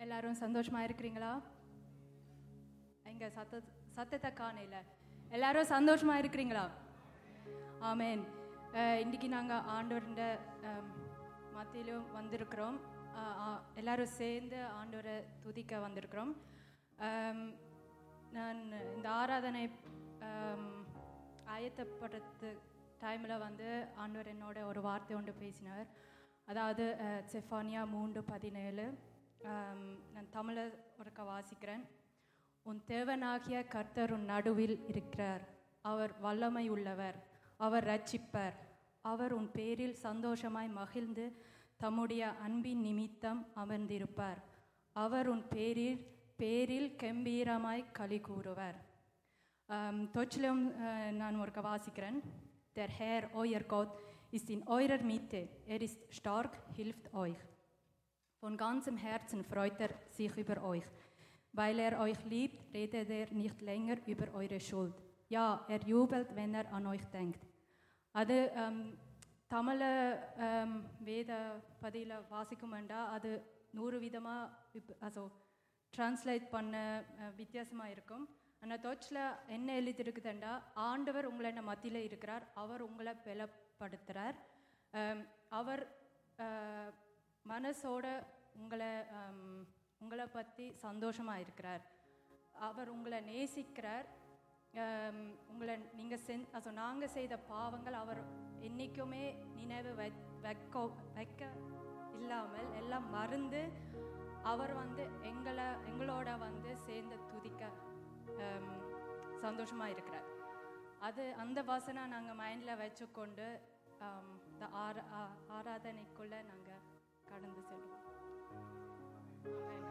எல்லாரும் சந்தோஷமா இருக்கிறீங்களா எங்க சத்த சத்தத்தை காணையில எல்லாரும் சந்தோஷமா இருக்கிறீங்களா ஆமேன் அஹ், இன்னைக்கு நாங்கள் ஆண்டவருடைய மத்தியிலும் வந்திருக்கிறோம் அஹ், ஆ- எல்லாரும் சேர்ந்து ஆண்டவரை துதிக்க வந்திருக்கிறோம் அம், நான் இந்த ஆராதனை அம், ஆயத்தப்படுறது டைமில் வந்து ஆண்டவர் என்னோட ஒரு வார்த்தை ஒன்று பேசினார் அதாவது அஹ், செஃபானியா மூன்று பதினேழு அம், நான் தமிழை ஒருக்க வாசிக்கிறேன் உன் தேவனாகிய கர்த்தர் உன் நடுவில் இருக்கிறார் அவர் வல்லமை உள்ளவர் அவர் ரட்சிப்பர் அவர் உன் பேரில் சந்தோஷமாய் மகிழ்ந்து தம்முடைய அன்பின் நிமித்தம் அமர்ந்திருப்பார் அவர் உன் பேரில் பேரில் கம்பீரமாய் களி கூறுவர் Deutschland äh, நான் ஒருக்க வாசிக்கிறேன் Der Herr, euer Gott, ist in eurer Mitte. Er ist stark, hilft euch. Von ganzem Herzen freut er sich über euch. Weil er euch liebt, redet er nicht länger über eure Schuld. Ja, er jubelt, wenn er an euch denkt. அது um, தமிழ um, வேத பதியில் வாசிக்குமெண்டா அது நூறு விதமாக இப்போ also translate பண்ண வித்தியாசமாக இருக்கும் ஆனால் டொச்சில் என்ன எழுதியிருக்குதுண்டா ஆண்டவர் உங்களை என்ன மத்தியில் இருக்கிறார் அவர் உங்களை பலப்படுத்துகிறார் um, அவர் uh, மனசோட உங்களை um, உங்களை பற்றி சந்தோஷமாக இருக்கிறார் அவர் உங்களை நேசிக்கிறார் ஆம், உங்களை நீங்கள் சென் also நாங்கள் செய்த பாவங்கள் அவர் என்றைக்குமே நினைவு வை வைக்க வைக்க இல்லாமல் எல்லாம் மறந்து அவர் வந்து எங்களை எங்களோட வந்து சேர்ந்து துதிக்க ஆம், சந்தோஷமா இருக்கிறார் அது அந்த வாசனை நாங்கள் மைண்டில் வச்சுக்கொண்டு ஆம், இந்த ஆரா ஆ- ஆராதனைக்குள்ளே நாங்கள் கடந்து செல்வோம் ஆமென்.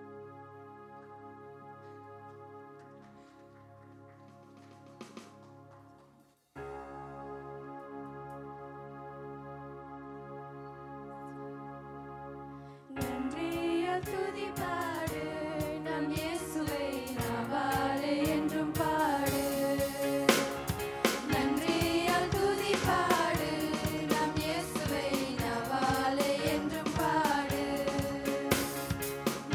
நன்றியால் துதிபாடு, நம் இயேசுவை நாவாலே என்றும் பாடு. நன்றியால் துதிபாடு, நம் இயேசுவை நாவாலே என்றும் பாடு.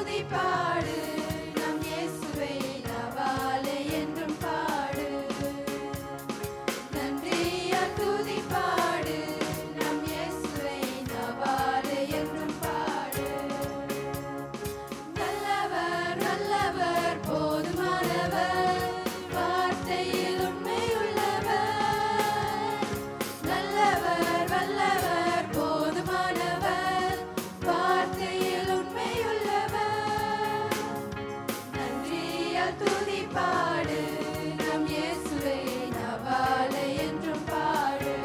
துதிப்பாடு நம் இயேசுவை நாவாலே என்றும் பாடு நன்றியால் துதிப்பாடு நம் இயேசுவை நாவாலே என்றும் பாடு நல்லவர் நல்லவர் போதுமானவர் வார்த்தையில் உண்மையுள்ளவர் நல்லவர் வல்லவர் போதுமானவர் வார்த்தையில் உண்மையுள்ளவர் நன்றியால் துதிப்பாடு நம் இயேசுவை நவாலை என்றும் பாடு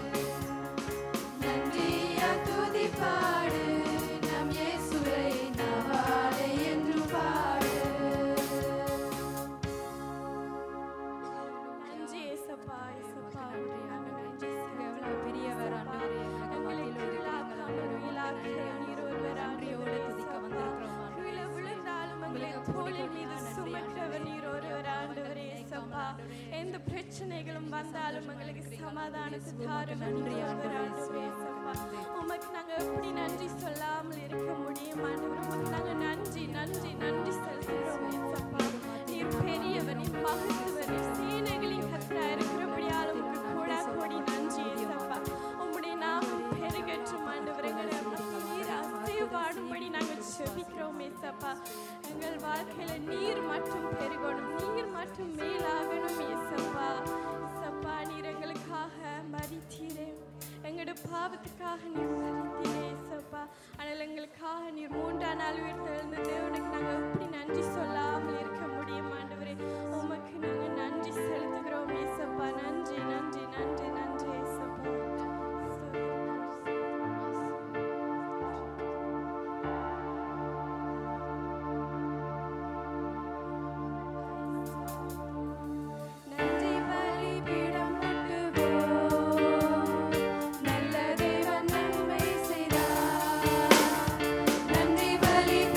நன்றியால் துதிப்பாடு நம் இயேசுவை நவாலை என்றும் பாடு நன்றி ஏசப்பா ஏசப்பா நன்றி ஆண்டவரே. நீங்க எவ்வளவு பெரியவர் ஆண்டவரே. எங்க மத்தியில இருக்கிறீங்க ஆண்டவரே. நீர் ஒருவர் நன்றியோடு துதிக்க வந்திருக்கிறோம் ஆண்டவரே. கீழே விழுந்தாலும் எங்களை தோளின் மீது சுமக்கிறவர் நீர் ஒருவர் ஆண்டவரே ஏசப்பா எந்த பிரச்சனைகளும் வந்தாலும் எங்களுக்கு சமாதானத்தை தாரும் நன்றி ஒருவர் ஆண்டவரே ஏசப்பா உமக்கு நாங்க எப்படி நன்றி சொல்லாமல் இருக்க முடியும் ஆண்டவர் உமக்கு நாங்க நன்றி நன்றி நன்றி செலுத்துகிறோம் ஏசப்பா நீர் பெரியவர் நீர் மகத்துவர் நீர் சேனைகளின் கத்தரா இருக்கிறபடியால் உமக்கு கூட கோடி நன்றி ஏசப்பா உம்முடைய நாமம் பெருகற்றும் ஆண்டவர் எங்களை நீர் அசைவாடும்படி நாங்கள் செபிக்கிறோம் ஏசப்பா எங்கள் வாழ்க்கையில நீர் மட்டும் பெருகணும் நீர் மட்டும் மேலாகணும் ஏசப்பா ஏசப்பா நீர் எங்களுக்காக மறித்தீரே எங்களோட பாவத்துக்காக நீர் மறித்தீரே ஏசப்பா ஆனால் எங்களுக்காக நீர் மூன்றாம் நாள் உயிர் தெழுந்த தேவனுக்கு நாங்கள் எப்படி நன்றி சொல்லாமல் இருக்க முடியும் ஆண்டவரே உமக்கு நாங்கள் நன்றி செலுத்துகிறோம் ஏசப்பா நன்றி நன்றி நன்றி நன்றி ஏசப்பா நன்றி பலிபீடம் கட்டுவோம் நல்ல தேவன் நன்மை செய்தார் நன்றி பலிபீடம்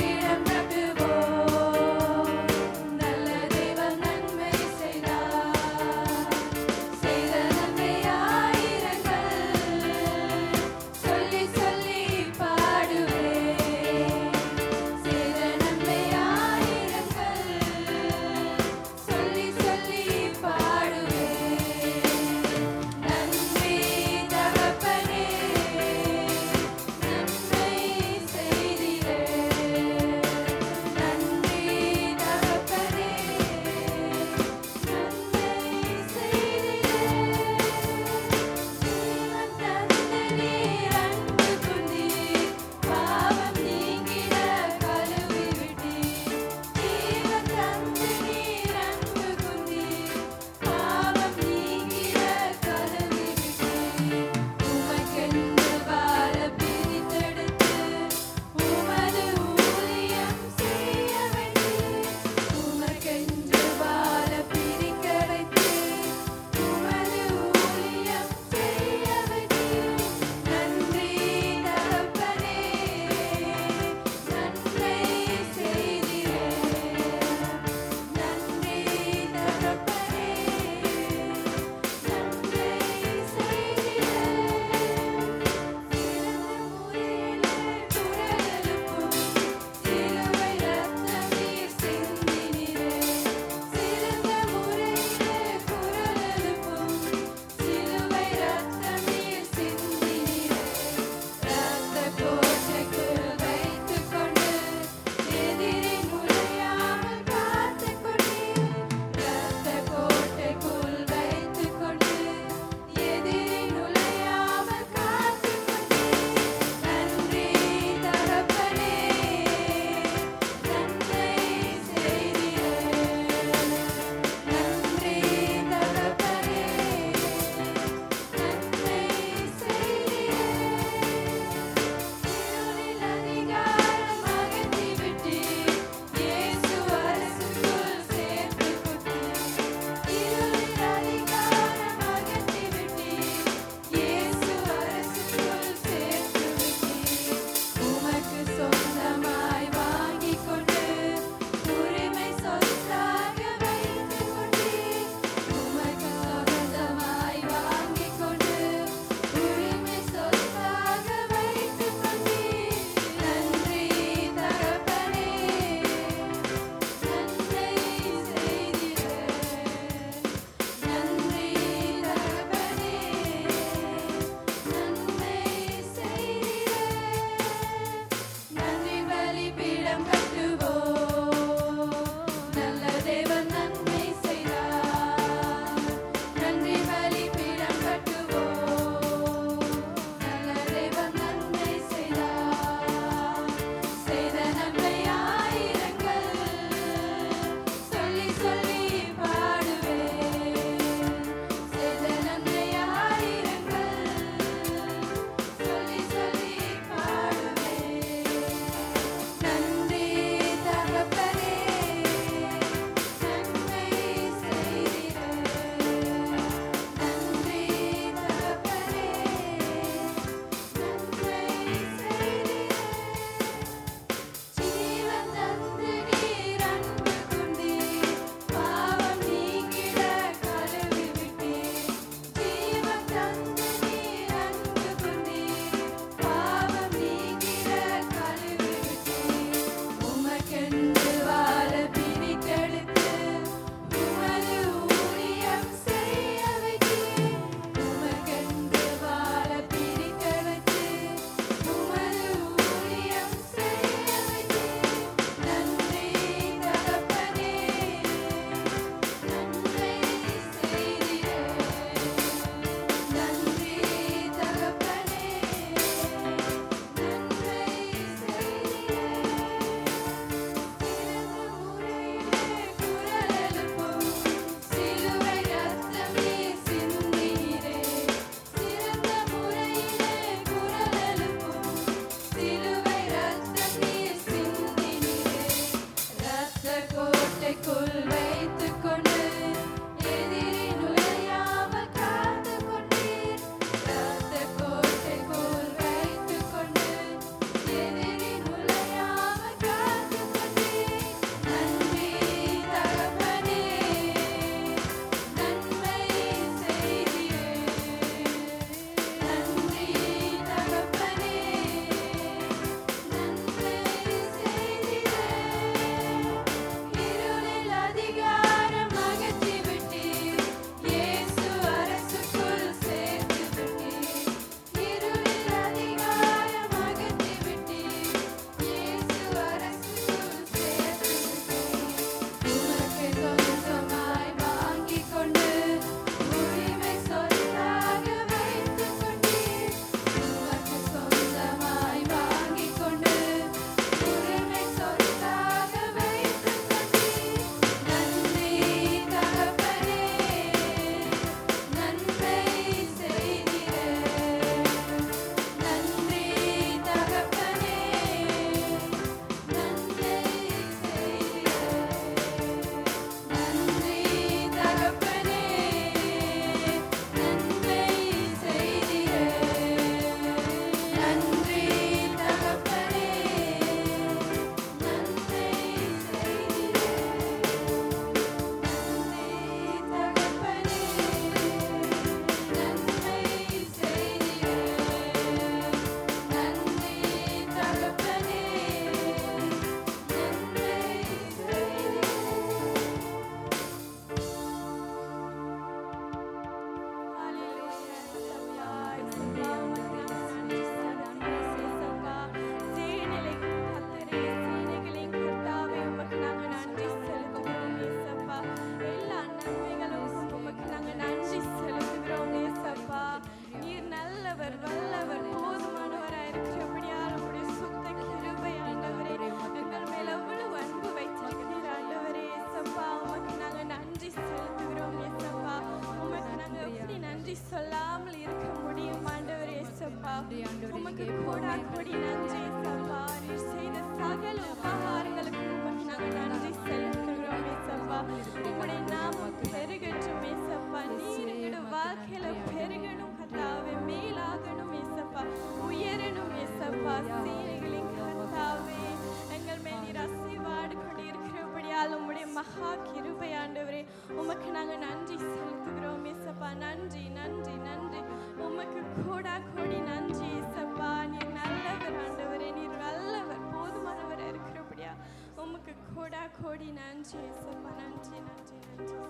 உபகாரங்களுக்கு உமக்கு நாங்கள் நன்றி செலுத்துகிறோம் ஏசப்பா உம்முடைய நாமம் பெருகட்டும் ஏசப்பா நீர் எங்களோட வாழ்க்கையில பெருகணும் கர்த்தாவே மேலாகணும் ஏசப்பா உயரணும் ஏசப்பா சீனைகளின் கர்த்தாவே எங்கள் மேல் நீர் அசைவாடு கொண்டிருக்கிறபடியால் உம்முடைய மகா கிருபை ஆண்டவரே உமக்கு நாங்கள் நன்றி செலுத்துகிறோம் ஏசப்பா நன்றி நன்றி நன்றி உமக்கு கோடா கோடி நன்றி ஏசப்பா நீர் நல்லவர் ஆண்டவரே நீர் நல்லவர் போதுமானவர் இருக்கிறபடியா உமக்கு கோடா கோடி நன்றி ஏசப்பா நன்றி நன்றி நன்றி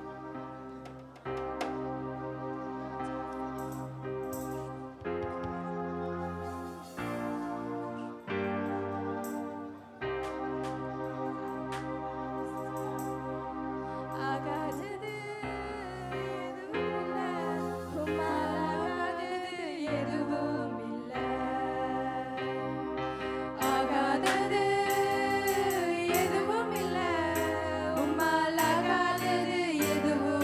ஆகாதது எதுவுமில்ல உம்மாலாகாதது எதுவுமில்ல ஆகாதது எதுவுமில்ல உம்மாலாகாதது எதுவுமில்ல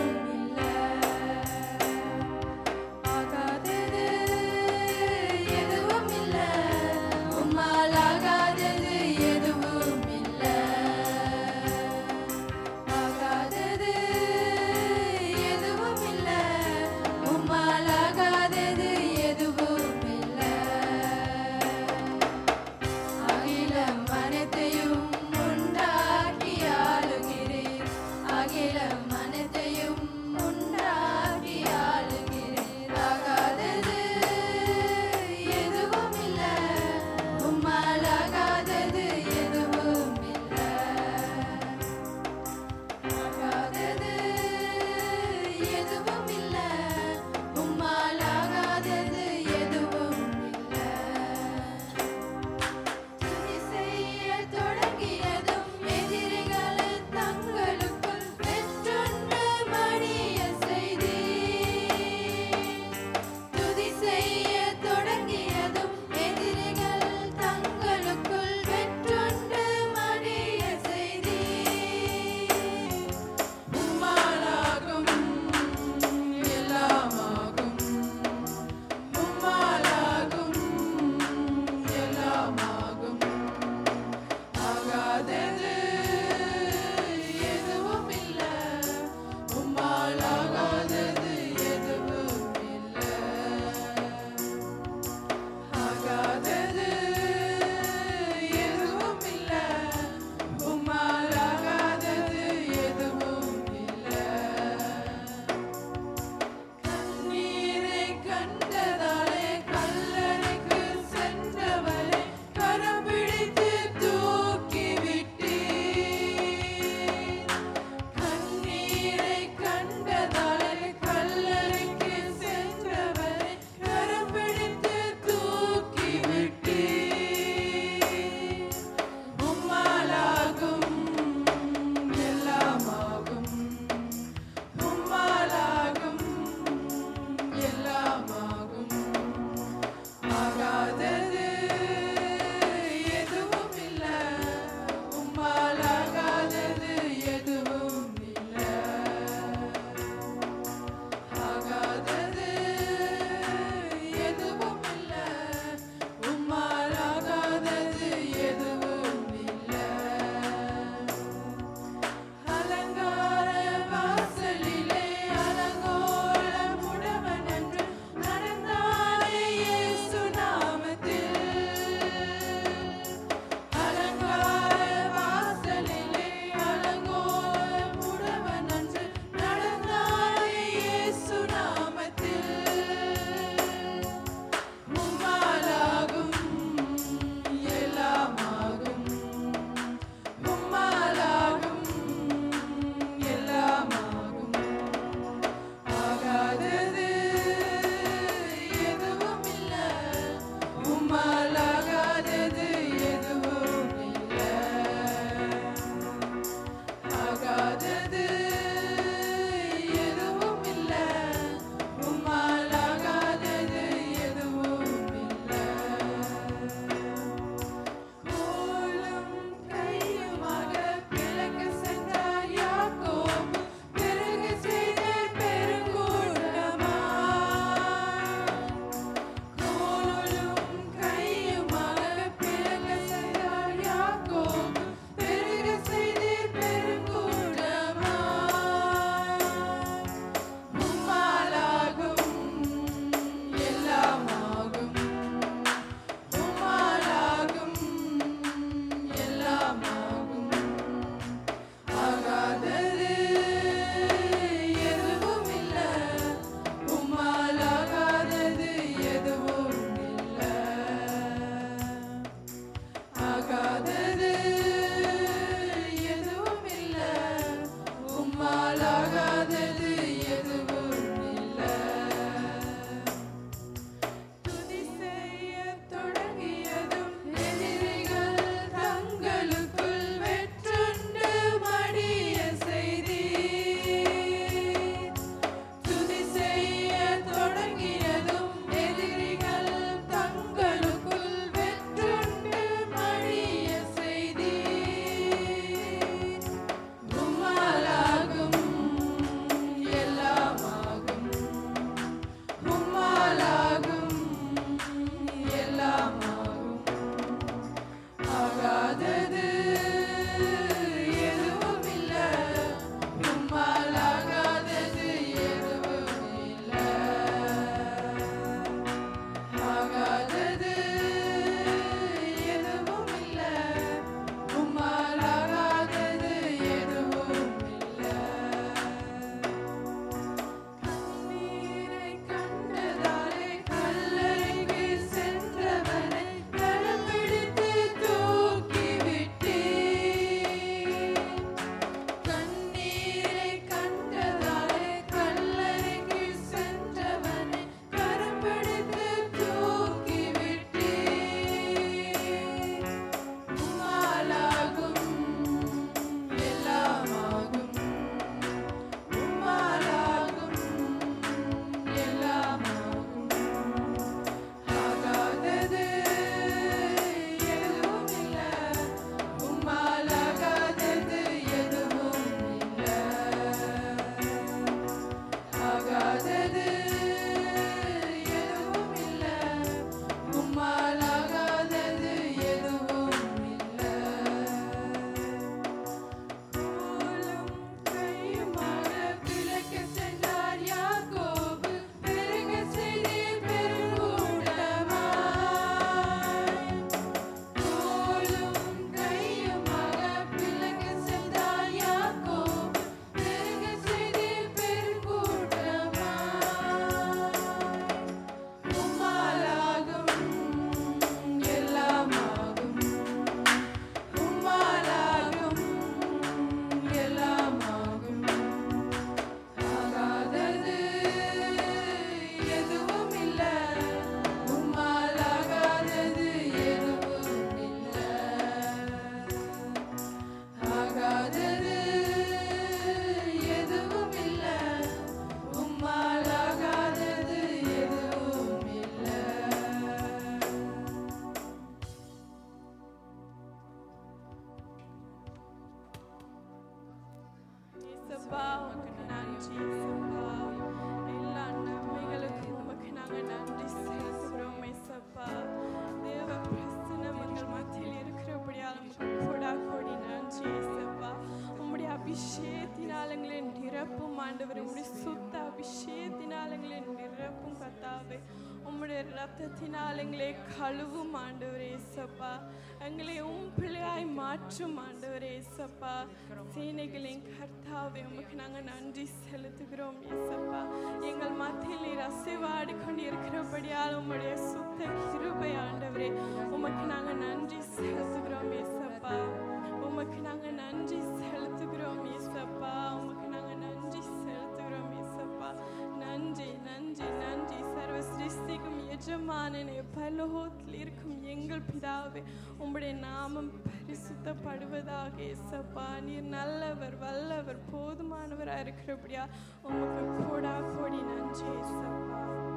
நன்றி ஏசப்பா எல்லா நன்மைகளுக்கும் உமக்கு நாங்க நன்றி செலுத்துகிறோம் ஏசப்பா தேவ பிரசன்னம் எங்கள் மத்தியில் இருக்கிறபடியால் உமக்கு கொடா கொடி நன்றி ஏசப்பா உம்முடைய அபிஷேகத்தினால் எங்களை நிரப்பும் ஆண்டவர் உம்முடைய சுத்த அபிஷேகத்தினால் எங்களை நிரப்பும் கத்தாவே உம்முடைய ரத்தத்தினால் எங்களை கழுவும் ஆண்டவரே ஏசப்பா எங்களை உம் பிள்ளையாய் மாற்றும் ஆண்டவரே ஏசப்பா சேனைகளின் கர்த்தாவே உமக்கு நாங்கள் நன்றி செலுத்துகிறோம் ஏசப்பா எங்கள் மத்தியில் நீர் அசைவாடி கொண்டு இருக்கிறபடியால் உம்முடைய சுத்த கிருபை ஆண்டவரே உமக்கு நாங்கள் நன்றி செலுத்துகிறோம் ஏசப்பா உமக்கு நாங்கள் நன்றி செலுத்துகிறோம் ஏசப்பா உமக்கு நாங்கள் நன்றி செலுத்துகிறோம் ஏசப்பா நன்றி நன்றி நன்றி சர்வ சிருஷ்டிக்கும் எஜமானனே பலோகத்தில் இருக்கும் எங்கள் பிதாவே உம்முடைய நாமம் பரிசுத்தப்படுவதாக ஏசப்பா நீர் நல்லவர் வல்லவர் போதுமானவராக இருக்கிறபடியா உமக்கு கோடா கோடி நன்றி ஏசப்பா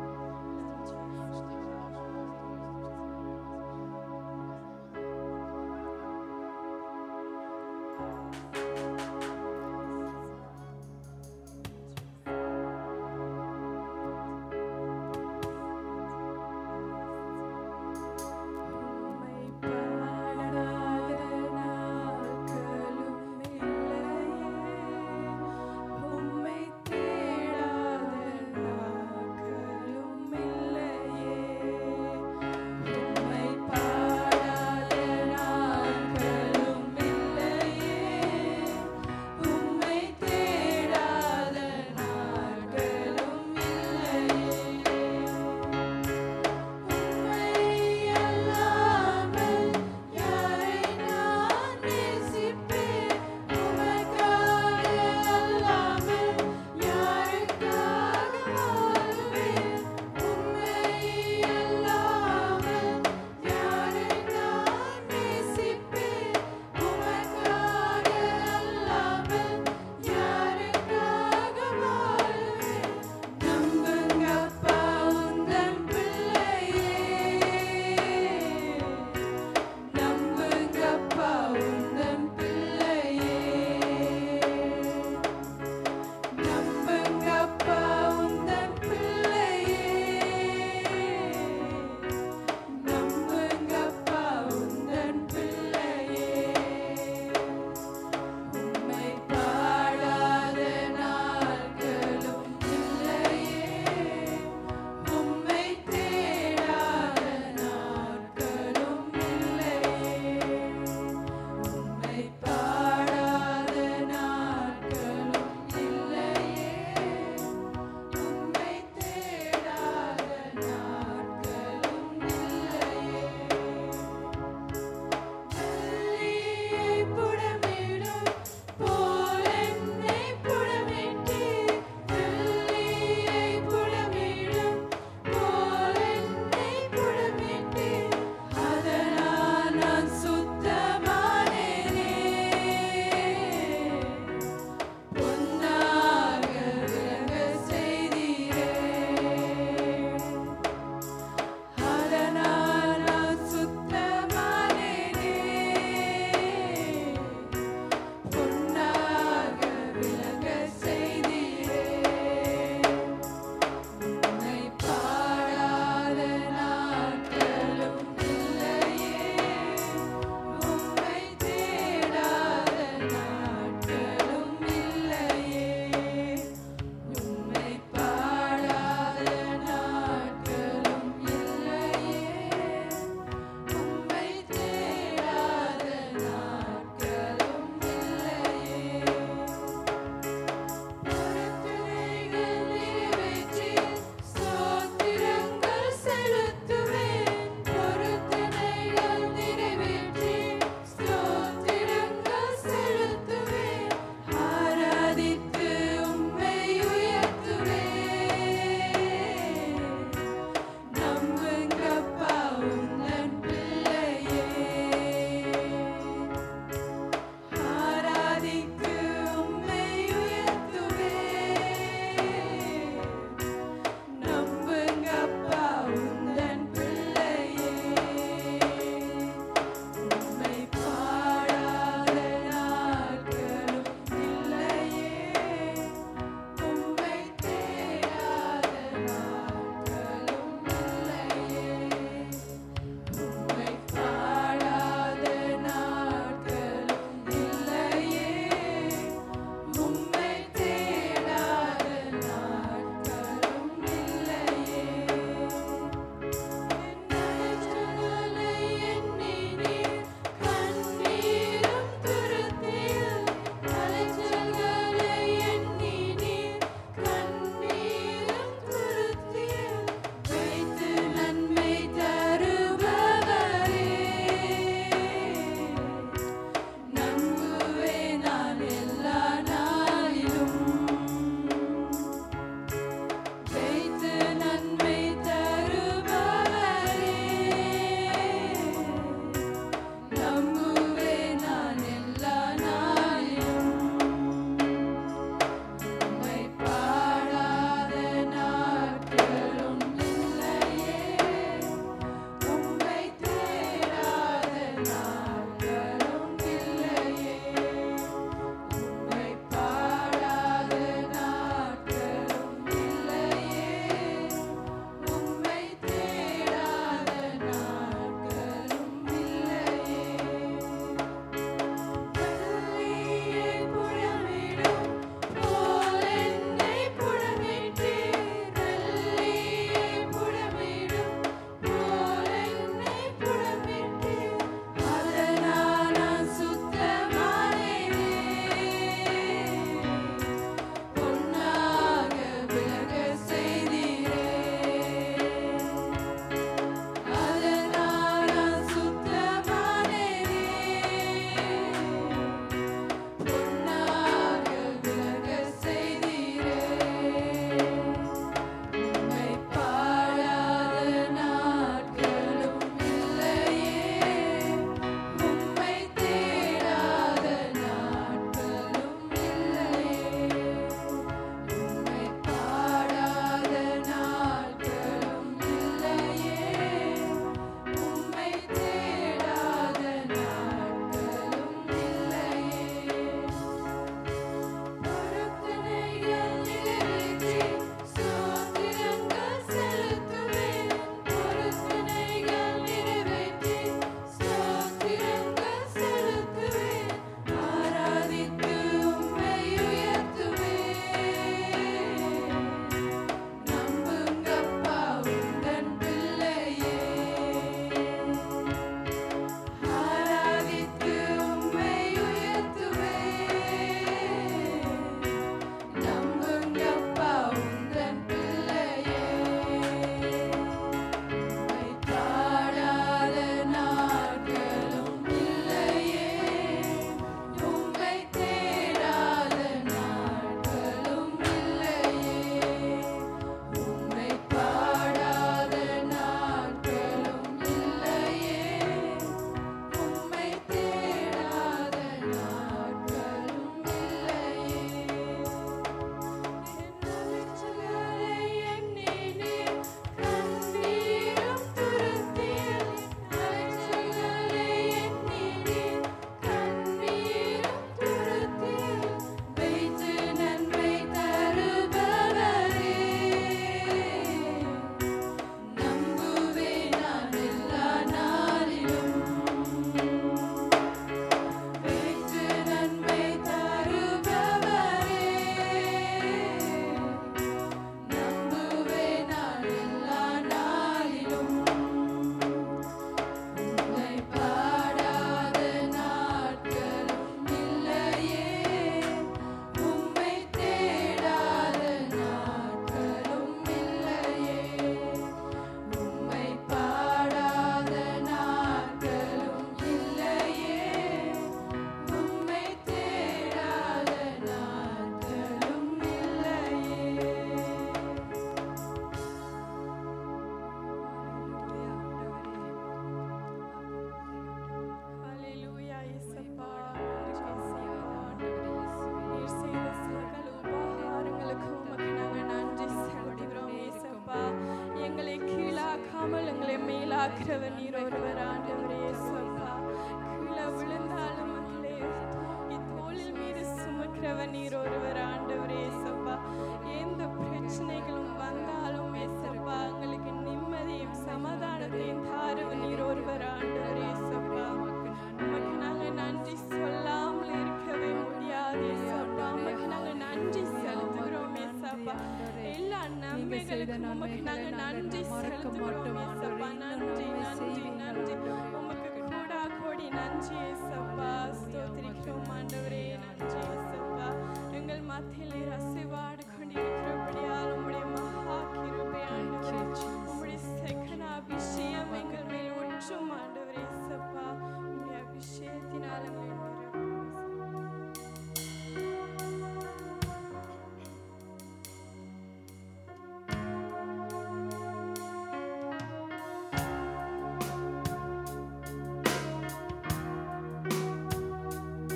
உம்மை பாடாத நாட்களும் இல்லையே உம்மை தேடாத நாட்களும் இல்லையே நடத்துகிறவர் நீர் ஒருவர் ஆண்டவரே ஏசப்பா எந்த பிரச்சனைகளும் வந்தாலும் ஏசப்பா எங்களுக்கு நிம்மதியும் சமாதானத்தையும் தாருவர் நீர் ஒருவர் ஆண்டவரே ஏசப்பா உமக்கு நாங்க நன்றி சொல்லாமல் இருக்கவே முடியாது ஏசப்பா உமக்கு நாங்க நன்றி செலுத்துகிறோம் ஏசப்பா எல்லா நன்மைகளுக்கும் உமக்கு நாங்க நன்றி செலுத்துகிறோம் ஏசப்பா நன்றி நன்றி நன்றி உமக்கு கூடா கோடி நன்றி ஏசப்பா ஸ்தோத்திரிக்கிறோம் ஆண்டவரே நன்றி ஏசப்பா எங்கள் மத்தியிலே ரசிவாடு கொண்டிருக்கிறபடியால் உம்முடைய மகா கிருபை ஆண்டவரே உம்முடைய செகன அபிஷேகம் எங்கள் மேல் ஒற்றும் ஆண்டவரே ஏசப்பா உம்முடைய அபிஷேகத்தினால் எங்களை நிரப்பும் ஆ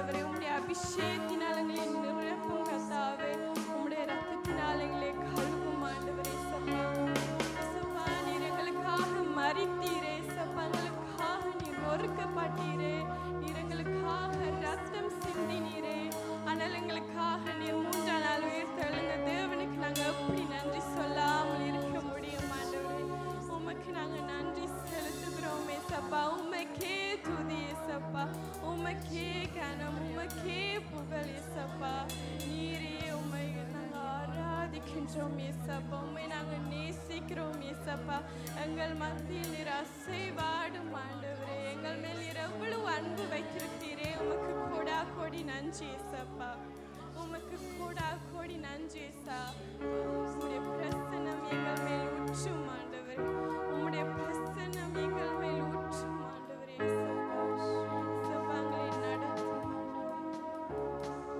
ஆண்டவரே உம்முடைய அபிஷேகத்தினால் எங்களை நிரப்பும் கத்தாவே உம்முடைய ரத்தத்தினால் எங்களை கழுவும் ஆண்டவரே சப்பா சப்பா நீர் எங்களுக்காக மறித்தீரே சப்பா எங்களுக்காக நீர் ஒருக்கப்பட்டீரே நீர் எங்களுக்காக ரத்தம் சிந்தினீரே ஆனால் எங்களுக்காக நீர் மூன்றாம் நாள் உயிர்த்தெழுந்த தேவனுக்கு நாங்கள் எப்படி நன்றி சொல்லாமல் இருக்க முடியும் ஆண்டவரே உமக்கு நாங்கள் நன்றி செலுத்துகிறோம் ஏசப்பா உமக்கே துதி ஏசப்பா உமக்கே கனம் உமக்கே புகழ் ஏசப்பா நீரே உமை நாங்கள் ஆராதிக்கின்றோம் ஏசப்பா உம்மை நாங்கள் நேசிக்கிறோம் ஏசப்பா எங்கள் மத்தியில் நீர் அசைவாடும் ஆண்டவரே எங்கள் மேல் நீர் எவ்வளவு அன்பு வைத்திருக்கிறீரே உமக்கு கொடா கொடி நன்றி ஏசப்பா உமக்கு கூடா கோடி நன்றி ஏசா உம்முடைய பிரசன்னம் எங்கள் மேல் உற்றும் ஆண்டவரே உம்முடைய பிரசன்னம் எங்கள் மேல் உற்றும் ஆண்டவரே ஏசப்பா ஏசப்பா எங்களை நடத்தும் ஆண்டவரே.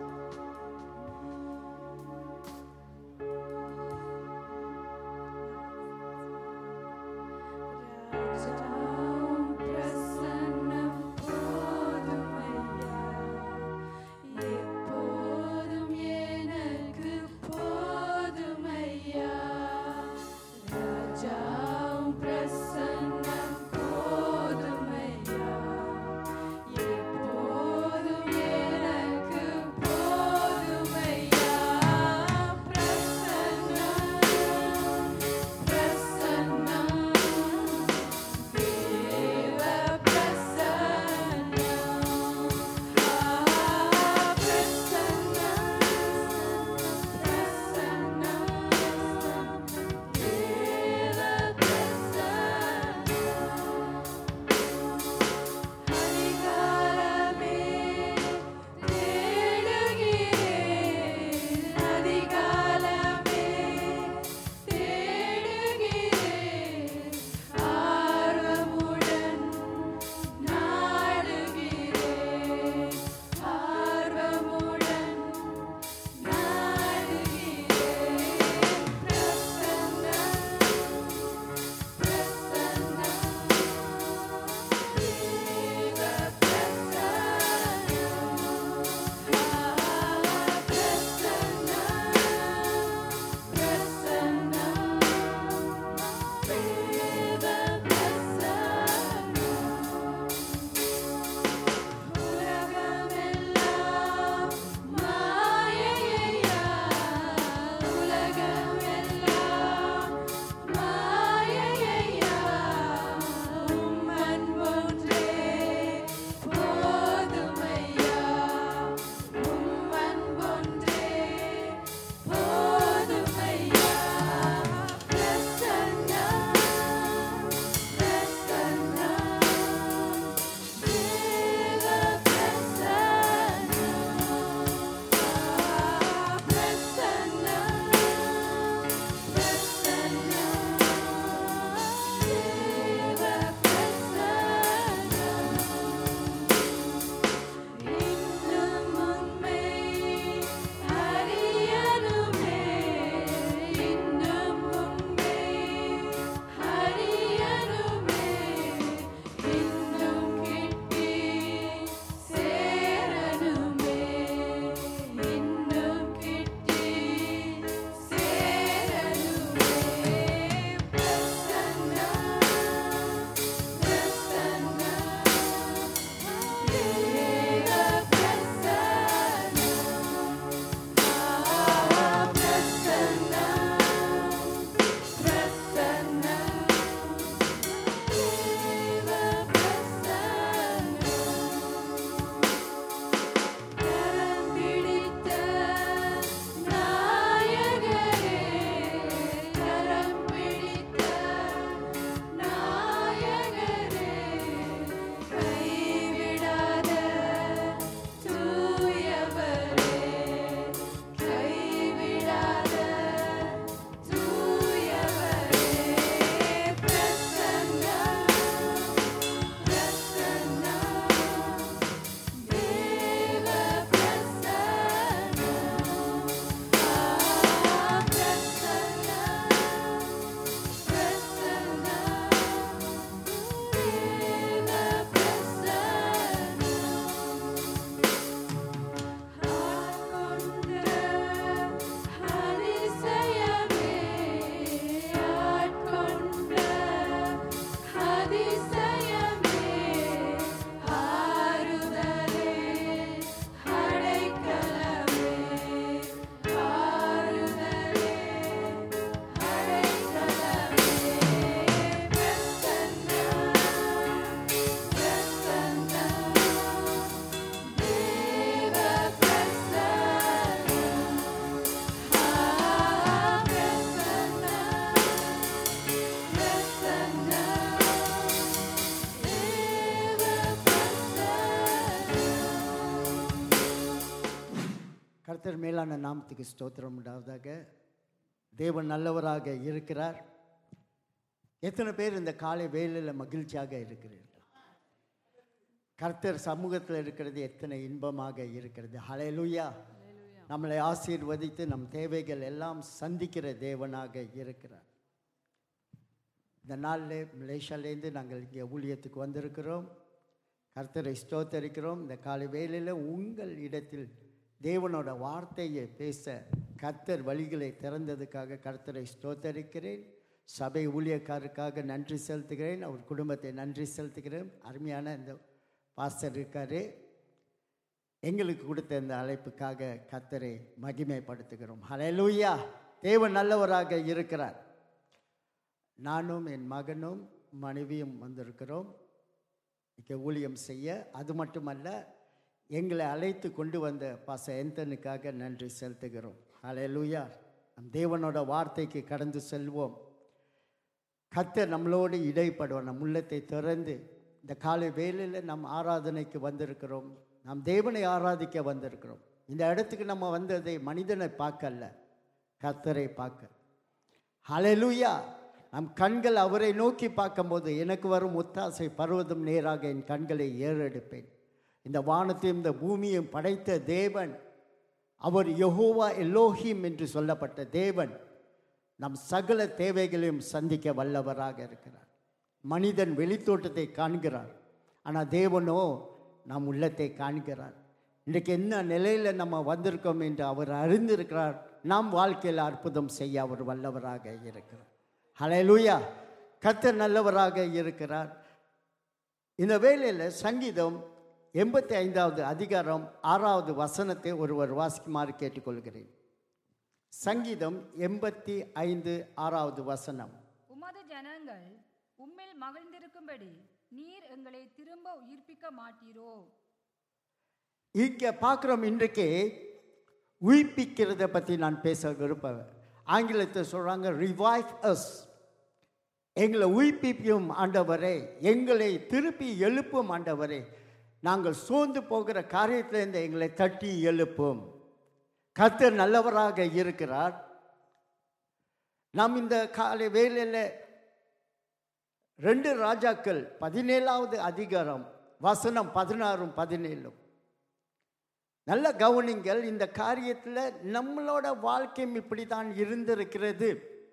ராஜாவும் பிரசன்னம் போதுமையா எப்போதும் எனக்கு போதுமையா ராஜாவும் பிரசன்னம் கர்த்தர் மேலான நாமத்துக்கு ஸ்தோத்திரம் உண்டாவதாக தேவன் நல்லவராக இருக்கிறார் எத்தனை பேர் இந்த காலை வேளையில் மகிழ்ச்சியாக இருக்கிறீர்கள் கர்த்தர் சமூகத்தில் இருக்கிறது எத்தனை இன்பமாக இருக்கிறது ஹalleluya நம்மளை ஆசீர்வதித்து நம் தேவைகள் எல்லாம் சந்திக்கிற தேவனாக இருக்கிறார் இந்த நாளில் மலேசியாலேருந்து நாங்கள் இங்கே ஊழியத்துக்கு வந்திருக்கிறோம் கர்த்தரை ஸ்தோத்தரிக்கிறோம் இந்த காலை வேளையில் உங்கள் இடத்தில் தேவனோட வார்த்தையை பேச கர்த்தர் வழிகளை திறந்ததுக்காக கர்த்தரை ஸ்தோத்தரிக்கிறேன் சபை ஊழியக்காருக்காக நன்றி செலுத்துகிறேன் அவர் குடும்பத்தை நன்றி செலுத்துகிறேன் அருமையான இந்த பாஸ்டர் இருக்காரு எங்களுக்கு கொடுத்த இந்த அழைப்புக்காக கர்த்தரை மகிமைப்படுத்துகிறோம் ஹalleluya தேவன் நல்லவராக இருக்கிறார் நானும் என் மகனும் மனைவியும் வந்திருக்கிறோம் இங்கே ஊழியம் செய்ய அது மட்டுமல்ல எங்களை அழைத்து கொண்டு வந்த பாச எந்தனுக்காக நன்றி செலுத்துகிறோம் ஹalleluya நம் தேவனோட வார்த்தைக்கு கடந்து செல்வோம் கர்த்தர் நம்மளோடு இடைப்படுவோம் நம் உள்ளத்தை திறந்து இந்த காலை வேளையில் நம் ஆராதனைக்கு வந்திருக்கிறோம் நாம் தேவனை ஆராதிக்க வந்திருக்கிறோம் இந்த இடத்துக்கு நம்ம வந்ததை மனிதனை பார்க்கல கர்த்தரை பார்க்க ஹalleluya நம் கண்கள் அவரை நோக்கி பார்க்கும்போது எனக்கு வரும் ஒத்தாசை பருவதம் நேராக என் கண்களை ஏறெடுப்பேன் இந்த வானத்தையும் இந்த பூமியையும் படைத்த தேவன் அவர் யெகோவா எல்லோஹிம் என்று சொல்லப்பட்ட தேவன் நம் சகல தேவைகளையும் சந்திக்க வல்லவராக இருக்கிறார் மனிதன் வெளித்தோட்டத்தை காண்கிறார் ஆனால் தேவனோ நம் உள்ளத்தை காண்கிறார் இன்றைக்கு என்ன நிலையில் நம்ம வந்திருக்கோம் என்று அவர் அறிந்திருக்கிறார் நாம் வாழ்க்கையில் அற்புதம் செய்ய அவர் வல்லவராக இருக்கிறார் ஹalleluya கர்த்தர் நல்லவராக இருக்கிறார் இந்த வேளையில் சங்கீதம் எண்பத்தி ஐந்தாவது அதிகாரம் ஆறாவது வசனத்தை ஒருவர் வாசிக்குமாறு கேட்டுக்கொள்கிறேன் சங்கீதம் எண்பத்தி ஐந்து ஆறாவது வசனம் உமது ஜனங்கள் உம்மில் மகிழ்ந்திருக்கும்படி நீர் எங்களை திரும்ப உயிர்ப்பிக்க மாட்டீரோ இங்கே பார்க்குறோம் இன்றைக்கு உயிர்ப்பிக்கிறத பற்றி நான் பேச விருப்பம் ஆங்கிலத்தை சொல்கிறாங்க ரிவைவ் அஸ் எங்களை உயிர்ப்பிக்கும் ஆண்டவரே எங்களை திருப்பி எழுப்பும் ஆண்டவரே நாங்கள் சோர்ந்து போகிற காரியத்திலிருந்து எங்களை தட்டி எழுப்பும் கர்த்தர் நல்லவராக இருக்கிறார் நாம் இந்த காலை வேளையில் ரெண்டு ராஜாக்கள் பதினேழாவது அதிகாரம் வசனம் பதினாறும் பதினேழும் நல்ல கவனிங்கள் இந்த காரியத்தில் நம்மளோட வாழ்க்கையும் இப்படி தான் இருந்திருக்கிறது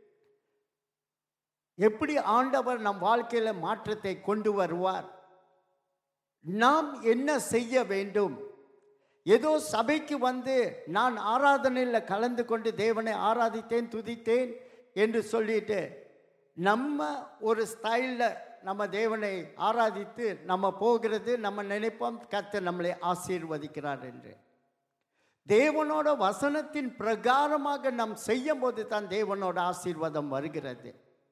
எப்படி ஆண்டவர் நம் வாழ்க்கையில் மாற்றத்தை கொண்டு வருவார் நாம் என்ன செய்ய வேண்டும் ஏதோ சபைக்கு வந்து நான் ஆராதனையில் கலந்து கொண்டு தேவனை ஆராதித்தேன் துதித்தேன் என்று சொல்லிட்டு நம்ம ஒரு ஸ்டைலில் நம்ம தேவனை ஆராதித்து நம்ம போகிறது நம்ம நினைப்போம் கர்த்தர் நம்மளை ஆசீர்வதிக்கிறார் என்று தேவனோட வசனத்தின் பிரகாரமாக நாம் செய்யும் போது தான் தேவனோட ஆசீர்வாதம் வருகிறது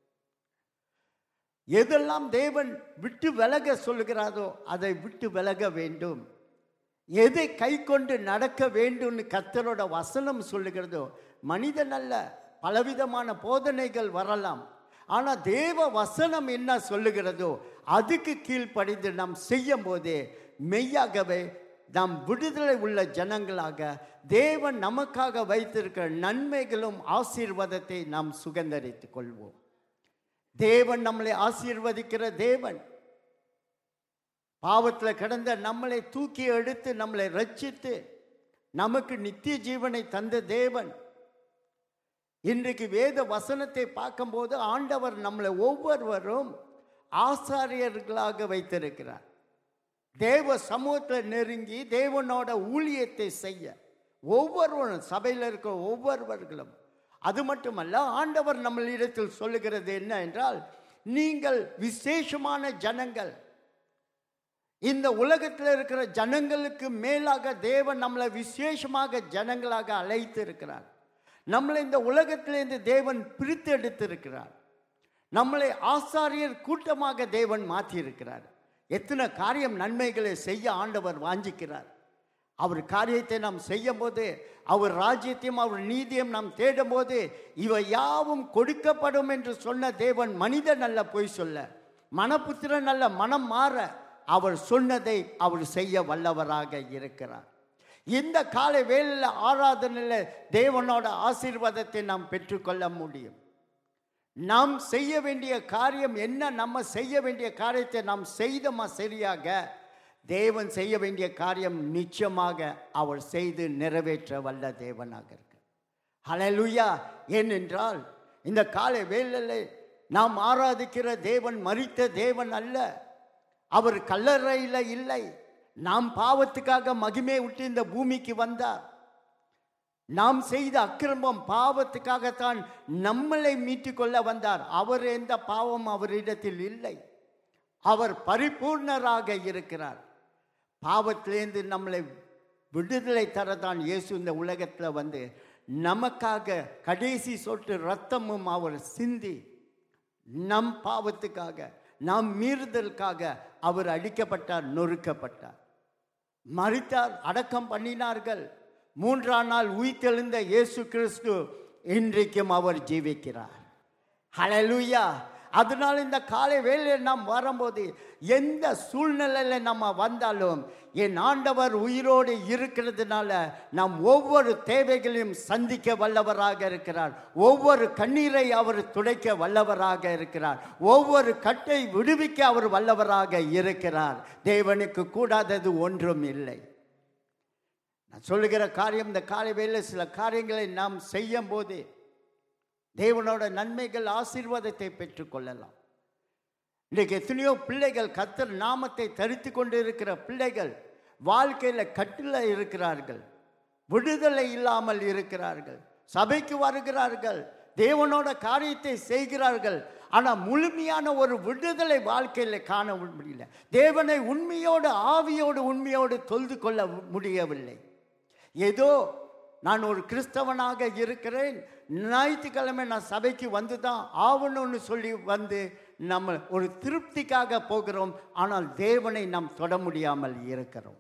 எதெல்லாம் தேவன் விட்டு விலக சொல்லுகிறாரோ அதை விட்டு விலக வேண்டும் எதை கை கொண்டு நடக்க வேண்டும்னு கர்த்தரோட வசனம் சொல்லுகிறதோ மனிதன் அல்ல பலவிதமான போதனைகள் வரலாம் ஆனால் தேவ வசனம் என்ன சொல்லுகிறதோ அதுக்கு கீழ்ப்படிந்து நாம் செய்யும் போதே மெய்யாகவே நாம் விடுதலை உள்ள ஜனங்களாக தேவன் நமக்காக வைத்திருக்கிற நன்மைகளும் ஆசீர்வாதத்தை நாம் சுகந்தரித்துக் கொள்வோம் தேவன் நம்மளை ஆசீர்வதிக்கிற தேவன் பாவத்தில் கிடந்த நம்மளை தூக்கி எடுத்து நம்மளை ரட்சித்து நமக்கு நித்திய ஜீவனை தந்த தேவன் இன்றைக்கு வேத வசனத்தை பார்க்கும்போது ஆண்டவர் நம்மளை ஒவ்வொருவரும் ஆசாரியர்களாக வைத்திருக்கிறார் தேவ சமூகத்தில் நெருங்கி தேவனோட ஊழியத்தை செய்ய ஒவ்வொருவரும் சபையில் இருக்கிற ஒவ்வொருவர்களும் அது மட்டுமல்ல ஆண்டவர் நம்மளிடத்தில் சொல்லுகிறது என்ன என்றால் நீங்கள் விசேஷமான ஜனங்கள் இந்த உலகத்தில் இருக்கிற ஜனங்களுக்கு மேலாக தேவன் நம்மளை விசேஷமாக ஜனங்களாக அழைத்து இருக்கிறார் நம்மளை இந்த உலகத்திலிருந்து தேவன் பிரித்து எடுத்திருக்கிறார் நம்மளை ஆசாரியர் கூட்டமாக தேவன் மாற்றியிருக்கிறார் எத்தனை காரியம் நன்மைகளை செய்ய ஆண்டவர் வாஞ்சிக்கிறார் அவர் காரியத்தை நாம் செய்யும் போது அவர் ராஜ்யத்தையும் அவர் நீதியும் நாம் தேடும் போது இவை யாவும் கொடுக்கப்படும் என்று சொன்ன தேவன் மனிதன் அல்ல பொய் சொல்ல மனப்புத்திரன் அல்ல மனம் மாற அவர் சொன்னதை அவர் செய்ய வல்லவராக இருக்கிறார் இந்த காலை வேளையில் ஆராதனையில் தேவனோட ஆசீர்வாதத்தை நாம் பெற்றுக்கொள்ள முடியும் நாம் செய்ய வேண்டிய காரியம் என்ன நம்ம செய்ய வேண்டிய காரியத்தை நாம் செய்தோமா சரியாக தேவன் செய்ய வேண்டிய காரியம் நிச்சயமாக அவர் செய்து நிறைவேற்ற வல்ல தேவனாக இருக்கு ஹalleluya ஏனென்றால் இந்த காலை வேளையில் நாம் ஆராதிக்கிற தேவன் மரித்த தேவன் அல்ல அவர் கல்லறையில் இல்லை நாம் பாவத்துக்காக மகிமை விட்டு இந்த பூமிக்கு வந்தார் நாம் செய்த அக்கிரமம் பாவத்துக்காகத்தான் நம்மளை மீட்டுக்கொள்ள வந்தார் அவர் எந்த பாவம் அவரிடத்தில் இல்லை அவர் பரிபூர்ணராக இருக்கிறார் பாவத்திலேருந்து நம்மளை விடுதலை தரதான் இயேசு இந்த உலகத்தில் வந்து நமக்காக கடைசி சொட்டு ரத்தமும் அவர் சிந்தி நம் பாவத்துக்காக நம் மீறுதலுக்காக அவர் அடிக்கப்பட்டார் நொறுக்கப்பட்டார் மறித்தார் அடக்கம் பண்ணினார்கள் மூன்றாம் நாள் உயிர்த்தெழுந்த இயேசு கிறிஸ்து இன்றைக்கும் அவர் ஜீவிக்கிறார் ஹalleluya அதனால் இந்த காலை வேளையில் நாம் வரும்போது எந்த சூழ்நிலையில் நம்ம வந்தாலும் என் ஆண்டவர் உயிரோடு இருக்கிறதுனால நாம் ஒவ்வொரு தேவைகளையும் சந்திக்க வல்லவராக இருக்கிறார் ஒவ்வொரு கண்ணீரை அவர் துடைக்க வல்லவராக இருக்கிறார் ஒவ்வொரு கட்டை விடுவிக்க அவர் வல்லவராக இருக்கிறார் தேவனுக்கு கூடாதது ஒன்றும் இல்லை நான் சொல்லுகிற காரியம் இந்த காலை வேளையில் சில காரியங்களை நாம் செய்யும் போது தேவனோட நன்மைகள் ஆசீர்வாதத்தை பெற்றுக்கொள்ளலாம் இன்றைக்கு எத்தனையோ பிள்ளைகள் கத்தர் நாமத்தை தரித்து கொண்டு இருக்கிற பிள்ளைகள் வாழ்க்கையில் கட்டில் இருக்கிறார்கள் விடுதலை இல்லாமல் இருக்கிறார்கள் சபைக்கு வருகிறார்கள் தேவனோட காரியத்தை செய்கிறார்கள் ஆனால் முழுமையான ஒரு விடுதலை வாழ்க்கையில் காண முடியல தேவனை உண்மையோடு ஆவியோடு உண்மையோடு தொழுது கொள்ள முடியவில்லை ஏதோ நான் ஒரு கிறிஸ்தவனாக இருக்கிறேன் ஞாயிற்றுக்கிழமை நான் சபைக்கு வந்து தான் ஆகணும்னு சொல்லி வந்து நம்ம ஒரு திருப்திக்காக போகிறோம் ஆனால் தேவனை நாம் தொட முடியாமல் இருக்கிறோம்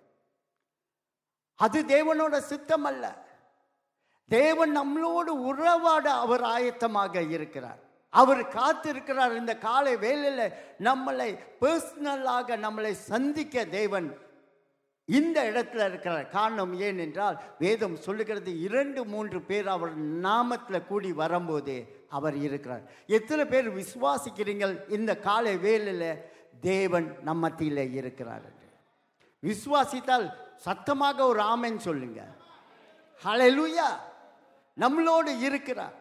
அது தேவனோட சித்தம் அல்ல தேவன் நம்மளோடு உறவாட அவர் ஆயத்தமாக இருக்கிறார் அவர் காத்திருக்கிறார் இந்த காலை வேளையில் நம்மளை பர்சனலாக நம்மளை சந்திக்க தேவன் இந்த இடத்துல இருக்கிறார் காரணம் ஏன் என்றால் வேதம் சொல்லுகிறது இரண்டு மூன்று பேர் அவர் நாமத்தில் கூடி வரும்போது அவர் இருக்கிறார் எத்தனை பேர் விசுவாசிக்கிறீங்கள் இந்த காலை வேளையில் தேவன் நம்ம மத்தியில் இருக்கிறார் என்று விசுவாசித்தால் சத்தமாக ஒரு ஆமென் சொல்லுங்க ஹalleluya நம்மளோடு இருக்கிறார்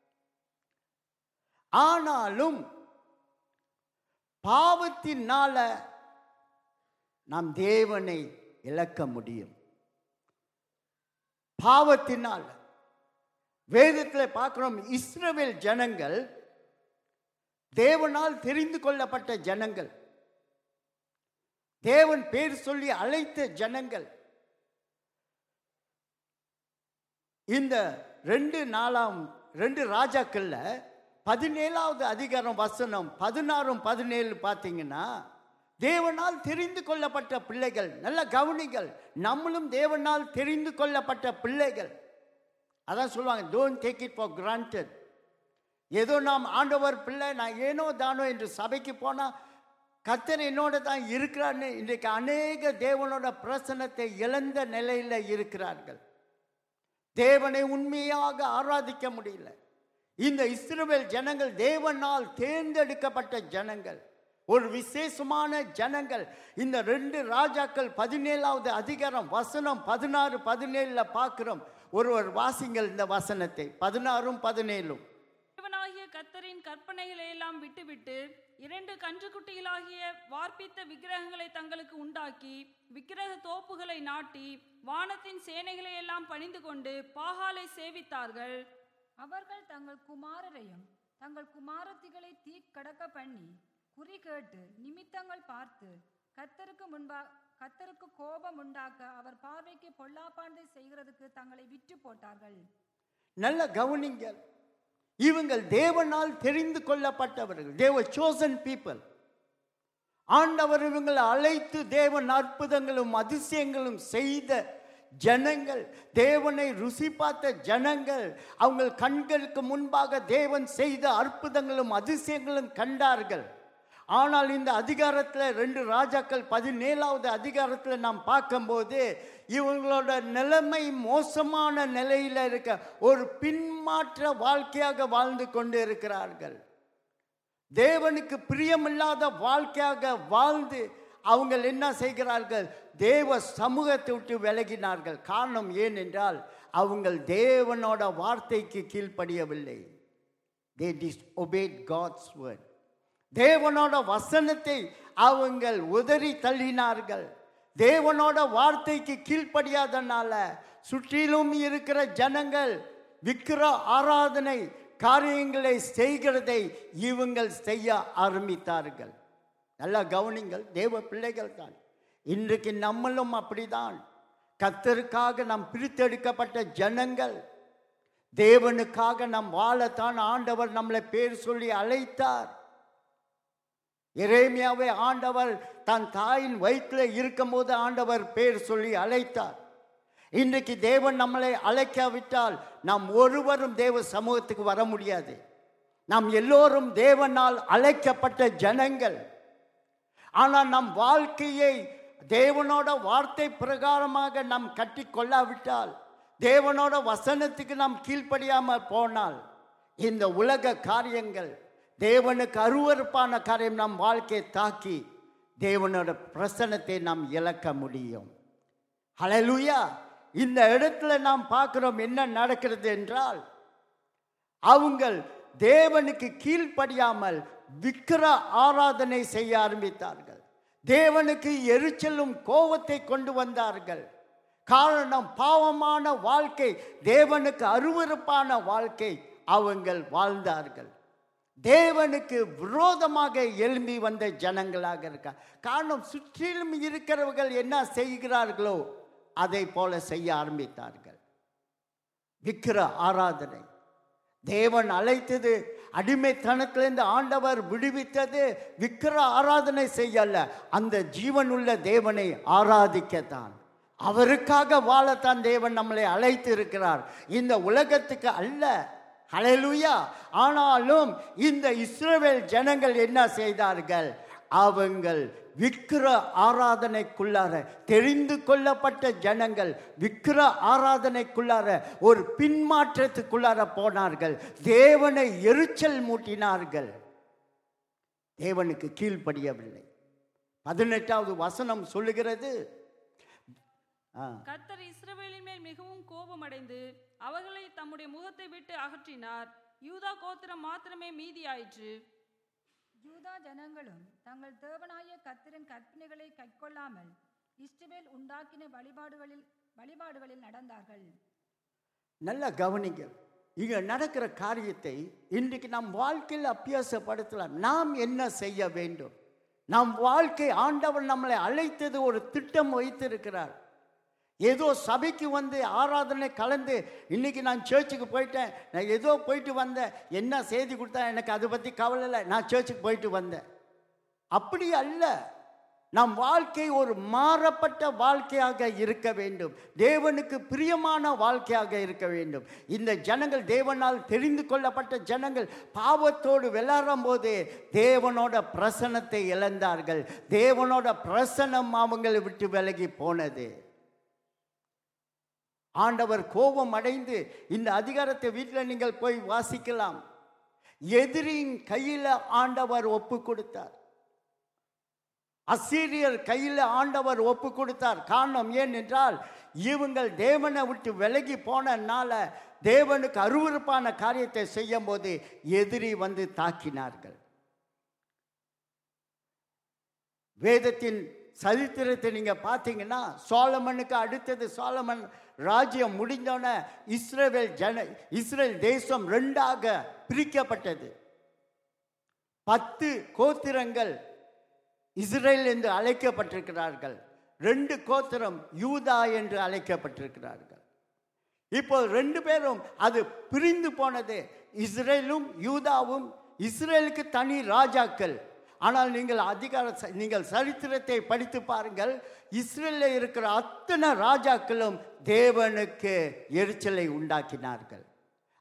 ஆனாலும் பாவத்தினால நாம் தேவனை இழக்க முடியும் பாவத்தினால் வேதத்தில் பார்க்கிறோம் இஸ்ரவேல் ஜனங்கள் தேவனால் தெரிந்து கொள்ளப்பட்ட ஜனங்கள் தேவன் பேர் சொல்லி அழைத்த ஜனங்கள் இந்த ரெண்டு நாலாம் ரெண்டு ராஜாக்கள்ல பதினேழாவது அதிகாரம் வசனம் பதினாறும் பதினேழு பார்த்தீங்கன்னா தேவனால் தெரிந்து கொள்ளப்பட்ட பிள்ளைகள் நல்ல கவனிகள் நம்மளும் தேவனால் தெரிந்து கொள்ளப்பட்ட பிள்ளைகள் அதான் சொல்லுவாங்க don't take it for granted ஏதோ நாம் ஆண்டவர் பிள்ளை நான் ஏனோ தானோ என்று சபைக்கு போனால் கத்தர் என்னோட தான் இருக்கிறான்னு இன்றைக்கு அநேக தேவனோட பிரசனத்தை இழந்த நிலையில் இருக்கிறார்கள் தேவனை உண்மையாக ஆராதிக்க முடியல இந்த இஸ்ரவேல் ஜனங்கள் தேவனால் தேர்ந்தெடுக்கப்பட்ட ஜனங்கள் ஒரு விசேஷமான ஜனங்கள் இந்த ரெண்டு ராஜாக்கள் பதினேழாவது அதிகாரம் வசனம் பதினாறு பதினேழுல பார்க்கிறோம் ஒருவர் வாசிங்கள் இந்த வசனத்தை பதினாறும் பதினேழும் தேவனாகிய கர்த்தரின் கற்பனைகளை எல்லாம் விட்டுவிட்டு இரண்டு கன்றுக்குட்டிகளாகிய வார்ப்பித்த விக்கிரகங்களை தங்களுக்கு உண்டாக்கி விக்கிரக தோப்புகளை நாட்டி வானத்தின் சேனைகளை எல்லாம் பணிந்து கொண்டு பாகாலை சேவித்தார்கள் அவர்கள் தங்கள் குமாரரையும் தங்கள் குமாரத்திகளை தீ கடக்க பண்ணி குறி கேட்டு நிமித்தங்கள் பார்த்து கத்தருக்கு முன்பா கத்தருக்கு கோபம் உண்டாக்க அவர் பார்வைக்கு பொல்லாப்பாண்டை செய்கிறதுக்கு தங்களை விற்று போட்டார்கள் நல்ல கவனிங்கள் இவங்கள் தேவனால் தெரிந்து கொள்ளப்பட்டவர்கள் தேவ chosen people ஆண்டவர் இவங்களை அழைத்து தேவன் அற்புதங்களும் அதிசயங்களும் செய்த ஜனங்கள் தேவனை ருசி பார்த்த ஜனங்கள் அவங்க கண்களுக்கு முன்பாக தேவன் செய்த அற்புதங்களும் அதிசயங்களும் கண்டார்கள் ஆனால் இந்த அதிகாரத்தில் ரெண்டு ராஜாக்கள் பதினேழாவது அதிகாரத்தில் நாம் பார்க்கும்போது இவங்களோட நிலைமை மோசமான நிலையில் இருக்க ஒரு பின்மாற்ற வாழ்க்கையாக வாழ்ந்து கொண்டு இருக்கிறார்கள் தேவனுக்கு பிரியமில்லாத வாழ்க்கையாக வாழ்ந்து அவங்க என்ன செய்கிறார்கள் தேவ சமூகத்தை விட்டு விலகினார்கள் காரணம் ஏன் என்றால் அவங்கள் தேவனோட வார்த்தைக்கு கீழ்ப்படியவில்லை they disobeyed obeyed God's word தேவனோட வசனத்தை அவங்கள் உதறி தள்ளினார்கள் தேவனோட வார்த்தைக்கு கீழ்ப்படியாதனால சுற்றிலும் இருக்கிற ஜனங்கள் விக்கிர ஆராதனை காரியங்களை செய்கிறதை இவங்கள் செய்ய ஆரம்பித்தார்கள் நல்லா கவனிங்கள் தேவ பிள்ளைகள் தான் இன்றைக்கு நம்மளும் அப்படிதான் கத்தருக்காக நாம் பிரித்தெடுக்கப்பட்ட ஜனங்கள் தேவனுக்காக நாம் வாழத்தான் ஆண்டவர் நம்மளை பேர் சொல்லி அழைத்தார் எரேமியாவை ஆண்டவர் தன் தாயின் வயிற்றில் இருக்கும்போது ஆண்டவர் பேர் சொல்லி அழைத்தார் இன்றைக்கு தேவன் நம்மளை அழைக்காவிட்டால் நாம் ஒருவரும் தேவ சமூகத்துக்கு வர முடியாது நாம் எல்லோரும் தேவனால் அழைக்கப்பட்ட ஜனங்கள் ஆனால் நம் வாழ்க்கையை தேவனோட வார்த்தை பிரகாரமாக நாம் கட்டி கொள்ளாவிட்டால் தேவனோட வசனத்துக்கு நாம் கீழ்ப்படியாமல் போனால் இந்த உலக காரியங்கள் தேவனுக்கு அருவருப்பான காரியம் நம் வாழ்க்கையை தாக்கி தேவனோட பிரசனத்தை நாம் இழக்க முடியும் ஹalleluya இந்த இடத்துல நாம் பார்க்கிறோம் என்ன நடக்கிறது என்றால் அவங்கள் தேவனுக்கு கீழ்ப்படியாமல் விக்கிர ஆராதனை செய்ய ஆரம்பித்தார்கள் தேவனுக்கு எரிச்சலும் கோபத்தை கொண்டு வந்தார்கள் காரணம் பாவமான வாழ்க்கை தேவனுக்கு அருவருப்பான வாழ்க்கை அவங்கள் வாழ்ந்தார்கள் தேவனுக்கு விரோதமாக எழும்பி வந்த ஜனங்களாக இருக்கா காரணம் சுற்றிலும் இருக்கிறவர்கள் என்ன செய்கிறார்களோ அதை போல செய்ய ஆரம்பித்தார்கள் விக்கிர ஆராதனை தேவன் அழைத்தது அடிமைத்தனத்திலிருந்து ஆண்டவர் விடுவித்தது விக்கிர ஆராதனை செய்யல அந்த ஜீவனுள்ள தேவனை ஆராதிக்கத்தான் அவருக்காக வாழத்தான் தேவன் நம்மளை அழைத்து இருக்கிறார் இந்த உலகத்துக்கு அல்ல ஹalleluya ஆனாலும் இந்த இஸ்ரவேல் ஜனங்கள் என்ன செய்தார்கள் அவங்கள் விக்கிர ஆராதனைக்குள்ளார தெரிந்து கொள்ளப்பட்ட ஜனங்கள் விக்கிர ஆராதனைக்குள்ளார ஒரு பின்மாற்றத்துக்குள்ளார போனார்கள் தேவனை எரிச்சல் மூட்டினார்கள் தேவனுக்கு கீழ்ப்படியவில்லை பதினெட்டாவது வசனம் சொல்லுகிறது ஆ கர்த்தர் இஸ்ரவேலின் மேல் மிகவும் கோபமடைந்து அவர்களை தம்முடைய முகத்தை விட்டு அகற்றினார் யூதா கோத்திரம் மாத்திரமே மீதியாயிற்று யூதா ஜனங்களும் தங்கள் தேவனாய கர்த்தரின் கற்பனைகளை கைக்கொள்ளாமல் இஸ்ரவேல் உண்டாக்கின வழிபாடுகளில் வழிபாடுகளில் நடந்தார்கள் நல்லா கவனிங்க இங்க நடக்கிற காரியத்தை இன்றைக்கு நம் வாழ்க்கையில் அபியாசப்படுத்தலாம் நாம் என்ன செய்ய வேண்டும் நம் வாழ்க்கை ஆண்டவர் நம்மளை அழைத்தது ஒரு திட்டம் வைத்திருக்கிறார் ஏதோ சபைக்கு வந்து ஆராதனை கலந்து இன்னைக்கு நான் சர்ச்சுக்கு போயிட்டேன் நான் ஏதோ போயிட்டு வந்தேன் என்ன செய்தி கொடுத்தா எனக்கு அதை பற்றி கவலை இல்லை நான் சர்ச்சுக்கு போயிட்டு வந்தேன் அப்படி அல்ல நம் வாழ்க்கை ஒரு மாறப்பட்ட வாழ்க்கையாக இருக்க வேண்டும் தேவனுக்கு பிரியமான வாழ்க்கையாக இருக்க வேண்டும் இந்த ஜனங்கள் தேவனால் தெரிந்து கொள்ளப்பட்ட ஜனங்கள் பாவத்தோடு விளையாடும் போது தேவனோட பிரசனத்தை இழந்தார்கள் தேவனோட பிரசனம் அவங்களை விட்டு விலகி போனது ஆண்டவர் கோபம் அடைந்து இந்த அதிகாரத்தை வீட்டில் நீங்கள் போய் வாசிக்கலாம் எதிரியின் கையில் ஆண்டவர் ஒப்பு கொடுத்தார் அசீரியர் கையில் ஆண்டவர் ஒப்பு கொடுத்தார் காரணம் ஏன் என்றால் இவங்கள் தேவனை விட்டு விலகி போனனால தேவனுக்கு அருவருப்பான காரியத்தை செய்யும் போது எதிரி வந்து தாக்கினார்கள் வேதத்தின் சரித்திரத்தை நீங்க பார்த்தீங்கன்னா சோலமனுக்கு அடுத்தது சோலமன் ராஜ்யம் முடிந்தோடனே இஸ்ரேல் ஜன இஸ்ரேல் தேசம் ரெண்டாக பிரிக்கப்பட்டது பத்து கோத்திரங்கள் இஸ்ரேல் என்று அழைக்கப்பட்டிருக்கிறார்கள் ரெண்டு கோத்திரம் யூதா என்று அழைக்கப்பட்டிருக்கிறார்கள் இப்போ ரெண்டு பேரும் அது பிரிந்து போனது இஸ்ரேலும் யூதாவும் இஸ்ரேலுக்கு தனி ராஜாக்கள் ஆனால் நீங்கள் அதிகார ச- நீங்கள் சரித்திரத்தை படித்து பாருங்கள் இஸ்ரேலில் இருக்கிற அத்தனை ராஜாக்களும் தேவனுக்கு எரிச்சலை உண்டாக்கினார்கள்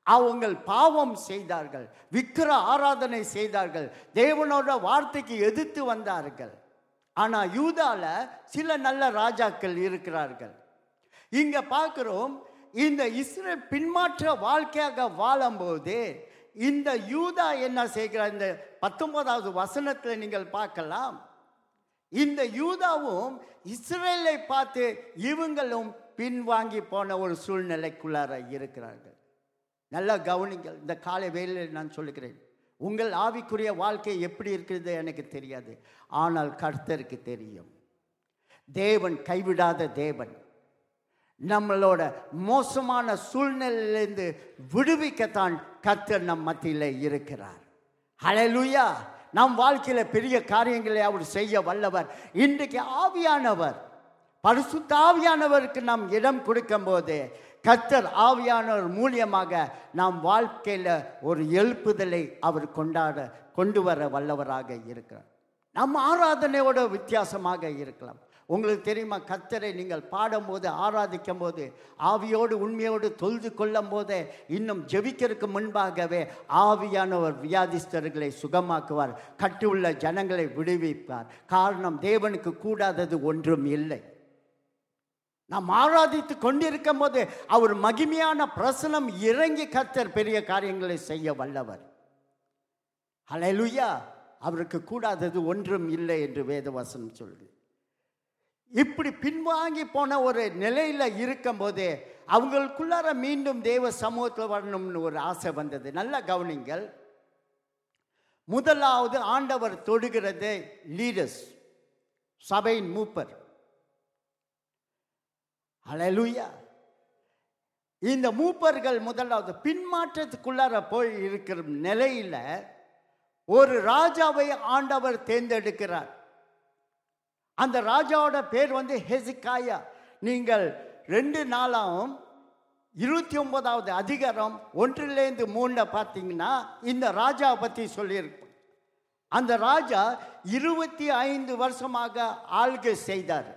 அவங்கள் பாவம் செய்தார்கள் விக்கிர ஆராதனை செய்தார்கள் தேவனோட வார்த்தைக்கு எதிர்த்து வந்தார்கள் ஆனா யூதால சில நல்ல ராஜாக்கள் இருக்கிறார்கள் இங்க பார்க்கிறோம் இந்த இஸ்ரேல் பின்மாற்ற வாழ்க்கையாக வாழும்போது இந்த யூதா என்ன செய்கிறார் இந்த பத்தொன்பதாவது வசனத்துல நீங்கள் பார்க்கலாம் இந்த யூதாவும் இஸ்ரேலை பார்த்து இவங்களும் பின்வாங்கி போன ஒரு சூழ்நிலைக்குள்ளார இருக்கிறார்கள் நல்லா கவனிங்கள் இந்த காலை வேளையில் நான் சொல்லுகிறேன் உங்கள் ஆவிக்குரிய வாழ்க்கை எப்படி இருக்கிறது எனக்கு தெரியாது ஆனால் கர்த்தருக்கு தெரியும் தேவன் கைவிடாத தேவன் நம்மளோட மோசமான சூழ்நிலையிலிருந்து விடுவிக்கத்தான் கர்த்தர் நம் மத்தியில் இருக்கிறார் ஹalleluya நம் வாழ்க்கையில பெரிய காரியங்களை அவர் செய்ய வல்லவர் இன்றைக்கு ஆவியானவர் பரிசுத்த ஆவியானவருக்கு நாம் இடம் கொடுக்கும் போது கர்த்தர் ஆவியானவர் மூலியமாக நாம் வாழ்க்கையில ஒரு எழுப்புதலை அவர் கொண்டாட கொண்டு வர வல்லவராக இருக்கிறார் நம் ஆராதனையோட வித்தியாசமாக இருக்கலாம் உங்களுக்கு தெரியுமா கர்த்தரை நீங்கள் பாடும்போது ஆராதிக்கும் போது ஆவியோடு உண்மையோடு தொழுது கொள்ளும் போதே இன்னும் ஜெபிக்கிறதுக்கு முன்பாகவே ஆவியானவர் வியாதிஸ்தர்களை சுகமாக்குவார் கட்டியுள்ள ஜனங்களை விடுவிப்பார் காரணம் தேவனுக்கு கூடாதது ஒன்றும் இல்லை நாம் ஆராதித்து கொண்டிருக்கும் போது அவர் மகிமையான பிரசனம் இறங்கி கர்த்தர் பெரிய காரியங்களை செய்ய வல்லவர் ஹalleluya அவருக்கு கூடாதது ஒன்றும் இல்லை என்று வேதவசனம் சொல்லுது இப்படி பின்வாங்கி போன ஒரு நிலையில இருக்கும்போது அவங்களுக்குள்ளார மீண்டும் தேவ சமூகத்தில் வரணும்னு ஒரு ஆசை வந்தது நல்லா கவனிங்கள் முதலாவது ஆண்டவர் தொடுகிறது லீடர்ஸ் சபையின் மூப்பர் ஹalleluya இந்த மூப்பர்கள் முதலாவது பின்மாற்றத்துக்குள்ளார போய் இருக்கிற நிலையில ஒரு ராஜாவை ஆண்டவர் தேர்ந்தெடுக்கிறார் அந்த ராஜாவோட பேர் வந்து ஹெசிகாயா நீங்கள் ரெண்டு நாளாகவும் இருபத்தி ஒன்பதாவது அதிகாரம் ஒன்றிலேருந்து மூணுல பார்த்தீங்கன்னா இந்த ராஜாவை பற்றி சொல்லியிருப்போம் அந்த ராஜா இருபத்தி ஐந்து வருஷமாக ஆள்கை செய்தார்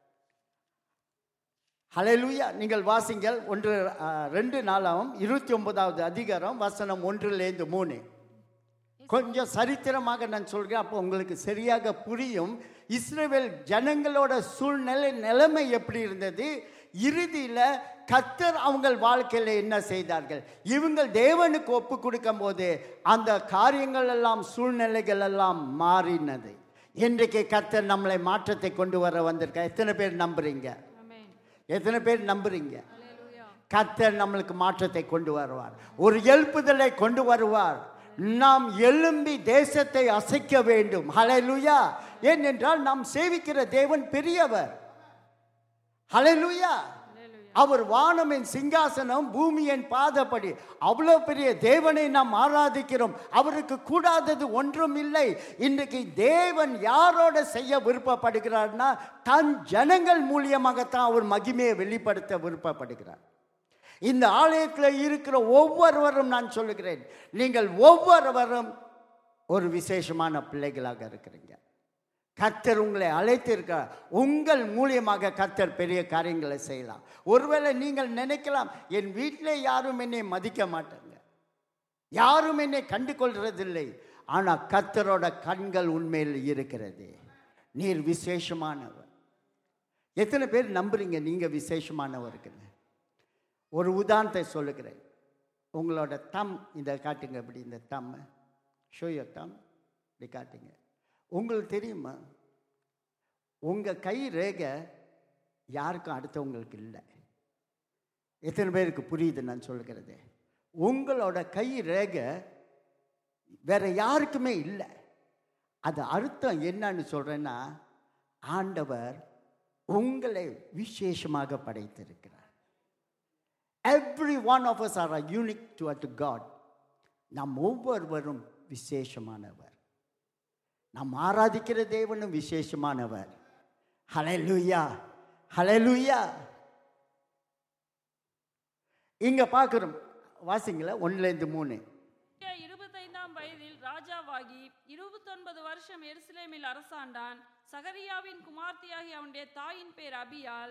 ஹalleluya நீங்கள் வாசிங்கள் ஒன்று ஆ, ரெண்டு நாளாகவும் இருபத்தி ஒன்பதாவது அதிகாரம் வசனம் ஒன்றிலேருந்து மூணு கொஞ்சம் சரித்திரமாக நான் சொல்கிறேன் அப்போ உங்களுக்கு சரியாக புரியும் இஸ்ரேல் ஜனங்களோட சூழ்நிலை நிலைமை எப்படி இருந்தது இறுதியில் கத்தர் அவங்க வாழ்க்கையில் என்ன செய்தார்கள் இவங்கள் தேவனுக்கு ஒப்பு கொடுக்கும் போது அந்த காரியங்கள் எல்லாம் சூழ்நிலைகள் எல்லாம் மாறினது இன்றைக்கு கத்தர் நம்மளை மாற்றத்தை கொண்டு வர வந்திருக்கா எத்தனை பேர் நம்புறீங்க எத்தனை பேர் நம்புறீங்க கர்த்தர் நம்மளுக்கு மாற்றத்தை கொண்டு வருவார் ஒரு எழுப்புதலை கொண்டு வருவார் நாம் எழும்பி தேசத்தை அசைக்க வேண்டும் ஹalleluya ஏனென்றால் நாம் சேவிக்கிற தேவன் பெரியவர் ஹalleluya அவர் வானமின் சிங்காசனம் பூமியின் பாதப்படி அவ்வளோ பெரிய தேவனை நாம் ஆராதிக்கிறோம் அவருக்கு கூடாதது ஒன்றும் இல்லை இன்றைக்கு தேவன் யாரோட செய்ய விருப்பப்படுகிறார்னா தன் ஜனங்கள் மூலியமாகத்தான் அவர் மகிமையை வெளிப்படுத்த விருப்பப்படுகிறார் இந்த ஆலயத்தில் இருக்கிற ஒவ்வொருவரும் நான் சொல்லுகிறேன் நீங்கள் ஒவ்வொருவரும் ஒரு விசேஷமான பிள்ளைகளாக இருக்கிறீங்க கர்த்தர் உங்களை அழைத்திருக்கிறார் உங்கள் மூலியமாக கர்த்தர் பெரிய காரியங்களை செய்யலாம் ஒருவேளை நீங்கள் நினைக்கலாம் என் வீட்டில் யாரும் என்னை மதிக்க மாட்டாங்க யாரும் என்னை கண்டு கொள்றதில்லை ஆனால் கர்த்தரோட கண்கள் உண்மையில் இருக்கிறது நீர் விசேஷமானவர் எத்தனை பேர் நம்புறீங்க நீங்கள் விசேஷமானவருக்குன்னு ஒரு உதாரணத்தை சொல்லுகிறேன் உங்களோட தம் இதை காட்டுங்க இப்படி இந்த தம் ஷோயோ தம் இப்படி காட்டுங்க உங்களுக்கு தெரியுமா உங்கள் கை ரேகை யாருக்கும் அடுத்தவங்களுக்கு இல்லை எத்தனை பேருக்கு புரியுது நான் சொல்லுகிறது உங்களோட கை ரேகை வேற யாருக்குமே இல்லை அது அர்த்தம் என்னன்னு சொல்றேன்னா ஆண்டவர் உங்களை விசேஷமாக படைத்திருக்கிறார் every one of us are unique to to God நம் ஒவ்வொருவரும் விசேஷமானவர் நாம் ஆராதிக்கிற தேவனும் விசேஷமானவர் ஹalleluya ஹalleluya இங்க பார்க்குறோம் வாசிங்களா ஒன்றுலேருந்து மூணு இருபத்தைந்தாம் வயதில் ராஜாவாகி இருபத்தொன்பது வருஷம் எருசலேமில் அரசாண்டான் சகரியாவின் குமார்த்தியாகி அவனுடைய தாயின் பேர் அபியால்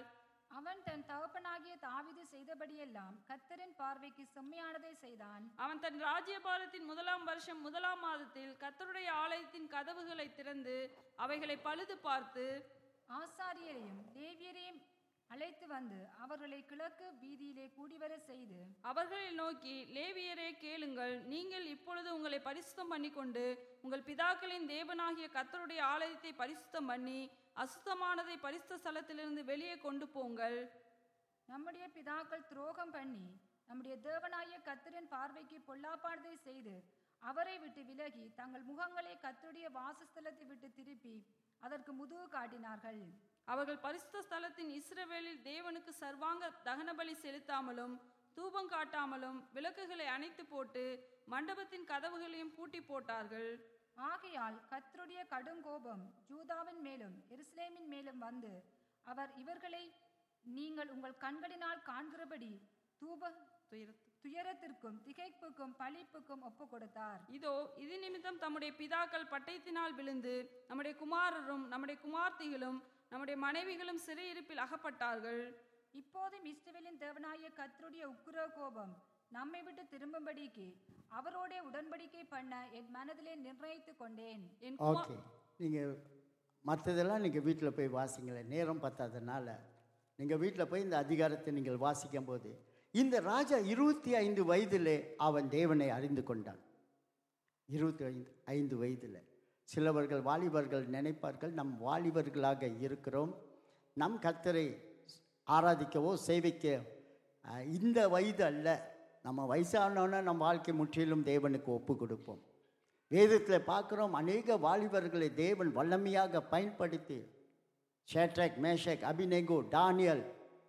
அவன் தன் தகப்பனாகிய தாவீது செய்தபடியெல்லாம் கர்த்தரின் பார்வைக்கு செம்மையானதை செய்தான் அவன் தன் ராஜ்யபாரத்தின் முதலாம் வருஷம் முதலாம் மாதத்தில் கர்த்தருடைய ஆலயத்தின் கதவுகளை திறந்து அவைகளை பழுது பார்த்து ஆசாரியரையும் லேவியரையும் அழைத்து வந்து அவர்களை கிழக்கு வீதியிலே கூடிவர செய்து அவர்களை நோக்கி லேவியரே கேளுங்கள் நீங்கள் இப்பொழுது உங்களை பரிசுத்தம் பண்ணிக்கொண்டு உங்கள் பிதாக்களின் தேவனாகிய கர்த்தருடைய ஆலயத்தை பரிசுத்தம் பண்ணி அசுத்தமானதை பரிசுத்த ஸ்தலத்திலிருந்து வெளியே கொண்டு போங்கள் நம்முடைய பிதாக்கள் துரோகம் பண்ணி நம்முடைய தேவனாகிய கர்த்தரின் பார்வைக்கு பொல்லாப்பானதை செய்து அவரை விட்டு விலகி தங்கள் முகங்களை கர்த்தருடைய வாசஸ்தலத்தை விட்டு திருப்பி அதற்கு முதுகு காட்டினார்கள் அவர்கள் பரிசுத்த ஸ்தலத்தின் இஸ்ரவேலில் தேவனுக்கு சர்வாங்க தகனபலி செலுத்தாமலும் தூபம் காட்டாமலும் விளக்குகளை அணைத்து போட்டு மண்டபத்தின் கதவுகளையும் பூட்டி போட்டார்கள் ஆகையால் கர்த்தருடைய கடும் கோபம் ஜூதாவின் மேலும் எருசலேமின் மேலும் வந்து அவர் இவர்களை நீங்கள் உங்கள் கண்களினால் காண்கிறபடி தூப துயரத்திற்கும் திகைப்புக்கும் பழிப்புக்கும் ஒப்பு கொடுத்தார் இதோ இது நிமித்தம் தம்முடைய பிதாக்கள் பட்டயத்தினால் விழுந்து நம்முடைய குமாரரும் நம்முடைய குமார்த்திகளும் நம்முடைய மனைவிகளும் சிறையிருப்பில் அகப்பட்டார்கள் இப்போதும் இஸ்ரவேலின் தேவனாகிய கர்த்தருடைய உக்கிர கோபம் நம்மை விட்டு திரும்பும்படிக்கு அவரோட உடன்படிக்கை பண்ண என் மனதிலே நிர்ணயித்துக் கொண்டேன் என் குமா- ஓகே நீங்கள் மற்றதெல்லாம் நீங்கள் வீட்டில் போய் வாசிங்களேன் நேரம் பத்தாதனால நீங்கள் வீட்டில் போய் இந்த அதிகாரத்தை நீங்கள் வாசிக்கும் போது இந்த ராஜா இருபத்தி ஐந்து வயதிலே அவன் தேவனை அறிந்து கொண்டான் இருபத்தி ஐந்து ஐந்து வயதில் சிலவர்கள் வாலிபர்கள் நினைப்பார்கள் நம் வாலிபர்களாக இருக்கிறோம் நம் கர்த்தரை ஆராதிக்கவோ சேவிக்க அஹ், இந்த வயது அல்ல நம்ம வயசானோன்னா நம்ம வாழ்க்கை முற்றிலும் தேவனுக்கு ஒப்பு கொடுப்போம் வேதத்தில் பார்க்குறோம் அநேக வாலிபர்களை தேவன் வல்லமையாக பயன்படுத்தி ஷேட்ரக் மேஷக் அபிநெகோ டானியல்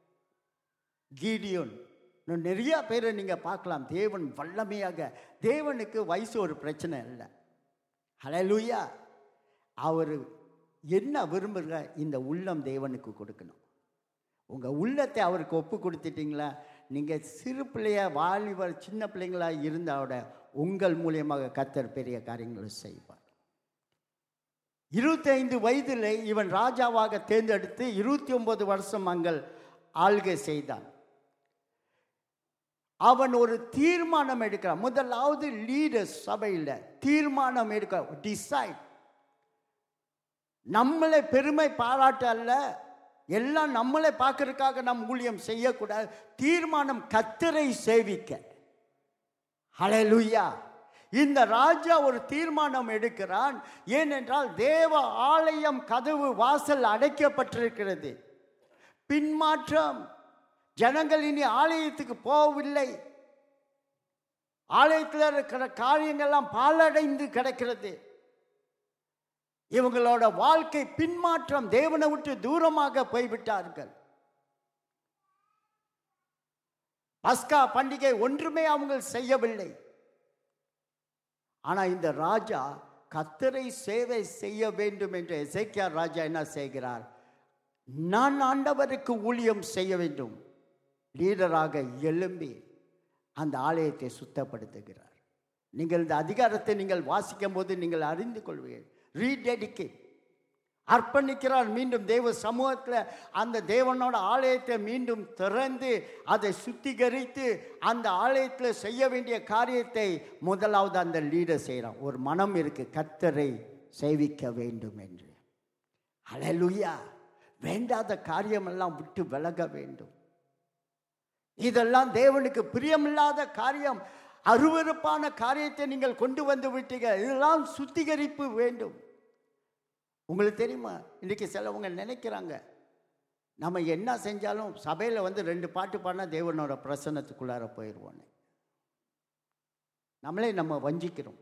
கீடியோன் இன்னும் நிறைய பேரை நீங்கள் பார்க்கலாம் தேவன் வல்லமையாக தேவனுக்கு வயசு ஒரு பிரச்சனை இல்லை ஹalleluya அவர் என்ன விரும்புகிற இந்த உள்ளம் தேவனுக்கு கொடுக்கணும் உங்கள் உள்ளத்தை அவருக்கு ஒப்பு கொடுத்துட்டீங்களா நீங்கள் சிறு பிள்ளையா வாலிபர் சின்ன பிள்ளைங்களா இருந்தாவோட உங்கள் மூலியமாக கத்தர் பெரிய காரியங்களை செய்வார் இருபத்தைந்து வயதில் இவன் ராஜாவாக தேர்ந்தெடுத்து இருபத்தி ஒன்பது வருஷம் அங்கள் ஆள்கை செய்தான் அவன் ஒரு தீர்மானம் எடுக்கிறான் முதலாவது லீடர் சபையில் தீர்மானம் எடுக்க டிசைட் நம்மளை பெருமை பாராட்ட அல்ல எல்லாம் நம்மளை பார்க்கறதுக்காக நம் ஊழியம் செய்யக்கூடாது தீர்மானம் கத்தரை சேவிக்க ஹalleluya இந்த ராஜா ஒரு தீர்மானம் எடுக்கிறான் ஏனென்றால் தேவ ஆலயம் கதவு வாசல் அடைக்கப்பட்டிருக்கிறது பின்மாற்றம் ஜனங்கள் இனி ஆலயத்துக்கு போகவில்லை ஆலயத்தில் இருக்கிற காரியங்கள்லாம் பாலடைந்து கிடக்கிறது இவங்களோட வாழ்க்கை பின்மாற்றம் தேவனை விட்டு தூரமாக போய்விட்டார்கள் பஸ்கா பண்டிகை ஒன்றுமே அவங்க செய்யவில்லை ஆனா இந்த ராஜா கத்தரை சேவை செய்ய வேண்டும் என்று எசேக்கியா ராஜா என்ன செய்கிறார் நான் ஆண்டவருக்கு ஊழியம் செய்ய வேண்டும் லீடராக எழும்பி அந்த ஆலயத்தை சுத்தப்படுத்துகிறார் நீங்கள் இந்த அதிகாரத்தை நீங்கள் வாசிக்கும் போது நீங்கள் அறிந்து கொள்வீர்கள் ரீடெடிகேட் அர்ப்பணிக்கிறார் மீண்டும் தேவ சமூகத்தில் அந்த தேவனோட ஆலயத்தை மீண்டும் திறந்து அதை சுத்திகரித்து அந்த ஆலயத்தில் செய்ய வேண்டிய காரியத்தை முதலாவது அந்த லீடர் செய்கிறான் ஒரு மனம் இருக்கு கத்தரை சேவிக்க வேண்டும் என்று ஹalleluya வேண்டாத காரியமெல்லாம் விட்டு விலக வேண்டும் இதெல்லாம் தேவனுக்கு பிரியமில்லாத காரியம் அருவருப்பான காரியத்தை நீங்கள் கொண்டு வந்து விட்டீங்க இதெல்லாம் சுத்திகரிப்பு வேண்டும் உங்களுக்கு தெரியுமா இன்றைக்கி சிலவங்க நினைக்கிறாங்க நம்ம என்ன செஞ்சாலும் சபையில் வந்து ரெண்டு பாட்டு பாடினா தேவனோட பிரசன்னத்துக்குள்ளார போயிடுவோன்னு நம்மளே நம்ம வஞ்சிக்கிறோம்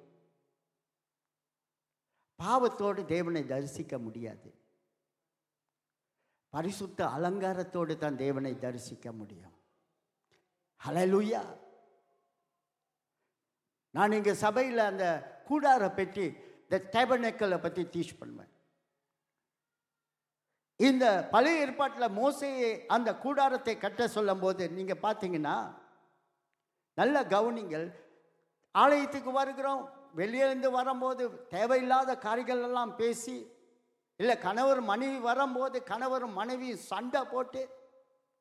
பாவத்தோடு தேவனை தரிசிக்க முடியாது பரிசுத்த அலங்காரத்தோடு தான் தேவனை தரிசிக்க முடியும் ஹalleluya நான் இங்கே சபையில் அந்த கூடார பெட்டி இந்த டேபனக்கலை பற்றி டீச் பண்ணுவேன் இந்த பழைய ஏற்பாட்டில் மோசையை அந்த கூடாரத்தை கட்ட சொல்லும்போது நீங்கள் பார்த்தீங்கன்னா நல்ல கவனிங்கள் ஆலயத்துக்கு வருகிறோம் வெளியே இருந்து வரும்போது தேவையில்லாத காரியங்கள் எல்லாம் பேசி இல்லை கணவர் மனைவி வரும்போது கணவர் மனைவி சண்டை போட்டு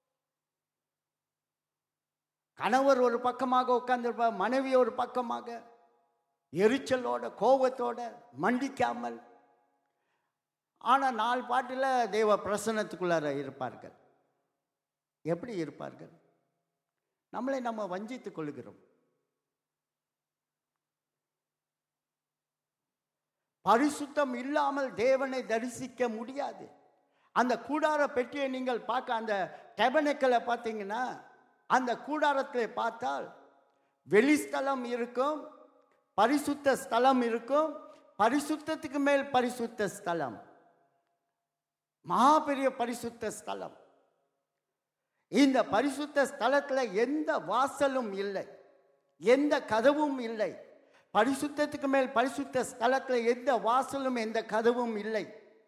கணவர் ஒரு பக்கமாக உட்கார்ந்திருப்பார் மனைவி ஒரு பக்கமாக எரிச்சலோட கோபத்தோட மண்டிக்காமல் ஆனால் நாலு பாட்டில் தெய்வ பிரசன்னத்துக்குள்ளார இருப்பார்கள் எப்படி இருப்பார்கள் நம்மளை நம்ம வஞ்சித்துக் கொள்கிறோம் பரிசுத்தம் இல்லாமல் தேவனை தரிசிக்க முடியாது அந்த கூடார பெட்டியை நீங்கள் பார்க்க அந்த டெபனக்கலை பார்த்தீங்கன்னா அந்த கூடாரத்தில் பார்த்தால் வெளிஸ்தலம் இருக்கும் பரிசுத்த ஸ்தலம் இருக்கும் பரிசுத்தத்துக்கு மேல் பரிசுத்த ஸ்தலம் மகாபெரிய பரிசுத்த ஸ்தலம் இந்த பரிசுத்த ஸ்தலத்துல எந்த வாசலும் இல்லை எந்த கதவும் இல்லை பரிசுத்தத்துக்கு மேல் பரிசுத்த ஸ்தலத்துல எந்த வாசலும் எந்த கதவும் இல்லை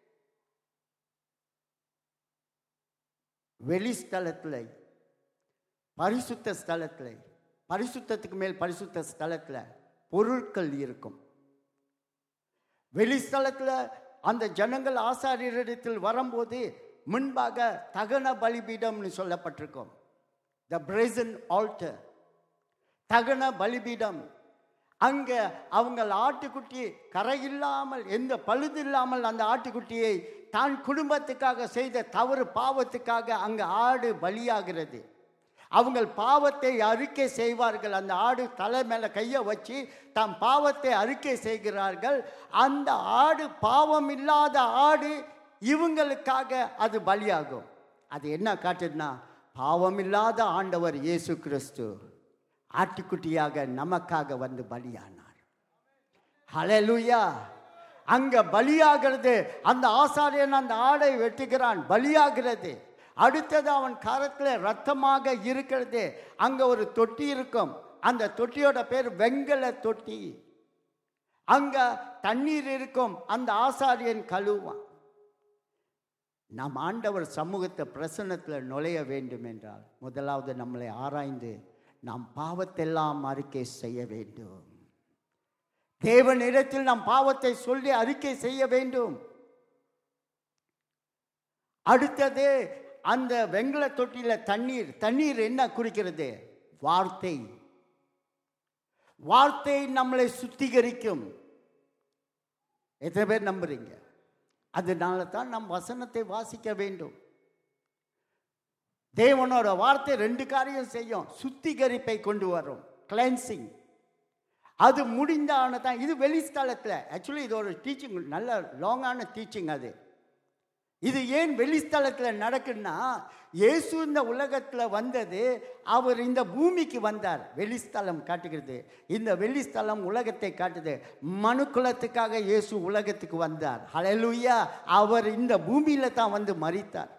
வெளி ஸ்தலத்துல பரிசுத்த ஸ்தலத்துல பரிசுத்தத்துக்கு மேல் பரிசுத்த ஸ்தலத்துல பொருட்கள் இருக்கும் வெளி ஸ்தலத்துல அந்த ஜனங்கள் ஆசாரியரிடத்தில் வரும்போது முன்பாக தகன பலிபீடம்னு சொல்லப்பட்டிருக்கும் த பிரேசன் ஆல்டர் தகன பலிபீடம் அங்க அவங்க ஆட்டுக்குட்டி கரையில்லாமல் எந்த பழுது இல்லாமல் அந்த ஆட்டுக்குட்டியை தான் குடும்பத்துக்காக செய்த தவறு பாவத்துக்காக அங்க ஆடு பலியாகிறது அவங்க பாவத்தை அறிக்கை செய்வார்கள் அந்த ஆடு தலை மேல கையை வச்சு தம் பாவத்தை அறிக்கை செய்கிறார்கள் அந்த ஆடு பாவம் இல்லாத ஆடு இவங்களுக்காக அது பலியாகும் அது என்ன காட்டுதுன்னா பாவம் இல்லாத ஆண்டவர் இயேசு கிறிஸ்து ஆட்டுக்குட்டியாக நமக்காக வந்து பலியானார் ஹalleluya அங்க பலியாகிறது அந்த ஆசாரியன் அந்த ஆடை வெட்டுகிறான் பலியாகிறது அடுத்தது அவன் கரத்துல ரத்தமாக இருக்கிறது அங்க ஒரு தொட்டி இருக்கும் அந்த தொட்டியோட பேர் வெங்கல தொட்டி அங்க தண்ணீர் இருக்கும் அந்த ஆசாரியன் கழுவான் நாம் ஆண்டவர் சமூகத்தை பிரசன்னத்தில் நுழைய வேண்டும் என்றால் முதலாவது நம்மளை ஆராய்ந்து நாம் பாவத்தெல்லாம் அறிக்கை செய்ய வேண்டும் தேவனிடத்தில் நாம் பாவத்தை சொல்லி அறிக்கை செய்ய வேண்டும் அடுத்தது அந்த வெங்கல தொட்டியில தண்ணீர் தண்ணீர் என்ன குறிக்கிறது வார்த்தை வார்த்தை நம்மளை சுத்திகரிக்கும் எத்தனை பேர் நம்புறீங்க அதனால தான் நம் வசனத்தை வாசிக்க வேண்டும் தேவனோட வார்த்தை ரெண்டு காரியம் செய்யும் சுத்திகரிப்பை கொண்டு வரும் கிளென்சிங் அது முடிந்தான தான் இது வெளிஸ்தலத்தில் ஆக்சுவலி இது ஒரு டீச்சிங் நல்ல லாங்கான டீச்சிங் அது இது ஏன் வெளிஸ்தலத்தில் நடக்குன்னா இயேசு இந்த உலகத்தில் வந்தது அவர் இந்த பூமிக்கு வந்தார் வெளிஸ்தலம் காட்டுகிறது இந்த வெளிஸ்தலம் உலகத்தை காட்டுது மனுக்குலத்துக்காக இயேசு உலகத்துக்கு வந்தார் ஹalleluya அவர் இந்த பூமியில தான் வந்து மரித்தார்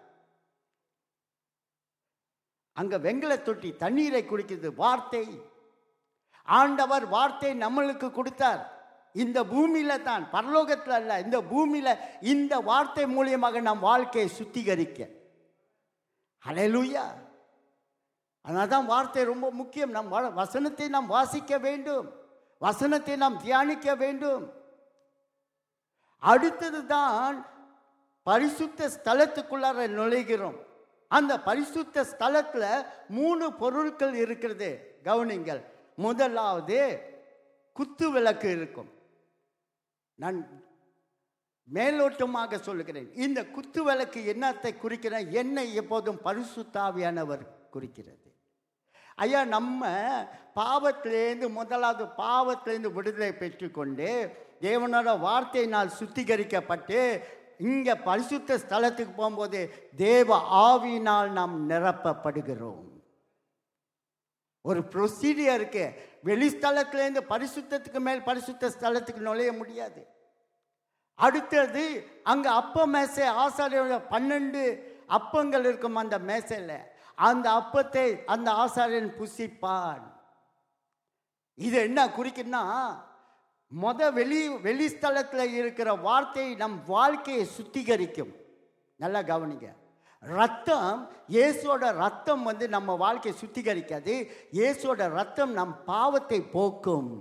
அங்க வெங்கல தொட்டி தண்ணீரை குடிக்கிறது வார்த்தை ஆண்டவர் வார்த்தை நம்மளுக்கு கொடுத்தார் இந்த பூமியில தான் பரலோகத்தில் அல்ல இந்த பூமியில இந்த வார்த்தை மூலியமாக நம் வாழ்க்கையை சுத்திகரிக்க ஹalleluya அதனால தான் வார்த்தை ரொம்ப முக்கியம் நம் வா- வசனத்தை நாம் வாசிக்க வேண்டும் வசனத்தை நாம் தியானிக்க வேண்டும் அடுத்தது தான் பரிசுத்த ஸ்தலத்துக்குள்ளார நுழைகிறோம் அந்த பரிசுத்த ஸ்தலத்துல மூணு பொருட்கள் இருக்கிறது கவனிங்கள் முதலாவது குத்து விளக்கு இருக்கும் நான் மேலோட்டமாக சொல்லுகிறேன் இந்த குத்து விளக்கு என்னத்தை குறிக்கிறேன் என்னை எப்போதும் பரிசுத்தாவியானவர் குறிக்கிறது ஐயா நம்ம பாவத்திலேருந்து முதலாவது பாவத்திலேருந்து விடுதலை பெற்றுக்கொண்டு தேவனோட வார்த்தையினால் சுத்திகரிக்கப்பட்டு இங்க பரிசுத்த ஸ்தலத்துக்கு போகும்போது தேவ ஆவியினால் நாம் நிரப்பப்படுகிறோம் ஒரு ப்ரொசீடியர் இருக்கு வெளிஸ்தலத்திலேருந்து பரிசுத்தத்துக்கு மேல் பரிசுத்த ஸ்தலத்துக்கு நுழைய முடியாது அடுத்தது அங்க அப்ப மேசை ஆசாரியோட பன்னெண்டு அப்பங்கள் இருக்கும் அந்த மேசையில் அந்த அப்பத்தை அந்த ஆசாரியன் புசிப்பான் இது என்ன குறிக்குன்னா மொத வெளி வெளிஸ்தலத்தில் இருக்கிற வார்த்தை நம் வாழ்க்கையை சுத்திகரிக்கும் நல்லா கவனிங்க ரத்தம் இயேசுவோட ரத்தம் வந்து நம்ம வாழ்க்கையை சுத்திகரிக்காது இயேசுவோட ரத்தம் நம் பாவத்தை போக்கும்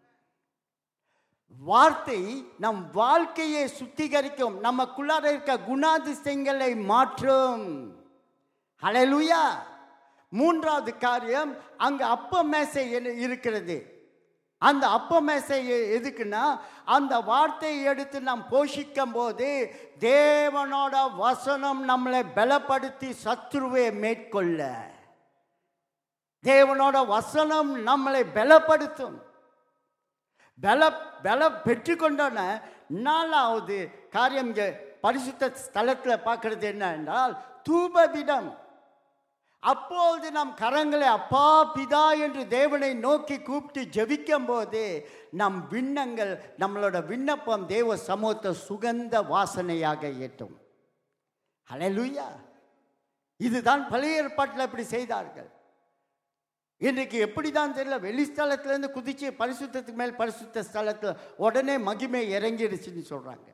வார்த்தை நம் வாழ்க்கையை சுத்திகரிக்கும் நமக்குள்ளார இருக்க குணாதிசயங்களை மாற்றும் ஹalleluya மூன்றாவது காரியம் அங்க அப்ப மேசை இரு- இருக்கிறது அந்த அப்ப மேசை எ- எதுக்குன்னா அந்த வார்த்தையை எடுத்து நாம் போஷிக்கும் போது தேவனோட வசனம் நம்மளை பலப்படுத்தி சத்துருவை மேற்கொள்ள தேவனோட வசனம் நம்மளை பலப்படுத்தும் பல பல பெற்றுக்கொண்டோன்ன நாலாவது காரியம் இங்க பரிசுத்த ஸ்தலத்தில் பார்க்கறது என்ன என்றால் தூபவிடம் அப்பொழுது நம் கரங்களை அப்பா பிதா என்று தேவனை நோக்கி கூப்பிட்டு ஜெபிக்கும் போது நம் விண்ணங்கள் நம்மளோட விண்ணப்பம் தேவ சமூகத்தை சுகந்த வாசனையாக ஏற்றும் ஹalleluya இதுதான் பழைய ஏற்பாட்டில் இப்படி செய்தார்கள் இன்றைக்கு எப்படி தான் தெரியல வெளிஸ்தலத்திலேருந்து குதிச்சு பரிசுத்தத்துக்கு மேல் பரிசுத்த ஸ்தலத்தில் உடனே மகிமை இறங்கிடுச்சுன்னு சொல்கிறாங்க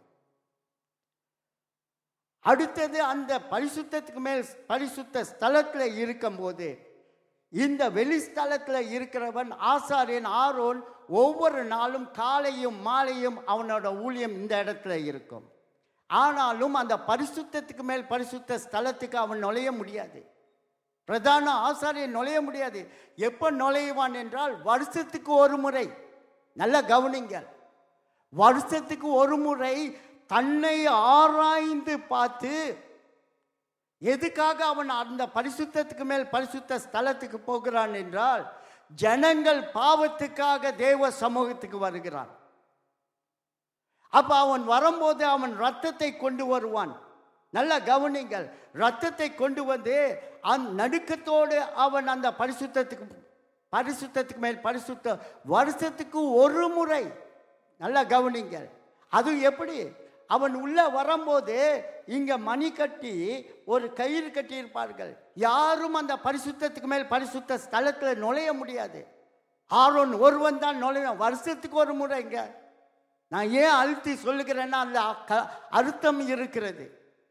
அடுத்தது அந்த பரிசுத்தத்துக்கு மேல் பரிசுத்த ஸ்தலத்தில் இருக்கும்போது இந்த வெளிஸ்தலத்தில் இருக்கிறவன் ஆசாரியன் ஆரோன் ஒவ்வொரு நாளும் காலையும் மாலையும் அவனோட ஊழியம் இந்த இடத்துல இருக்கும் ஆனாலும் அந்த பரிசுத்தத்துக்கு மேல் பரிசுத்த ஸ்தலத்துக்கு அவன் நுழைய முடியாது பிரதான ஆசாரியன் நுழைய முடியாது எப்போ நுழைவான் என்றால் வருஷத்துக்கு ஒரு முறை நல்ல கவனிங்கள் வருஷத்துக்கு ஒரு முறை தன்னை ஆராய்ந்து பார்த்து எதுக்காக அவன் அந்த பரிசுத்தத்துக்கு மேல் பரிசுத்த ஸ்தலத்துக்கு போகிறான் என்றால் ஜனங்கள் பாவத்துக்காக தேவ சமூகத்துக்கு வருகிறான் அப்ப அவன் வரும்போது அவன் ரத்தத்தை கொண்டு வருவான் நல்ல கவனிங்கள் ரத்தத்தை கொண்டு வந்து அந் நடுக்கத்தோடு அவன் அந்த பரிசுத்தத்துக்கு பரிசுத்தத்துக்கு மேல் பரிசுத்த வருஷத்துக்கு ஒரு முறை நல்ல கவனிங்கள் அது எப்படி அவன் உள்ள வரும்போது இங்க மணி கட்டி ஒரு கயிறு கட்டி இருப்பார்கள் யாரும் அந்த பரிசுத்தத்துக்கு மேல் பரிசுத்த ஸ்தலத்தில் நுழைய முடியாது ஆரோன் ஒருவன் தான் நுழைவான் வருஷத்துக்கு ஒரு முறை இங்க நான் ஏன் அழுத்தி சொல்லுகிறேன்னா அந்த க- அர்த்தம் இருக்கிறது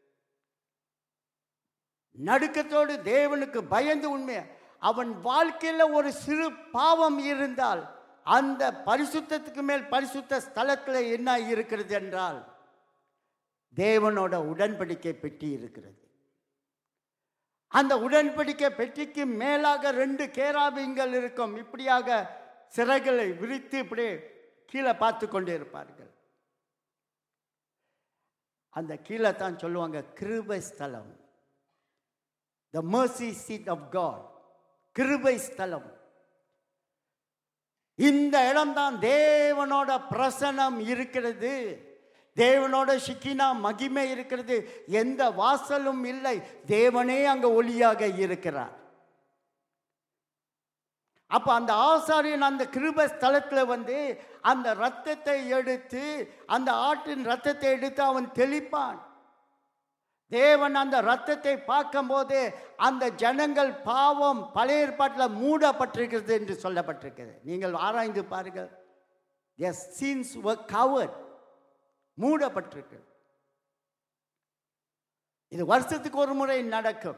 நடுக்கத்தோடு தேவனுக்கு பயந்து உண்மை அவன் வாழ்க்கையில ஒரு சிறு பாவம் இருந்தால் அந்த பரிசுத்தத்துக்கு மேல் பரிசுத்த ஸ்தலத்தில் என்ன இருக்கிறது என்றால் தேவனோட உடன்படிக்கை பெட்டி இருக்கிறது அந்த உடன்படிக்கை பெட்டிக்கு மேலாக ரெண்டு கேராபிங்கள் இருக்கும் இப்படியாக சிறைகளை விரித்து இப்படி கீழே பார்த்து கொண்டே இருப்பார்கள் அந்த கீழே தான் சொல்லுவாங்க கிருபை ஸ்தலம் த mercy seat of God கிருபை ஸ்தலம் இந்த இடம்தான் தேவனோட பிரசனம் இருக்கிறது தேவனோட ஷிக்கினா மகிமை இருக்கிறது எந்த வாசலும் இல்லை தேவனே அங்க ஒளியாக இருக்கிறார் அப்ப அந்த ஆசாரியன் அந்த கிருப ஸ்தலத்துல வந்து அந்த ரத்தத்தை எடுத்து அந்த ஆட்டின் ரத்தத்தை எடுத்து அவன் தெளிப்பான் தேவன் அந்த ரத்தத்தை பார்க்கும்போது அந்த ஜனங்கள் பாவம் பழைய ஏற்பாட்டில் மூடப்பட்டிருக்கிறது என்று சொல்லப்பட்டிருக்கிறது நீங்கள் ஆராய்ந்து பாருங்கள் எஸ் சீன்ஸ் were covered மூடப்பட்டிருக்கு இது வருஷத்துக்கு ஒரு முறை நடக்கும்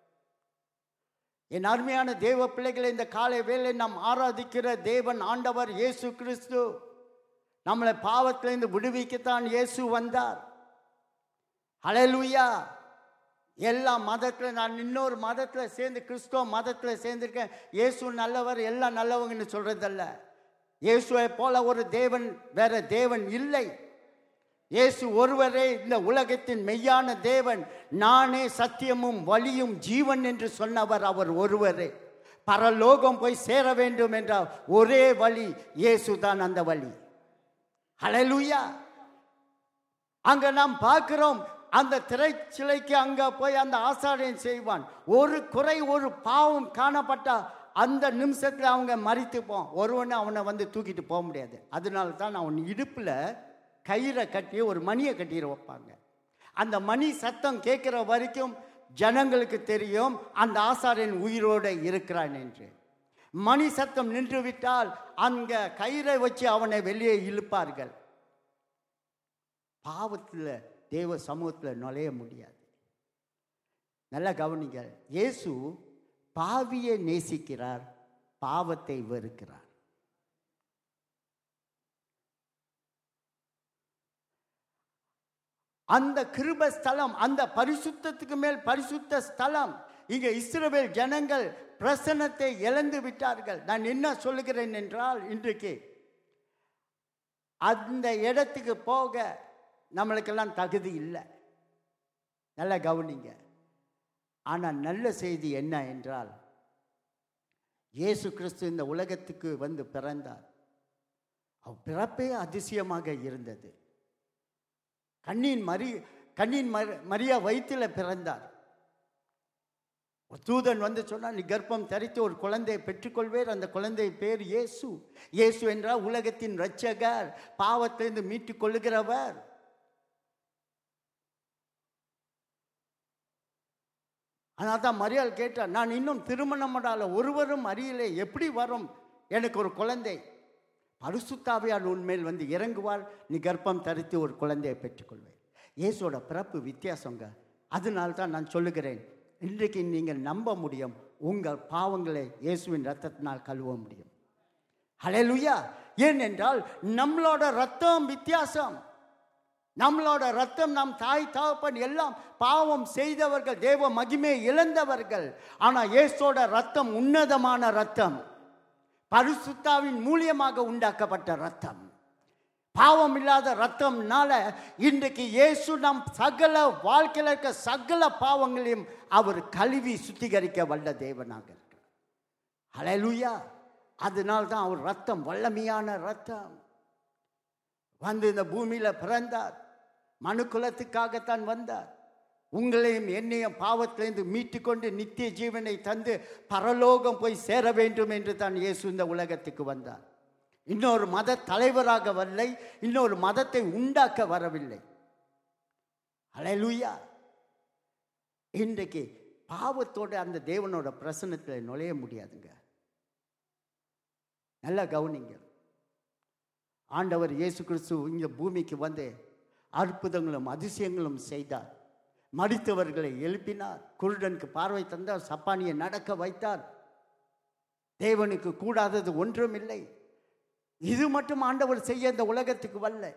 என் அருமையான தேவ பிள்ளைகளை இந்த காலை வேளை நாம் ஆராதிக்கிற தேவன் ஆண்டவர் இயேசு கிறிஸ்து நம்மளை பாவத்திலிருந்து விடுவிக்கத்தான் இயேசு வந்தார் ஹalleluya எல்லா மதத்தில் நான் இன்னொரு மதத்தில் சேர்ந்து கிறிஸ்துவ மதத்தில் சேர்ந்திருக்கேன் இயேசு நல்லவர் எல்லாம் நல்லவங்கன்னு சொல்றதல்ல இயேசுவை போல ஒரு தேவன் வேற தேவன் இல்லை இயேசு ஒருவரே இந்த உலகத்தின் மெய்யான தேவன் நானே சத்தியமும் வழியும் ஜீவன் என்று சொன்னவர் அவர் ஒருவரே பரலோகம் போய் சேர வேண்டும் என்ற ஒரே வழி இயேசு தான் அந்த வழி ஹalleluya அங்க நாம் பார்க்கிறோம் அந்த திரைச்சிலைக்கு அங்க போய் அந்த ஆசாரியன் செய்வான் ஒரு குறை ஒரு பாவம் காணப்பட்டா அந்த நிமிஷத்துல அவங்க மறித்துப்போம் ஒருவனை அவனை வந்து தூக்கிட்டு போக முடியாது அதனால தான் அவன் இடுப்புல கயிறை கட்டி ஒரு மணியை கட்டி வைப்பாங்க அந்த மணி சத்தம் கேட்கிற வரைக்கும் ஜனங்களுக்கு தெரியும் அந்த ஆசாரியன் உயிரோடு இருக்கிறான் என்று மணி சத்தம் நின்று விட்டால் அங்க கயிறை வச்சு அவனை வெளியே இழுப்பார்கள் பாவத்தில் தேவ சமூகத்தில் நுழைய முடியாது நல்லா கவனிங்க இயேசு பாவியை நேசிக்கிறார் பாவத்தை வெறுக்கிறார் அந்த கிருப ஸ்தலம் அந்த பரிசுத்தத்துக்கு மேல் பரிசுத்த ஸ்தலம் இங்கே இஸ்ரவேல் ஜனங்கள் பிரசன்னத்தை இழந்து விட்டார்கள் நான் என்ன சொல்லுகிறேன் என்றால் இன்றைக்கு அந்த இடத்துக்கு போக நம்மளுக்கெல்லாம் தகுதி இல்லை நல்லா கவனிங்க ஆனால் நல்ல செய்தி என்ன என்றால் இயேசு கிறிஸ்து இந்த உலகத்துக்கு வந்து பிறந்தார் அவர் பிறப்பே அதிசயமாக இருந்தது கண்ணின் மரி கண்ணின் மரி மரியா வயிற்றில் பிறந்தார் ஒரு தூதன் வந்து சொன்னான் நீ கர்ப்பம் தரித்து ஒரு குழந்தையை பெற்றுக்கொள்வேர் அந்த குழந்தை பேர் இயேசு இயேசு என்றால் உலகத்தின் இரட்சகர் பாவத்திலிருந்து மீட்டுக் கொள்ளுகிறவர் ஆனால் தான் மரியாள் கேட்டார் நான் இன்னும் திருமணம் பண்ணால ஒருவரும் அறியலே எப்படி வரும் எனக்கு ஒரு குழந்தை பரிசுத்தாவியார் உன்மேல் வந்து இறங்குவார் நீ கர்ப்பம் தரித்து ஒரு குழந்தையை பெற்றுக்கொள்வேன் இயேசுவோட பிறப்பு வித்தியாசங்க அதனால தான் நான் சொல்லுகிறேன் இன்றைக்கு நீங்கள் நம்ப முடியும் உங்கள் பாவங்களை இயேசுவின் ரத்தத்தினால் கழுவ முடியும் ஹalleluya ஏனென்றால் நம்மளோட ரத்தம் வித்தியாசம் நம்மளோட ரத்தம் நம் தாய் தகப்பன் எல்லாம் பாவம் செய்தவர்கள் தேவ மகிமை இழந்தவர்கள் ஆனா இயேசோட ரத்தம் உன்னதமான ரத்தம் பரிசுத்தாவின் மூலியமாக உண்டாக்கப்பட்ட ரத்தம் பாவம் இல்லாத ரத்தம்னால இன்றைக்கு இயேசு நம் சகல வாழ்க்கையில் இருக்க சகல பாவங்களையும் அவர் கழுவி சுத்திகரிக்க வல்ல தேவனாக இருக்கிறார் ஹalleluya அதனால தான் அவர் ரத்தம் வல்லமையான ரத்தம் வந்து இந்த பூமியில பிறந்தார் மனு குலத்துக்காகத்தான் வந்தார் உங்களையும் என்னையும் பாவத்திலிருந்து மீட்டுக்கொண்டு நித்திய ஜீவனை தந்து பரலோகம் போய் சேர வேண்டும் என்று தான் இயேசு இந்த உலகத்துக்கு வந்தார் இன்னொரு மத தலைவராக வரலை இன்னொரு மதத்தை உண்டாக்க வரவில்லை அலையலுயா இன்றைக்கு பாவத்தோட அந்த தேவனோட பிரசனத்தில் நுழைய முடியாதுங்க நல்லா கவனிங்க ஆண்டவர் இயேசு கிறிஸ்து இந்த பூமிக்கு வந்து அற்புதங்களும் அதிசயங்களும் செய்தார் மடித்தவர்களை எழுப்பினார் குருடனுக்கு பார்வை தந்தார் சப்பானியை நடக்க வைத்தார் தேவனுக்கு கூடாதது ஒன்றும் இல்லை இது மட்டும் ஆண்டவர் செய்ய இந்த உலகத்துக்கு வரல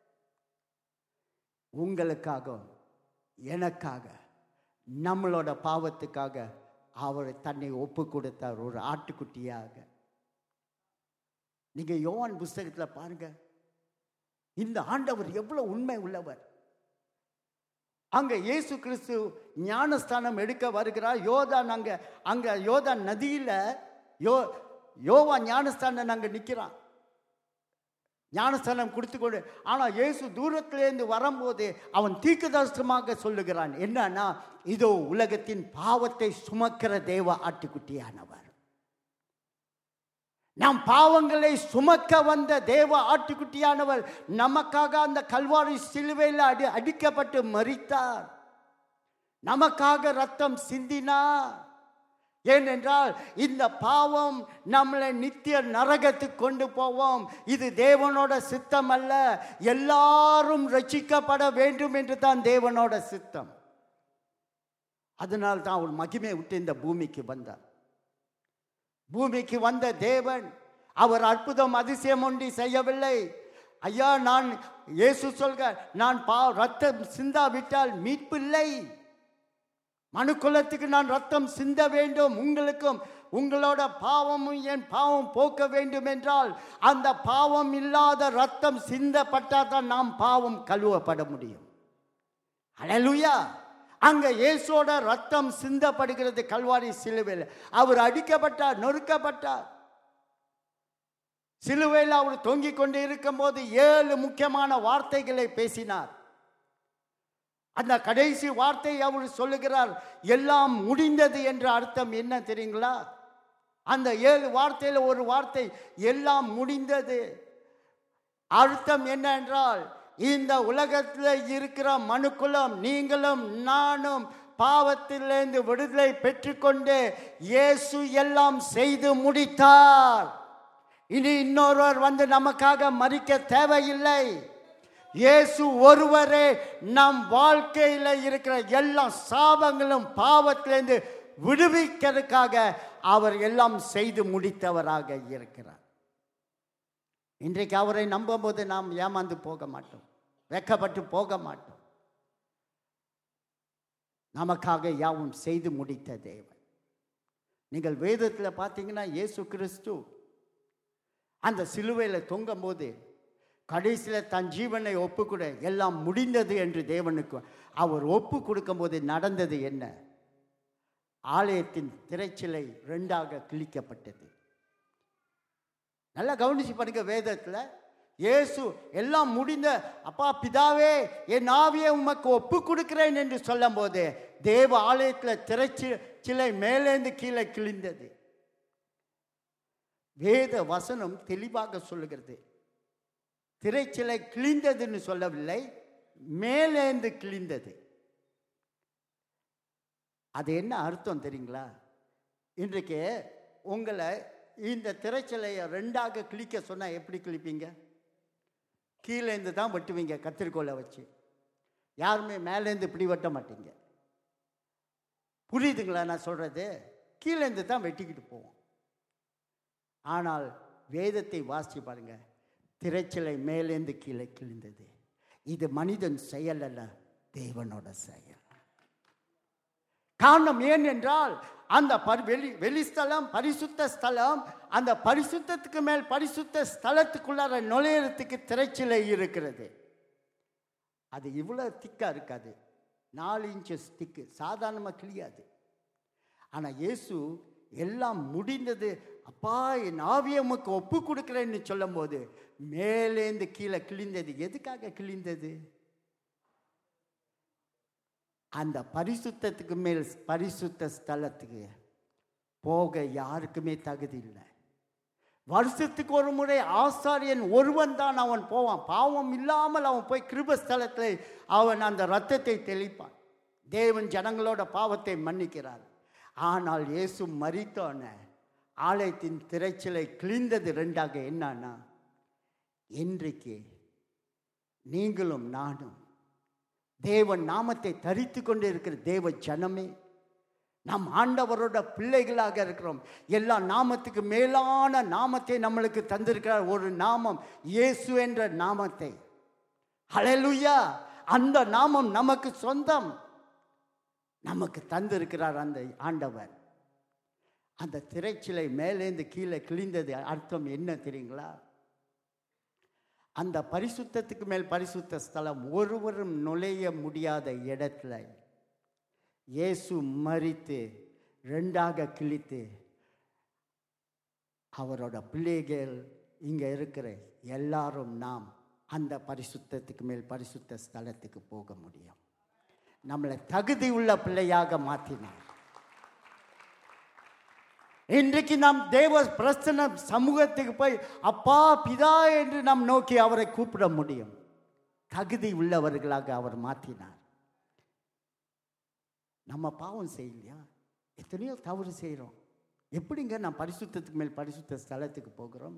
உங்களுக்காக எனக்காக நம்மளோட பாவத்துக்காக அவர் தன்னை ஒப்பு கொடுத்தார் ஒரு ஆட்டுக்குட்டியாக நீங்க யோவான் புஸ்தகத்துல பாருங்க இந்த ஆண்டவர் எவ்வளவு உண்மை உள்ளவர் அங்க இயேசு கிறிஸ்து ஞானஸ்தானம் எடுக்க வருகிறார் யோதான் அங்க அங்க யோதான் நதியில யோ யோவா ஞானஸ்தானம் அங்க நிக்கிறான் ஞானஸ்தானம் கொடுத்து கொண்டு ஆனா இயேசு தூரத்திலேருந்து வரும்போது அவன் தீர்க்கதரிசனமாக சொல்லுகிறான் என்னன்னா இதோ உலகத்தின் பாவத்தை சுமக்கிற தேவ ஆட்டுக்குட்டியானவர் நம் பாவங்களை சுமக்க வந்த தேவ ஆட்டுக்குட்டியானவர் நமக்காக அந்த கல்வாரி சிலுவையில் அடி அடிக்கப்பட்டு மரித்தார் நமக்காக ரத்தம் சிந்தினார் ஏனென்றால் இந்த பாவம் நம்மளை நித்திய நரகத்துக்கு கொண்டு போவோம் இது தேவனோட சித்தம் அல்ல எல்லாரும் ரட்சிக்கப்பட வேண்டும் என்று தான் தேவனோட சித்தம் அதனால் தான் அவர் மகிமை விட்டு இந்த பூமிக்கு வந்தார் பூமிக்கு வந்த தேவன் அவர் அற்புதம் அதிசயம் ஒன்றி செய்யவில்லை ஐயா நான் இயேசு சொல்க நான் பா ரத்தம் சிந்தாவிட்டால் மீட்பில்லை மனுக்குலத்துக்கு நான் ரத்தம் சிந்த வேண்டும் உங்களுக்கும் உங்களோட பாவமும் என் பாவம் போக்க வேண்டும் என்றால் அந்த பாவம் இல்லாத ரத்தம் சிந்தப்பட்டால் தான் நாம் பாவம் கழுவப்பட முடியும் அழலுயா அங்க இயேசோட ரத்தம் சிந்தப்படுகிறது கல்வாரி சிலுவையில் அவர் அடிக்கப்பட்டார் நொறுக்கப்பட்டார் சிலுவையில் அவர் தொங்கிக் கொண்டு இருக்கும்போது ஏழு முக்கியமான வார்த்தைகளை பேசினார் அந்த கடைசி வார்த்தை அவர் சொல்லுகிறார் எல்லாம் முடிந்தது என்ற அர்த்தம் என்ன தெரியுங்களா அந்த ஏழு வார்த்தையில ஒரு வார்த்தை எல்லாம் முடிந்தது அர்த்தம் என்ன என்றால் இந்த உலகத்தில் இருக்கிற மனுக்குலம் நீங்களும் நானும் பாவத்திலிருந்து விடுதலை பெற்றுக்கொண்டு இயேசு எல்லாம் செய்து முடித்தார் இனி இன்னொருவர் வந்து நமக்காக மறிக்க தேவையில்லை இயேசு ஒருவரே நம் வாழ்க்கையில் இருக்கிற எல்லா சாபங்களும் பாவத்திலிருந்து விடுவிக்கிறதுக்காக அவர் எல்லாம் செய்து முடித்தவராக இருக்கிறார் இன்றைக்கு அவரை நம்பும்போது நாம் ஏமாந்து போக மாட்டோம் வெக்கப்பட்டு போக மாட்டோம் நமக்காக யாவும் செய்து முடித்த தேவன் நீங்கள் வேதத்தில் பார்த்தீங்கன்னா இயேசு கிறிஸ்து அந்த சிலுவையில் தொங்கும்போது கடைசியில் தன் ஜீவனை ஒப்புக்கொட எல்லாம் முடிந்தது என்று தேவனுக்கு அவர் ஒப்பு கொடுக்கும்போது நடந்தது என்ன ஆலயத்தின் திரைச்சிலை ரெண்டாக கிழிக்கப்பட்டது நல்லா கவனிச்சு பாருங்க வேதத்தில் இயேசு எல்லாம் முடிந்த அப்பா பிதாவே என் ஆவியை உமக்கு ஒப்பு கொடுக்கிறேன் என்று சொல்லும்போது தேவ ஆலயத்தில் திரைச்சி சிலை மேலேந்து கீழே கிழிந்தது வேத வசனம் தெளிவாக சொல்லுகிறது திரைச்சிலை கிழிந்ததுன்னு சொல்லவில்லை மேலேந்து கிழிந்தது அது என்ன அர்த்தம் தெரியுங்களா இன்றைக்கு உங்களை இந்த திரைச்சிலையை ரெண்டாக கிழிக்க சொன்னால் எப்படி கிழிப்பீங்க கீழேந்து தான் வெட்டுவீங்க கத்திரிக்கோலை வச்சு யாருமே மேலேருந்து இப்படி வெட்ட மாட்டீங்க புரியுதுங்களா நான் சொல்கிறது கீழேந்து தான் வெட்டிக்கிட்டு போவோம் ஆனால் வேதத்தை வாசிச்சு பாருங்க திரைச்சிலை மேலேந்து கீழே கிழிந்தது இது மனிதன் செயல் அல்ல தேவனோட செயல் காரணம் ஏன் என்றால் அந்த பரி வெளி வெளிஸ்தலம் பரிசுத்த ஸ்தலம் அந்த பரிசுத்தத்துக்கு மேல் பரிசுத்த ஸ்தலத்துக்குள்ளார நுழையறதுக்கு திரைச்சிலை இருக்கிறது அது இவ்வளோ திக்காக இருக்காது நாலு இன்ச்சஸ் திக்கு சாதாரணமாக கிளியாது ஆனால் இயேசு எல்லாம் முடிந்தது அப்பா என் ஆவியை உமக்கு ஒப்பு கொடுக்குறேன்னு சொல்லும்போது மேலேந்து கீழே கிழிந்தது எதுக்காக கிழிந்தது அந்த பரிசுத்தத்துக்கு மேல் பரிசுத்த ஸ்தலத்துக்கு போக யாருக்குமே தகுதி இல்லை வருஷத்துக்கு ஒரு முறை ஆசாரியன் ஒருவன் தான் அவன் போவான் பாவம் இல்லாமல் அவன் போய் கிருபஸ்தலத்தில் அவன் அந்த ரத்தத்தை தெளிப்பான் தேவன் ஜனங்களோட பாவத்தை மன்னிக்கிறார் ஆனால் இயேசு மரித்தோன ஆலயத்தின் திரைச்சிலை கிழிந்தது ரெண்டாக என்னன்னா இன்றைக்கு நீங்களும் நானும் தேவன் நாமத்தை தரித்து கொண்டு இருக்கிற தேவ ஜனமே நாம் ஆண்டவரோட பிள்ளைகளாக இருக்கிறோம் எல்லா நாமத்துக்கு மேலான நாமத்தை நம்மளுக்கு தந்திருக்கிறார் ஒரு நாமம் இயேசு என்ற நாமத்தை ஹalleluya அந்த நாமம் நமக்கு சொந்தம் நமக்கு தந்திருக்கிறார் அந்த ஆண்டவர் அந்த திரைச்சிலை மேலேந்து கீழே கிழிந்தது அர்த்தம் என்ன தெரியுங்களா அந்த பரிசுத்தத்துக்கு மேல் பரிசுத்த ஸ்தலம் ஒருவரும் நுழைய முடியாத இடத்துல இயேசு மறித்து ரெண்டாக கிழித்து அவரோட பிள்ளைகள் இங்கே இருக்கிற எல்லாரும் நாம் அந்த பரிசுத்தத்துக்கு மேல் பரிசுத்த ஸ்தலத்துக்கு போக முடியும் நம்மளை தகுதி உள்ள பிள்ளையாக மாற்றினார் இன்றைக்கு நாம் தேவ பிரசன சமூகத்துக்கு போய் அப்பா பிதா என்று நாம் நோக்கி அவரை கூப்பிட முடியும் தகுதி உள்ளவர்களாக அவர் மாற்றினார் நம்ம பாவம் செய்யலையா எத்தனையோ தவறு செய்கிறோம் எப்படிங்க நான் பரிசுத்தத்துக்கு மேல் பரிசுத்த ஸ்தலத்துக்கு போகிறோம்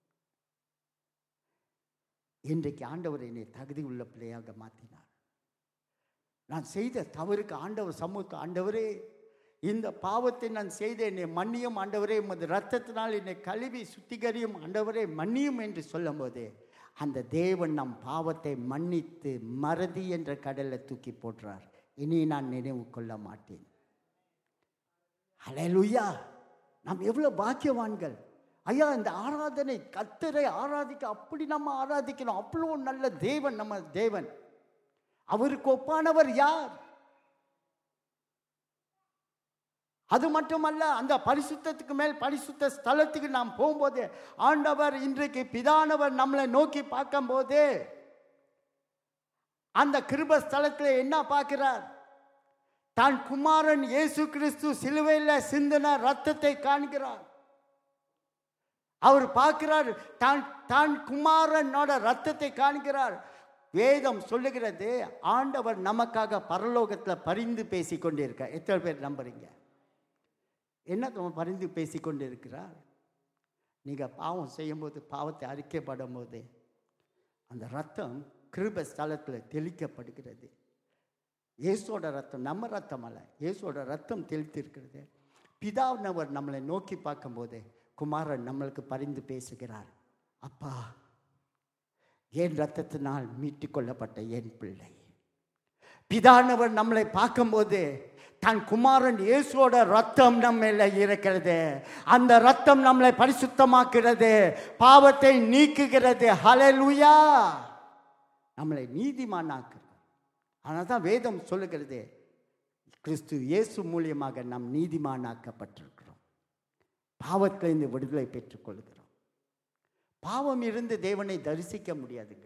இன்றைக்கு ஆண்டவர் என்னை தகுதி உள்ள பிள்ளையாக மாற்றினார் நான் செய்த தவறுக்கு ஆண்டவர் சமூக ஆண்டவரே இந்த பாவத்தை நான் செய்த என்னை மன்னியும் ஆண்டவரே உமது ரத்தத்தினால் என்னை கழுவி சுத்திகரியும் ஆண்டவரே மன்னியும் என்று சொல்லும்போது அந்த தேவன் நம் பாவத்தை மன்னித்து மறதி என்ற கடலை தூக்கி போடுறார் இனி நான் நினைவு கொள்ள மாட்டேன் ஹalleluya நாம் எவ்வளோ பாக்கியவான்கள் ஐயா இந்த ஆராதனை கத்தரை ஆராதிக்க அப்படி நம்ம ஆராதிக்கணும் அவ்வளோ நல்ல தேவன் நம்ம தேவன் அவருக்கு ஒப்பானவர் யார் அது மட்டுமல்ல அந்த பரிசுத்தத்துக்கு மேல் பரிசுத்த ஸ்தலத்துக்கு நாம் போகும்போது ஆண்டவர் இன்றைக்கு பிதானவர் நம்மளை நோக்கி பார்க்கும்போது அந்த கிருப ஸ்தலத்தில் என்ன பார்க்கிறார் தான் குமாரன் இயேசு கிறிஸ்து சிலுவையில் சிந்தின ரத்தத்தை காண்கிறார் அவர் பார்க்கிறார் தான் தான் குமாரனோட ரத்தத்தை காண்கிறார் வேதம் சொல்லுகிறது ஆண்டவர் நமக்காக பரலோகத்தில் பரிந்து பேசி கொண்டிருக்கார் எத்தனை பேர் நம்புறீங்க என்ன நம்ம பரிந்து பேசி கொண்டு இருக்கிறார் நீங்கள் பாவம் செய்யும்போது பாவத்தை அறிக்கைப்படும் போது அந்த ரத்தம் கிருப ஸ்தலத்தில் தெளிக்கப்படுகிறது இயேசோட ரத்தம் நம்ம ரத்தம் அல்ல இயேசோட ரத்தம் தெளித்திருக்கிறது பிதாவினவர் நம்மளை நோக்கி பார்க்கும்போது குமாரன் நம்மளுக்கு பரிந்து பேசுகிறார் அப்பா என் ரத்தத்தினால் மீட்டு கொள்ளப்பட்ட என் பிள்ளை பிதானவர் நம்மளை பார்க்கும்போது தன் குமாரன் இயேசுவோட ரத்தம் நம்ம மேல இருக்கிறது அந்த ரத்தம் நம்மளை பரிசுத்தமாக்குறது பாவத்தை நீக்குகிறது ஹalleluya நம்மளை நீதிமானாக்குறது ஆனால் தான் வேதம் சொல்லுகிறது கிறிஸ்து இயேசு மூலியமாக நாம் நீதிமானாக்கப்பட்டிருக்கிறோம் பாவத்திலிருந்து விடுதலை பெற்றுக்கொள்கிறோம் பாவம் இருந்து தேவனை தரிசிக்க முடியாதுங்க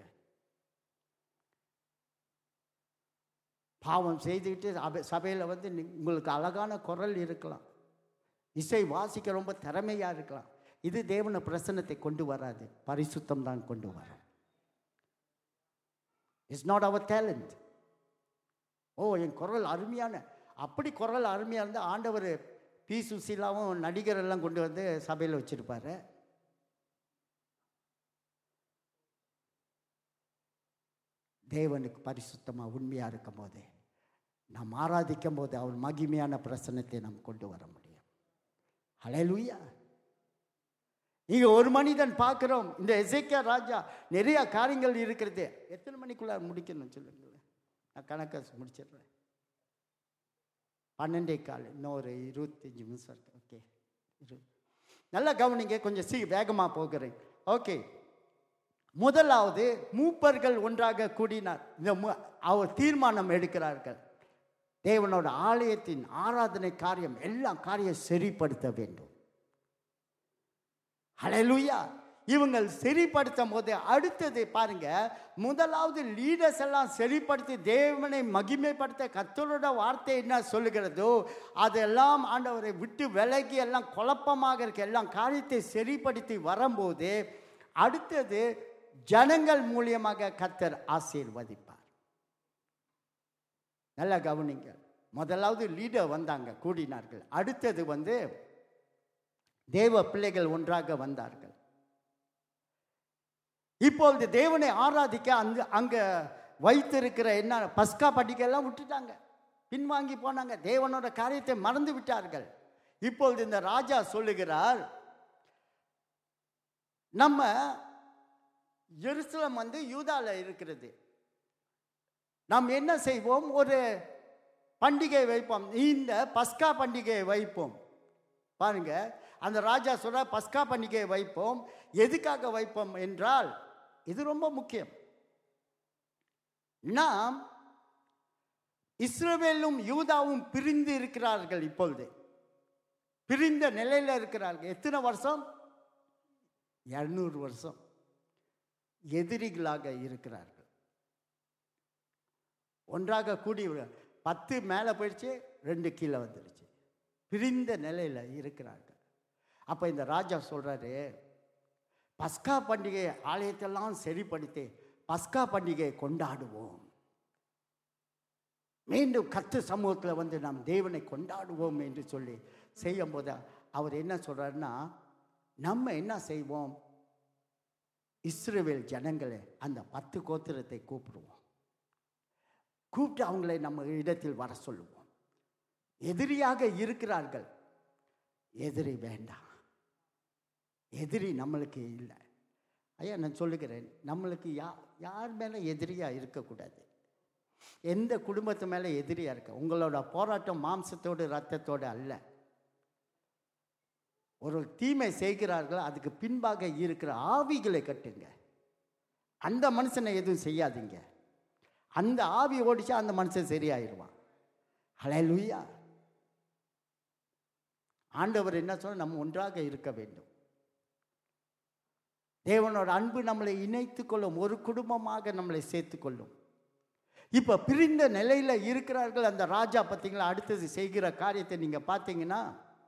பாவம் செய்துக்கிட்டு சபை சபையில் வந்து நீ- உங்களுக்கு அழகான குரல் இருக்கலாம் இசை வாசிக்க ரொம்ப திறமையாக இருக்கலாம் இது தேவன பிரசன்னத்தை கொண்டு வராது பரிசுத்தம் தான் கொண்டு வரும் இட்ஸ் நாட் அவர் டேலண்ட் ஓ என் குரல் அருமையான அப்படி குரல் அருமையாக இருந்தால் ஆண்டவர் பி சுசீலாவும் நடிகர் எல்லாம் கொண்டு வந்து சபையில் வச்சிருப்பாரு தேவனுக்கு பரிசுத்தமாக உண்மையாக இருக்கும் போது நாம் ஆராதிக்கும் போது அவர் மகிமையான பிரசன்னத்தை நாம் கொண்டு வர முடியும் ஹalleluya இங்க ஒரு மனிதன் பார்க்கிறோம் இந்த எசேக்கியா ராஜா நிறைய காரியங்கள் இருக்கிறது எத்தனை மணிக்குள்ள முடிக்கணும் சொல்லுங்களேன் நான் கணக்கை முடிச்சிடுறேன் பன்னெண்டே கால் இன்னும் ஒரு இருபத்தஞ்சி நிமிஷம் இருக்கு ஓகே இரு நல்லா கவனிங்க கொஞ்சம் சீ வேகமாக போகிறேன் ஓகே முதலாவது மூப்பர்கள் ஒன்றாக கூடினார் இந்த மு- அவர் தீர்மானம் எடுக்கிறார்கள் தேவனோட ஆலயத்தின் ஆராதனை காரியம் எல்லாம் காரியம் சரிப்படுத்த வேண்டும் ஹalleluya இவங்கள் சரிப்படுத்தும் போது அடுத்தது பாருங்க முதலாவது லீடர்ஸ் எல்லாம் சரிப்படுத்தி தேவனை மகிமைப்படுத்த கர்த்தரோட வார்த்தை என்ன சொல்லுகிறதோ அதெல்லாம் ஆண்டவரை விட்டு விலகி எல்லாம் குழப்பமாக இருக்க எல்லாம் காரியத்தை சரிப்படுத்தி வரும்போது அடுத்தது ஜனங்கள் மூலியமாக கர்த்தர் ஆசீர்வதிப்பார் நல்லா கவனிங்க முதலாவது லீடர் வந்தாங்க கூடினார்கள் அடுத்தது வந்து தேவ பிள்ளைகள் ஒன்றாக வந்தார்கள் இப்பொழுது தேவனை ஆராதிக்க அங்க அங்க வைத்திருக்கிற என்ன பஸ்கா பண்டிகை எல்லாம் விட்டுட்டாங்க பின்வாங்கி போனாங்க தேவனோட காரியத்தை மறந்து விட்டார்கள் இப்பொழுது இந்த ராஜா சொல்லுகிறார் நம்ம எருசலம் வந்து யூதால இருக்கிறது நாம் என்ன செய்வோம் ஒரு பண்டிகை வைப்போம் இந்த பஸ்கா பண்டிகையை வைப்போம் பாருங்க அந்த ராஜா சொல்ற பஸ்கா பண்டிகையை வைப்போம் எதுக்காக வைப்போம் என்றால் இது ரொம்ப முக்கியம் நாம் இஸ்ரவேலும் யூதாவும் பிரிந்து இருக்கிறார்கள் இப்பொழுது பிரிந்த நிலையில இருக்கிறார்கள் எத்தனை வருஷம் இருநூறு வருஷம் எதிரிகளாக இருக்கிறார்கள் ஒன்றாக கூடி பத்து மேலே போயிடுச்சு ரெண்டு கீழே வந்துடுச்சு பிரிந்த நிலையில் இருக்கிறார்கள் அப்போ இந்த ராஜா சொல்கிறாரு பஸ்கா பண்டிகை ஆலயத்தெல்லாம் சரிப்படுத்தி பஸ்கா பண்டிகையை கொண்டாடுவோம் மீண்டும் கத்து சமூகத்தில் வந்து நாம் தேவனை கொண்டாடுவோம் என்று சொல்லி செய்யும் போது அவர் என்ன சொல்றாருன்னா நம்ம என்ன செய்வோம் இஸ்ரவேல் ஜனங்களை அந்த பத்து கோத்திரத்தை கூப்பிடுவோம் கூப்பிட்டு அவங்களை நம்ம இடத்தில் வர சொல்லுவோம் எதிரியாக இருக்கிறார்கள் எதிரி வேண்டாம் எதிரி நம்மளுக்கு இல்லை ஐயா நான் சொல்லுகிறேன் நம்மளுக்கு யா யார் மேலே எதிரியாக இருக்கக்கூடாது எந்த குடும்பத்து மேலே எதிரியாக இருக்க உங்களோட போராட்டம் மாம்சத்தோடு ரத்தத்தோடு அல்ல ஒரு தீமை செய்கிறார்கள் அதுக்கு பின்பாக இருக்கிற ஆவிகளை கட்டுங்க அந்த மனுஷனை எதுவும் செய்யாதீங்க அந்த ஆவி ஓடிச்சா அந்த மனுஷன் சரியாயிருவான் ஹalleluya ஆண்டவர் என்ன சொல்ல நம்ம ஒன்றாக இருக்க வேண்டும் தேவனோட அன்பு நம்மளை இணைத்து கொள்ளும் ஒரு குடும்பமாக நம்மளை சேர்த்து கொள்ளும் இப்போ பிரிந்த நிலையில் இருக்கிறார்கள் அந்த ராஜா பார்த்தீங்களா அடுத்தது செய்கிற காரியத்தை நீங்கள் பார்த்தீங்கன்னா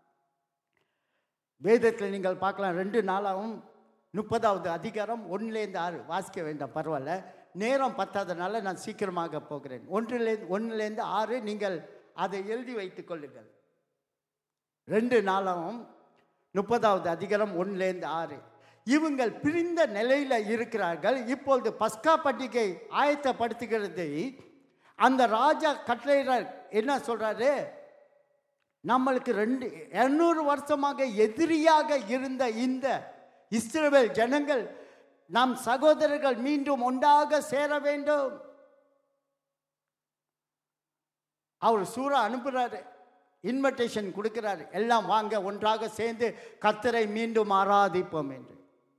வேதத்தில் நீங்கள் பார்க்கலாம் ரெண்டு நாளாகவும் முப்பதாவது அதிகாரம் ஒன்றுலேருந்து ஆறு வாசிக்க வேண்டாம் பரவாயில்ல நேரம் பத்தாதனால நான் சீக்கிரமாக போகிறேன் ஒன்றுலேருந்து ஒன்றுலேருந்து ஆறு நீங்கள் அதை எழுதி வைத்துக் கொள்ளுங்கள் ரெண்டு நாளாகவும் முப்பதாவது அதிகாரம் ஒன்றுலேருந்து ஆறு இவங்கள் பிரிந்த நிலையில் இருக்கிறார்கள் இப்பொழுது பஸ்கா பண்டிகை ஆயத்தப்படுத்துகிறது அந்த ராஜா கட்டளையிறார் என்ன சொல்றாரு நம்மளுக்கு ரெண்டு இருநூறு வருஷமாக எதிரியாக இருந்த இந்த இஸ்ரவேல் ஜனங்கள் நம் சகோதரர்கள் மீண்டும் ஒன்றாக சேர வேண்டும் அவர் சூறா அனுப்புகிறாரு இன்விடேஷன் கொடுக்கிறாரு எல்லாம் வாங்க ஒன்றாக சேர்ந்து கத்தரை மீண்டும் ஆராதிப்போம் என்று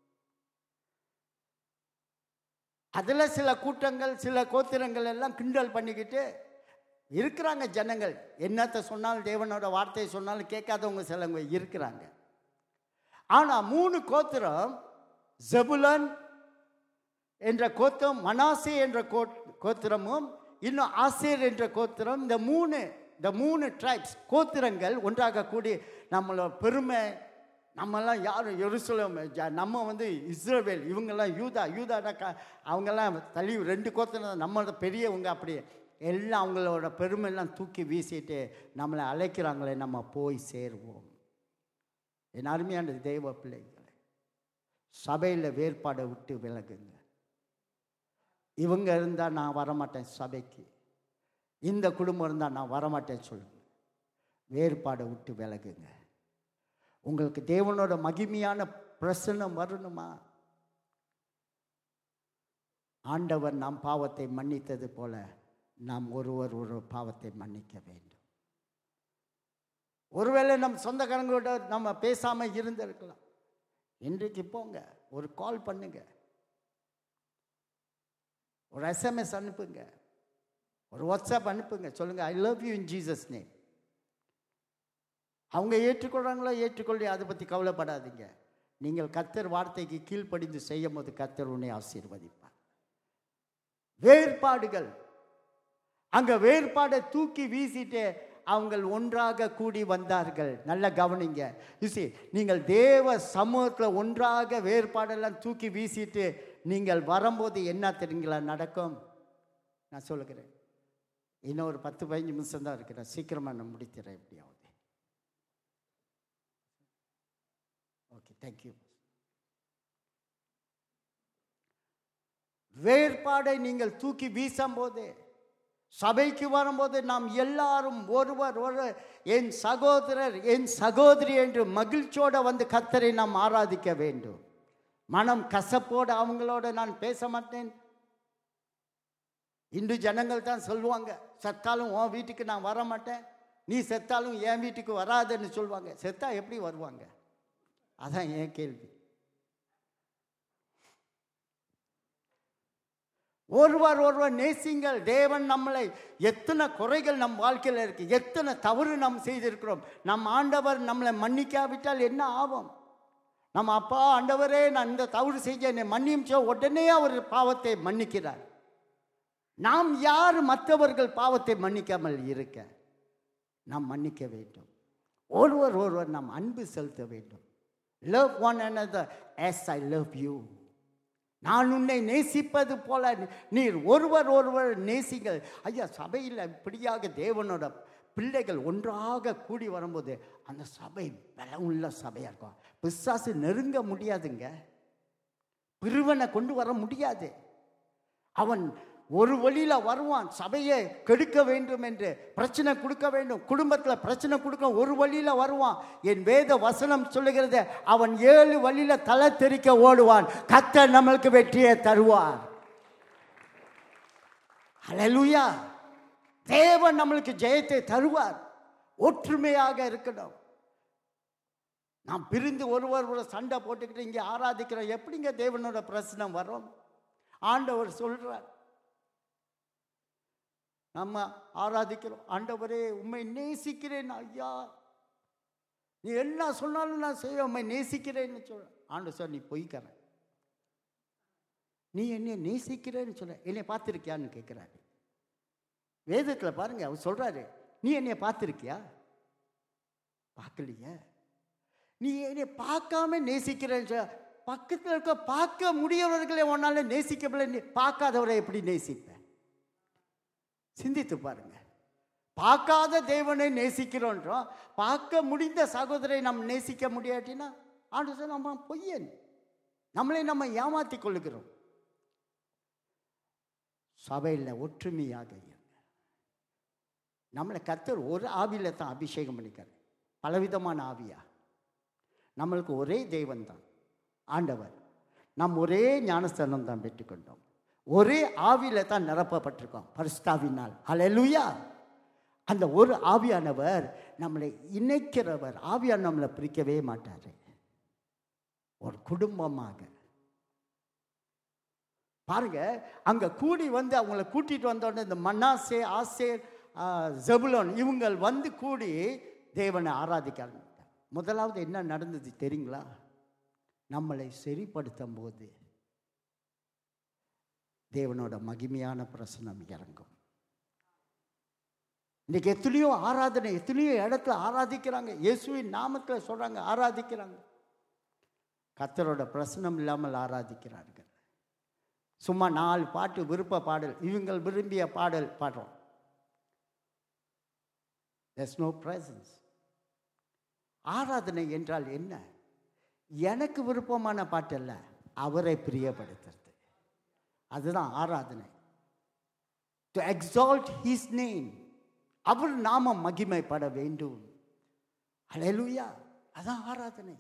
அதில் சில கூட்டங்கள் சில கோத்திரங்கள் எல்லாம் கிண்டல் பண்ணிக்கிட்டு இருக்கிறாங்க ஜனங்கள் என்னத்தை சொன்னாலும் தேவனோட வார்த்தையை சொன்னாலும் கேட்காதவங்க சிலவங்க இருக்கிறாங்க ஆனால் மூணு கோத்திரம் ஜெபுலன் என்ற கோத்திரம் மனாசே என்ற கோ- கோத்திரமும் இன்னும் ஆசேர் என்ற கோத்திரம் இந்த மூணு இந்த மூணு ட்ரைப்ஸ் கோத்திரங்கள் ஒன்றாக கூடி நம்மளோட பெருமை நம்மெல்லாம் யாரும் எருசலேம் ஜ- நம்ம வந்து இஸ்ரவேல் இவங்கெல்லாம் யூதா யூதாடா க அவங்கெல்லாம் தள்ளி ரெண்டு கோத்திரம் நம்மளோட பெரியவங்க அப்படி எல்லாம் அவங்களோட பெருமையெல்லாம் தூக்கி வீசிட்டு நம்மளை அழைக்கிறாங்களே நம்ம போய் சேருவோம் என் அருமையான தெய்வ பிள்ளைகளை சபையில் வேறுபாடை விட்டு விலகுங்க இவங்க இருந்தால் நான் வரமாட்டேன் சபைக்கு இந்த குடும்பம் இருந்தால் நான் வரமாட்டேன் சொல்லுங்க வேறுபாடை விட்டு விலகுங்க உங்களுக்கு தேவனோட மகிமையான பிரசன்னம் வரணுமா ஆண்டவர் நாம் பாவத்தை மன்னித்தது போல நாம் ஒருவர் ஒரு பாவத்தை மன்னிக்க வேண்டும் ஒருவேளை நம் சொந்தக்காரங்களோட நம்ம பேசாமல் இருந்திருக்கலாம் இன்றைக்கு போங்க ஒரு கால் பண்ணுங்க ஒரு எஸ்எம்எஸ் அனுப்புங்க ஒரு வாட்ஸ்அப் அனுப்புங்க சொல்லுங்க I love you in Jesus name அவங்க ஏற்றுக்கொள்றாங்களோ ஏற்றுக்கொள்ளி அதை பற்றி கவலைப்படாதீங்க நீங்கள் கத்தர் வார்த்தைக்கு கீழ்ப்படிந்து செய்யும் போது கத்தர் உன்னை ஆசீர்வதிப்பார் வேறுபாடுகள் அங்க வேறுபாடை தூக்கி வீசிட்டு அவங்கள் ஒன்றாக கூடி வந்தார்கள் நல்ல கவனிங்க யூசி நீங்கள் தேவ சமூகத்தில் ஒன்றாக வேறுபாடெல்லாம் தூக்கி வீசிட்டு நீங்கள் வரும்போது என்ன தெரியுங்களா நடக்கும் நான் சொல்லுகிறேன் இன்னும் ஒரு பத்து பதினஞ்சு நிமிஷம் தான் இருக்கிறேன் சீக்கிரமாக நான் முடிக்கிறேன் எப்படியாவது ஓகே தேங்க்யூ வேறுபாடை நீங்கள் தூக்கி வீசும்போது சபைக்கு வரும்போது நாம் எல்லாரும் ஒருவர் ஒரு என் சகோதரர் என் சகோதரி என்று மகிழ்ச்சியோட வந்து கத்தரை நாம் ஆராதிக்க வேண்டும் மனம் கசப்போடு அவங்களோட நான் பேச மாட்டேன் இன்று ஜனங்கள் தான் சொல்லுவாங்க செத்தாலும் உன் வீட்டுக்கு நான் வர மாட்டேன் நீ செத்தாலும் என் வீட்டுக்கு வராதுன்னு சொல்லுவாங்க செத்தா எப்படி வருவாங்க அதான் என் கேள்வி ஒருவர் ஒருவர் நேசிங்கள் தேவன் நம்மளை எத்தனை குறைகள் நம் வாழ்க்கையில் இருக்கு எத்தனை தவறு நாம் செய்திருக்கிறோம் நம் ஆண்டவர் நம்மளை மன்னிக்காவிட்டால் என்ன ஆகும் நம்ம அப்பா ஆண்டவரே நான் இந்த தவறு செஞ்ச என்னை மன்னியும் சொ- உடனே அவர் பாவத்தை மன்னிக்கிறார் நாம் யார் மற்றவர்கள் பாவத்தை மன்னிக்காமல் இருக்க நாம் மன்னிக்க வேண்டும் ஒருவர் ஒருவர் நாம் அன்பு செலுத்த வேண்டும் love one another as I love you நான் உன்னை நேசிப்பது போல நீர் ஒருவர் ஒருவர் நேசிங்கள் ஐயா சபையில் இப்படியாக தேவனோட பிள்ளைகள் ஒன்றாக கூடி வரும்போது அந்த சபை பலமுள்ள சபையாக இருக்கும் பிசாசு நெருங்க முடியாதுங்க பிரிவனை கொண்டு வர முடியாது அவன் ஒரு வழியில வருவான் சபையை கெடுக்க வேண்டும் என்று பிரச்சனை கொடுக்க வேண்டும் குடும்பத்தில் பிரச்சனை கொடுக்க ஒரு வழியில வருவான் என் வேத வசனம் சொல்லுகிறது அவன் ஏழு வழியில தலை தெறிக்க ஓடுவான் கத்தர் நம்மளுக்கு வெற்றியை தருவார் ஹalleluya தேவன் நம்மளுக்கு ஜெயத்தை தருவார் ஒற்றுமையாக இருக்கணும் நாம் பிரிந்து ஒருவர் ஒரு சண்டை போட்டுக்கிட்டு இங்கே ஆராதிக்கிறோம் எப்படிங்க தேவனோட பிரச்சனை வரும் ஆண்டவர் சொல்றார் நம்ம ஆராதிக்கிறோம் ஆண்டவரே உண்மை நேசிக்கிறேன் ஐயா நீ என்ன சொன்னாலும் நான் செய்ய உண்மை நேசிக்கிறேன்னு சொல்ற ஆண்டு சார் நீ பொய்க்கற நீ என்னை நேசிக்கிறேன்னு சொல்ல என்னை பார்த்துருக்கியான்னு கேட்குறாரு வேதத்தில் பாருங்க அவர் சொல்றாரு நீ என்னைய பார்த்துருக்கியா பார்க்கலையே நீ என்னை பார்க்காம நேசிக்கிறேன்னு சொல்ல பக்கத்தில் இருக்க பார்க்க முடியவர்களை உன்னால நேசிக்கவில்லை நீ பார்க்காதவரை எப்படி நேசிப்ப சிந்தித்து பாருங்க பார்க்காத தேவனை நேசிக்கிறோன்றோம் பார்க்க முடிந்த சகோதரை நாம் நேசிக்க முடியாட்டினா ஆண்டு சார் நம்ம பொய்யன் நம்மளை நம்ம ஏமாத்தி கொள்ளுகிறோம் சபையில் ஒற்றுமையாக இருங்க நம்மளை கத்தர் ஒரு ஆவியில் தான் அபிஷேகம் பண்ணிக்காரு பலவிதமான ஆவியா நம்மளுக்கு ஒரே தெய்வம் தான் ஆண்டவர் நாம் ஒரே ஞானஸ்தானம் தான் பெற்றுக்கொண்டோம் ஒரே ஆவியில தான் நிரப்பப்பட்டிருக்கோம் பரிசுத்தாவினால் ஹalleluya அந்த ஒரு ஆவியானவர் நம்மளை இணைக்கிறவர் ஆவியார் நம்மளை பிரிக்கவே மாட்டார் ஒரு குடும்பமாக பாருங்க அங்க கூடி வந்து அவங்கள கூட்டிட்டு வந்தோடனே இந்த மன்னாசே ஆசேர் ஆ, ஜெபுலோன் இவங்கள் வந்து கூடி தேவனை ஆராதிக்க ஆரம்பித்தாங்க முதலாவது என்ன நடந்தது தெரியுங்களா நம்மளை சரிப்படுத்தும் போது தேவனோட மகிமையான பிரசனம் இறங்கும் இன்னைக்கு எத்தனையோ ஆராதனை எத்தனையோ இடத்துல ஆராதிக்கிறாங்க இயேசுவின் நாமத்தில் சொல்றாங்க ஆராதிக்கிறாங்க கர்த்தரோட பிரசனம் இல்லாமல் ஆராதிக்கிறார்கள் சும்மா நாலு பாட்டு விருப்ப பாடல் இவங்கள் விரும்பிய பாடல் பாடுறோம் there's நோ presence ஆராதனை என்றால் என்ன எனக்கு விருப்பமான பாட்டு அல்ல அவரை பிரியப்படுத்துறது அதுதான் ஆராதனை டு எக்ஸால்ட் ஹிஸ் நேம் அவர் நாமம் மகிமைப்பட வேண்டும் ஹalleluya அதான் ஆராதனை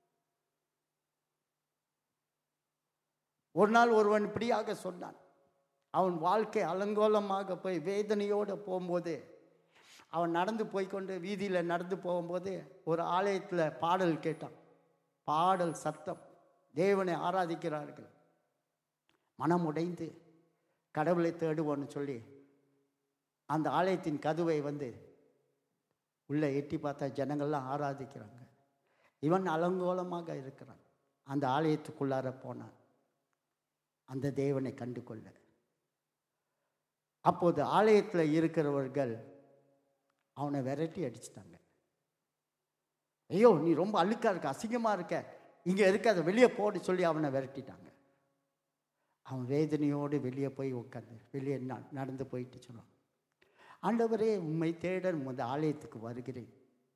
ஒரு நாள் ஒருவன் இப்படியாக சொன்னான் அவன் வாழ்க்கை அலங்கோலமாக போய் வேதனையோடு போகும்போது அவன் நடந்து போய்க்கொண்டு வீதியில் நடந்து போகும்போது ஒரு ஆலயத்தில் பாடல் கேட்டான் பாடல் சத்தம் தேவனை ஆராதிக்கிறார்கள் மனம் உடைந்து கடவுளை தேடுவோன்னு சொல்லி அந்த ஆலயத்தின் கதவை வந்து உள்ளே எட்டி பார்த்தா ஜனங்கள்லாம் ஆராதிக்கிறாங்க இவன் அலங்கோலமாக இருக்கிறான் அந்த ஆலயத்துக்குள்ளார போனான் அந்த தேவனை கண்டு கொள்ள அப்போது ஆலயத்தில் இருக்கிறவர்கள் அவனை விரட்டி அடிச்சிட்டாங்க ஐயோ நீ ரொம்ப அழுக்கா இருக்க அசிங்கமா இருக்க இங்க இருக்காத வெளியே போடு சொல்லி அவனை விரட்டிட்டாங்க அவன் வேதனையோடு வெளியே போய் உட்காந்து வெளியே ந- நடந்து போயிட்டு சொன்னான் ஆண்டவரே உம்மை தேட இந்த ஆலயத்துக்கு வருகிறேன்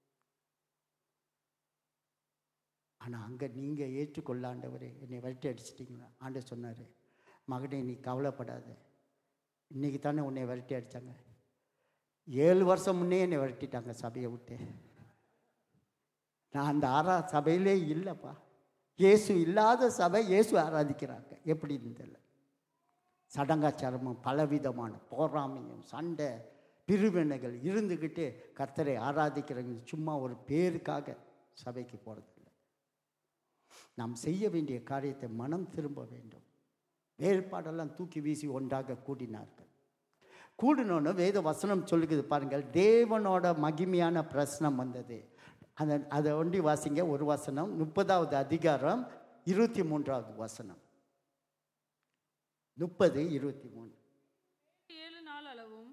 ஆனால் அங்கே நீங்கள் ஏற்றுக்கொள்ள ஆண்டவரே என்னை விரட்டி அடிச்சிட்டிங்களா ஆண்டவர் சொன்னார் மகனே நீ கவலைப்படாத இன்னைக்கு தானே உன்னை விரட்டி அடித்தாங்க ஏழு வருஷம் முன்னே என்னை விரட்டிட்டாங்க சபையை விட்டு நான் அந்த ஆரா சபையிலே இல்லைப்பா இயேசு இல்லாத சபை இயேசு ஆராதிக்கிறாங்க எப்படின்னு தெரியல சடங்காச்சாரமும் பலவிதமான போராமையும் சண்டை பிரிவினைகள் இருந்துக்கிட்டு கர்த்தரை ஆராதிக்கிறவங்க சும்மா ஒரு பேருக்காக சபைக்கு போகிறதில்ல நாம் செய்ய வேண்டிய காரியத்தை மனம் திரும்ப வேண்டும் வேறுபாடெல்லாம் தூக்கி வீசி ஒன்றாக கூடினார்கள் கூடினோன்னு வேத வசனம் சொல்லுகிறது பாருங்கள் தேவனோட மகிமையான பிரசனம் வந்தது அதை அதை ஒண்டி வாசிங்க ஒரு வசனம் முப்பதாவது அதிகாரம் இருபத்தி மூன்றாவது வசனம் முப்பது இருபத்தி மூணு ஏழு நாள் அளவும்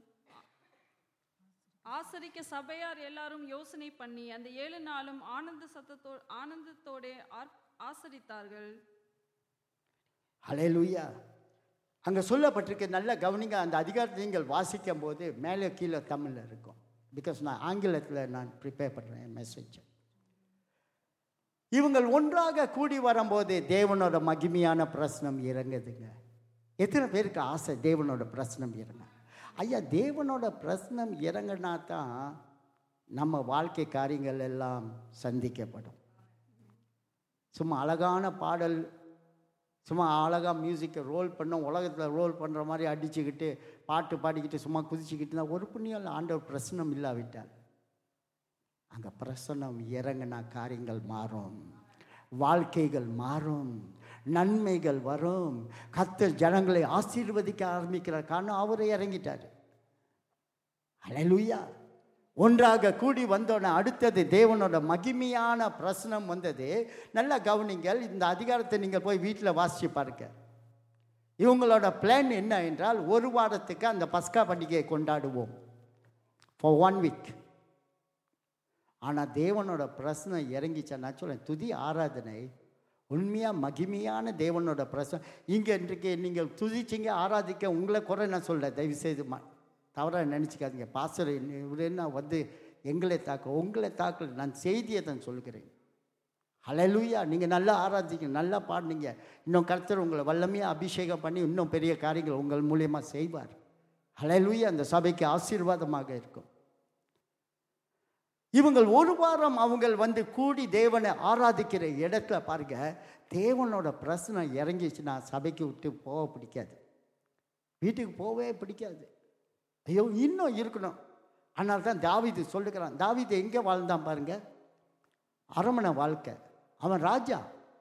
ஆசரிக்க சபையார் எல்லாரும் யோசனை பண்ணி அந்த ஏழு நாளும் ஆனந்த சத்தத்தோ ஆனந்தத்தோட ஆர்- ஆசரித்தார்கள் ஹalleluya அங்கே சொல்லப்பட்டிருக்கு நல்ல கவனிங்க அந்த அதிகாரத்தை நீங்கள் வாசிக்கும் போது மேலே கீழே தமிழில் இருக்கும் பிகாஸ் நான் ஆங்கிலத்தில் நான் ப்ரிப்பேர் பண்ணுறேன் மெசேஜ் இவங்கள் ஒன்றாக கூடி வரும்போது தேவனோட மகிமையான பிரசனம் இறங்குதுங்க எத்தனை பேருக்கு ஆசை தேவனோட பிரசனம் இறங்க ஐயா தேவனோட பிரசனம் இறங்கினா தான் நம்ம வாழ்க்கை காரியங்கள் எல்லாம் சந்திக்கப்படும் சும்மா அழகான பாடல் சும்மா அழகாக மியூசிக்கை ரோல் பண்ணோம் உலகத்தில் ரோல் பண்ணுற மாதிரி அடிச்சுக்கிட்டு பாட்டு பாடிக்கிட்டு சும்மா குதிச்சுக்கிட்டு இருந்தால் ஒரு புண்ணியம் இல்லை ஆண்டவர் பிரசனம் இல்லாவிட்டால் அங்கே பிரசனம் இறங்கினா காரியங்கள் மாறும் வாழ்க்கைகள் மாறும் நன்மைகள் வரும் கத்தர் ஜனங்களை ஆசீர்வதிக்க ஆரம்பிக்கிறார் காரணம் அவரே இறங்கிட்டார் அலையலுயா ஒன்றாக கூடி வந்தோடனே அடுத்தது தேவனோட மகிமையான பிரசனம் வந்தது நல்லா கவனிங்கள் இந்த அதிகாரத்தை நீங்கள் போய் வீட்டில் வாசிச்சு பாருங்க இவங்களோட பிளான் என்ன என்றால் ஒரு வாரத்துக்கு அந்த பஸ்கா பண்டிகையை கொண்டாடுவோம் ஃபார் ஒன் வீக் ஆனால் தேவனோட பிரசனம் இறங்கிச்சா நான் சொல்லேன் துதி ஆராதனை உண்மையாக மகிமையான தேவனோட பிரசனம் இங்கே இன்றைக்கு நீங்கள் துதிச்சிங்க ஆராதிக்க உங்களை குறை நான் சொல்ல தயவு செய்து ம தவறாக நினச்சிக்காதீங்க பாஸ்டர் இவர் என்ன வந்து எங்களை தாக்க உங்களை தாக்கல நான் செய்தியை தான் சொல்கிறேன் ஹalleluya நீங்கள் நல்லா ஆராதிங்க நல்லா பாடுனீங்க இன்னும் கர்த்தர் உங்களை வல்லமையாக அபிஷேகம் பண்ணி இன்னும் பெரிய காரியங்கள் உங்கள் மூலியமா செய்வார் ஹalleluya அந்த சபைக்கு ஆசீர்வாதமாக இருக்கும் இவங்கள் ஒரு வாரம் அவங்கள் வந்து கூடி தேவனை ஆராதிக்கிற இடத்துல பாருங்க தேவனோட பிரச்சனை இறங்கிச்சுன்னா சபைக்கு விட்டு போக பிடிக்காது வீட்டுக்கு போகவே பிடிக்காது ஐயோ இன்னும் இருக்கணும் அதனால தான் தாவீது சொல்லுகிறான் தாவீது எங்கே வாழ்ந்தான் பாருங்க அரமனை வாழ்க்கை அவன் ராஜா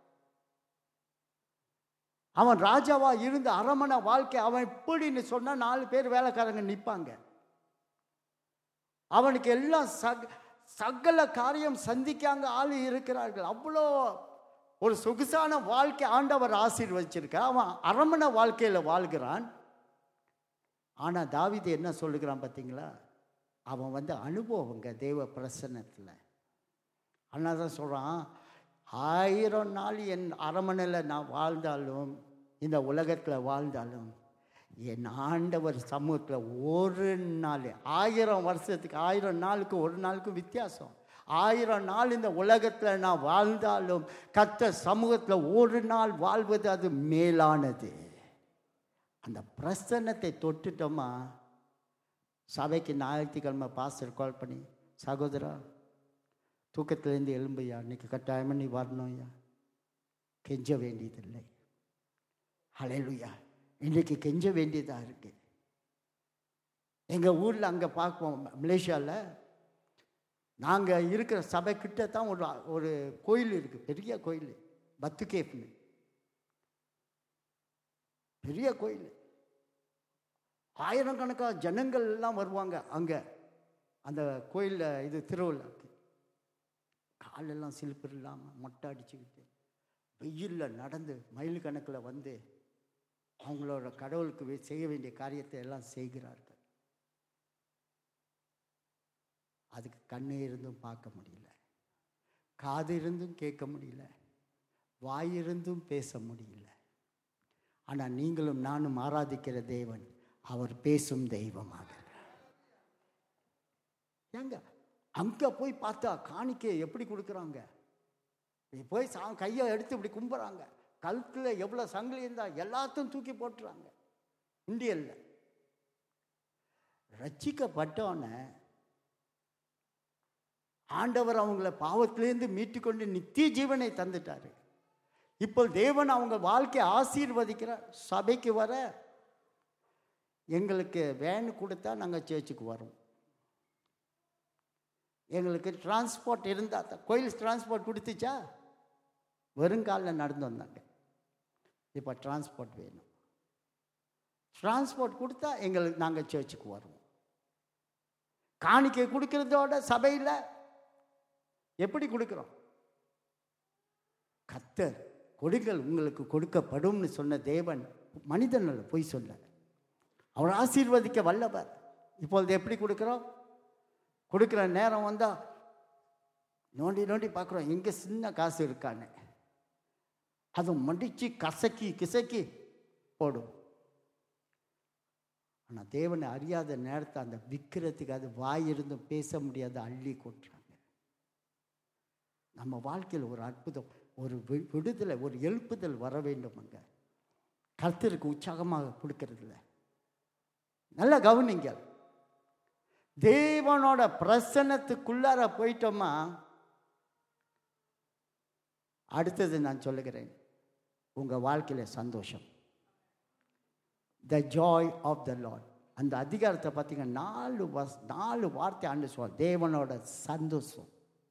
அவன் ராஜாவா இருந்த அரமனை வாழ்க்கை அவன் இப்படின்னு சொன்னா நாலு பேர் வேலைக்காரங்க நிற்பாங்க அவனுக்கு எல்லாம் சக சகல காரியம் சந்திக்காங்க ஆள் இருக்கிறார்கள் அவ்வளோ ஒரு சொகுசான வாழ்க்கை ஆண்டவர் ஆசீர்வதிச்சிருக்கார் அவன் அரமனை வாழ்க்கையில் வாழ்கிறான் ஆனால் தாவீது என்ன சொல்லுகிறான் பார்த்தீங்களா அவன் வந்து அனுபவங்க தேவ பிரசன்னத்தில் அதனால தான் சொல்கிறான் ஆயிரம் நாள் என் அரமனையில் நான் வாழ்ந்தாலும் இந்த உலகத்தில் வாழ்ந்தாலும் என் ஆண்டவர் சமூகத்தில் ஒரு நாள் ஆயிரம் வருஷத்துக்கு ஆயிரம் நாளுக்கு ஒரு நாளுக்கு வித்தியாசம் ஆயிரம் நாள் இந்த உலகத்தில் நான் வாழ்ந்தாலும் கத்த சமூகத்தில் ஒரு நாள் வாழ்வது அது மேலானது அந்த பிரசன்னத்தை தொட்டுட்டோமா சபைக்கு ஞாயிற்றுக்கிழமை பாஸ்டர் கால் பண்ணி சகோதரா தூக்கத்திலேருந்து எழும்பையா இன்னைக்கு கட்டாயமாக நீ வரணும் ஐயா கெஞ்ச வேண்டியதில்லை ஹalleluya இன்றைக்கு கெஞ்ச வேண்டியதாக இருக்கு எங்கள் ஊரில் அங்கே பார்ப்போம் மலேசியாவில் நாங்கள் இருக்கிற சபை கிட்ட தான் ஒரு ஒரு கோயில் இருக்குது பெரிய கோயில் பத்துகேப்னு பெரிய கோயில் ஆயிரக்கணக்கான ஜனங்கள் எல்லாம் வருவாங்க அங்கே அந்த கோயிலில் இது திருவிழாக்கு காலெல்லாம் சிலிப்பர் இல்லாமல் மொட்டை அடிச்சுக்கிட்டு வெயிலில் நடந்து மைல் கணக்கில் வந்து அவங்களோட கடவுளுக்கு வே- செய்ய வேண்டிய காரியத்தை எல்லாம் செய்கிறார்கள் அதுக்கு கண்ணு இருந்தும் பார்க்க முடியல காது இருந்தும் கேட்க முடியல வாய் இருந்தும் பேச முடியல ஆனால் நீங்களும் நானும் ஆராதிக்கிற தேவன் அவர் பேசும் தெய்வமாக ஏங்க அங்கே போய் பார்த்தா காணிக்கையை எப்படி கொடுக்குறாங்க இப்படி போய் சா கையை எடுத்து இப்படி கும்புறாங்க கழுத்தில் எவ்வளோ சங்கிலி இருந்தால் எல்லாத்தையும் தூக்கி போட்டுறாங்க இந்தியல்ல ரட்சிக்கப்பட்டோன்னே ஆண்டவர் அவங்கள பாவத்திலேருந்து மீட்டுக்கொண்டு நித்திய ஜீவனை தந்துட்டாரு இப்போ தேவன் அவங்க வாழ்க்கையை ஆசீர்வதிக்கிறார் சபைக்கு வர எங்களுக்கு வேன் கொடுத்தா நாங்கள் சேர்ச்சுக்கு வரோம் எங்களுக்கு டிரான்ஸ்போர்ட் இருந்தால் தான் கோயில் டிரான்ஸ்போர்ட் கொடுத்துச்சா வெறுங்காலில் நடந்து வந்தாங்க இப்போ டிரான்ஸ்போர்ட் வேணும் டிரான்ஸ்போர்ட் கொடுத்தா எங்களுக்கு நாங்கள் சர்ச்சுக்கு வருவோம் காணிக்கை கொடுக்கறதோட சபையில் எப்படி கொடுக்குறோம் கத்தர் கொடுங்கள் உங்களுக்கு கொடுக்கப்படும்னு சொன்ன தேவன் மனிதன் அல்ல பொய் சொல்ல அவர் ஆசீர்வதிக்க வல்லவர் இப்பொழுது எப்படி கொடுக்குறோம் கொடுக்குற நேரம் வந்தால் நோண்டி நோண்டி பார்க்குறோம் எங்கே சின்ன காசு இருக்கான்னு அதை மடித்து கசக்கி கிசக்கி போடும் ஆனால் தேவனை அறியாத நேரத்தை அந்த விற்கிறதுக்கு அது வாய் இருந்தும் பேச முடியாத அள்ளி கொட்டுறாங்க நம்ம வாழ்க்கையில் ஒரு அற்புதம் ஒரு வி- விடுதலை ஒரு எழுப்புதல் வர வேண்டும் அங்க கர்த்தருக்கு உற்சாகமாக கொடுக்கறதில்ல நல்லா கவனிங்க தேவனோட பிரசன்னத்துக்குள்ளார போயிட்டோமா அடுத்தது நான் சொல்லுகிறேன் உங்க வாழ்க்கையில சந்தோஷம் the joy of the Lord அந்த அதிகாரத்தை பார்த்தீங்கன்னா நாலு வஸ் நாலு வார்த்தை ஆண்டு சொல் தேவனோட சந்தோஷம்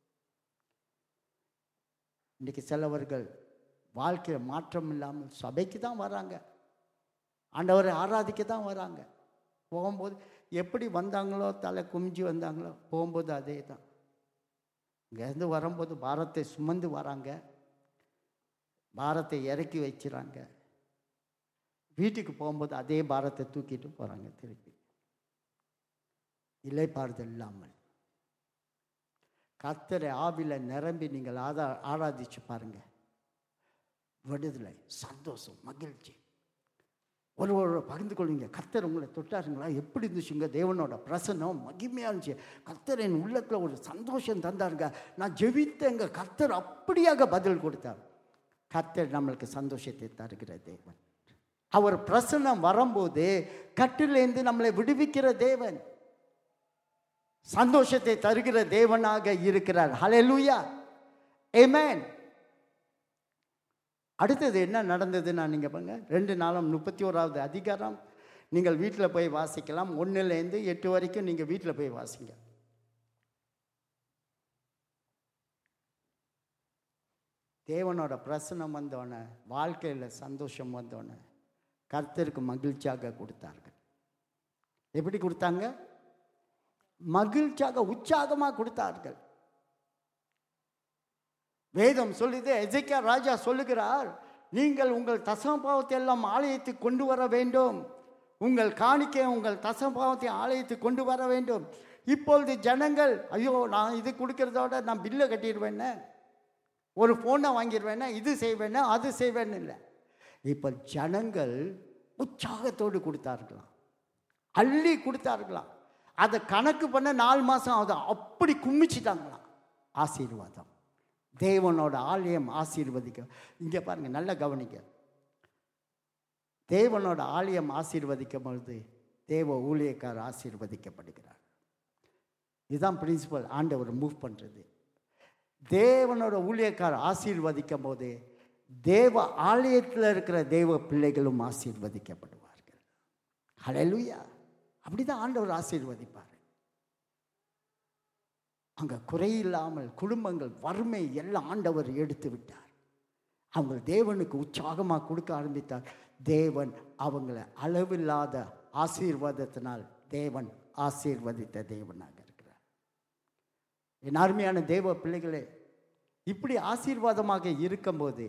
இன்னைக்கு சிலவர்கள் வாழ்க்கையில் மாற்றம் இல்லாமல் சபைக்கு தான் வராங்க ஆண்டவரை ஆராதிக்க தான் வராங்க போகும்போது எப்படி வந்தாங்களோ தலை குமிஞ்சு வந்தாங்களோ போகும்போது அதே தான் இங்கேருந்து வரும்போது பாரத்தை சுமந்து வராங்க பாரத்தை இறக்கி வச்சுறாங்க வீட்டுக்கு போகும்போது அதே பாரத்தை தூக்கிட்டு போகிறாங்க திருப்பி இலைப்பாறுதல் இல்லாமல் கர்த்தரை ஆவில நிரம்பி நீங்கள் ஆதா ஆராதிச்சு பாருங்க விடுதலை சந்தோஷம் மகிழ்ச்சி ஒரு ஒரு பகிர்ந்து கொள்வீங்க கர்த்தர் உங்களை தொட்டாருங்களா எப்படி இருந்துச்சுங்க தேவனோட பிரசன்னம் மகிமையாக இருந்துச்சு கர்த்தர் என் உள்ளத்தில் ஒரு சந்தோஷம் தந்தாருங்க நான் ஜெபித்தேங்க கர்த்தர் அப்படியாக பதில் கொடுத்தார் கர்த்தர் நம்மளுக்கு சந்தோஷத்தை தருகிற தேவன் அவர் பிரசன்னம் வரும்போது கட்டிலேருந்து நம்மளை விடுவிக்கிற தேவன் சந்தோஷத்தை தருகிற தேவனாக இருக்கிறார் ஹalleluya amen அடுத்தது என்ன நடந்ததுன்னா நீங்க பாருங்க ரெண்டு நாளும் முப்பத்தி ஓராவது அதிகாரம் நீங்கள் வீட்டில் போய் வாசிக்கலாம் ஒன்றுலேருந்து எட்டு வரைக்கும் நீங்கள் வீட்டில் போய் வாசிங்க தேவனோட பிரசனம் வந்தோடனே வாழ்க்கையில் சந்தோஷம் வந்தோடனே கர்த்தருக்கு மகிழ்ச்சியாக கொடுத்தார்கள் எப்படி கொடுத்தாங்க மகிழ்ச்சியாக உற்சாகமாக கொடுத்தார்கள் வேதம் சொல்லுது எஜேக்கியா ராஜா சொல்லுகிறார் நீங்கள் உங்கள் தசமபாவத்தை எல்லாம் ஆலயத்துக்கு கொண்டு வர வேண்டும் உங்கள் காணிக்கை உங்கள் தசமபாவத்தை ஆலயத்துக்கு கொண்டு வர வேண்டும் இப்பொழுது ஜனங்கள் ஐயோ நான் இது கொடுக்கறதோட நான் பில்லை கட்டிடுவேன்னு ஒரு ஃபோனை வாங்கிடுவேன்னா இது செய்வேன்னா அது செய்வேன்னு இல்லை இப்போ ஜனங்கள் உற்சாகத்தோடு கொடுத்தார்களாம் அள்ளி கொடுத்தார்களாம் அதை கணக்கு பண்ண நாலு மாதம் ஆகுது அப்படி கும்மிச்சிட்டாங்களாம் ஆசீர்வாதம் தேவனோட ஆலயம் ஆசீர்வதிக்க இங்கே பாருங்க நல்லா கவனிக்க தேவனோட ஆலயம் ஆசீர்வதிக்கும் பொழுது தேவ ஊழியக்கார் ஆசீர்வதிக்கப்படுகிறார் இதுதான் பிரின்சிபல் ஆண்டவர் மூவ் பண்ணுறது தேவனோட ஊழியக்கார் ஆசீர்வதிக்கும் போது தேவ ஆலயத்தில் இருக்கிற தேவ பிள்ளைகளும் ஆசீர்வதிக்கப்படுவார்கள் ஹalleluya அப்படிதான் ஆண்டவர் ஆசீர்வதிப்பார் அங்க குறையில்லாமல் குடும்பங்கள் வறுமை எல்லாம் ஆண்டவர் எடுத்து விட்டார் அவங்க தேவனுக்கு உற்சாகமாக கொடுக்க ஆரம்பித்தார் தேவன் அவங்கள அளவில்லாத ஆசீர்வாதத்தினால் தேவன் ஆசீர்வதித்த தேவனாக இருக்கிறார் என் அருமையான தேவ பிள்ளைகளே இப்படி ஆசீர்வாதமாக இருக்கும்போது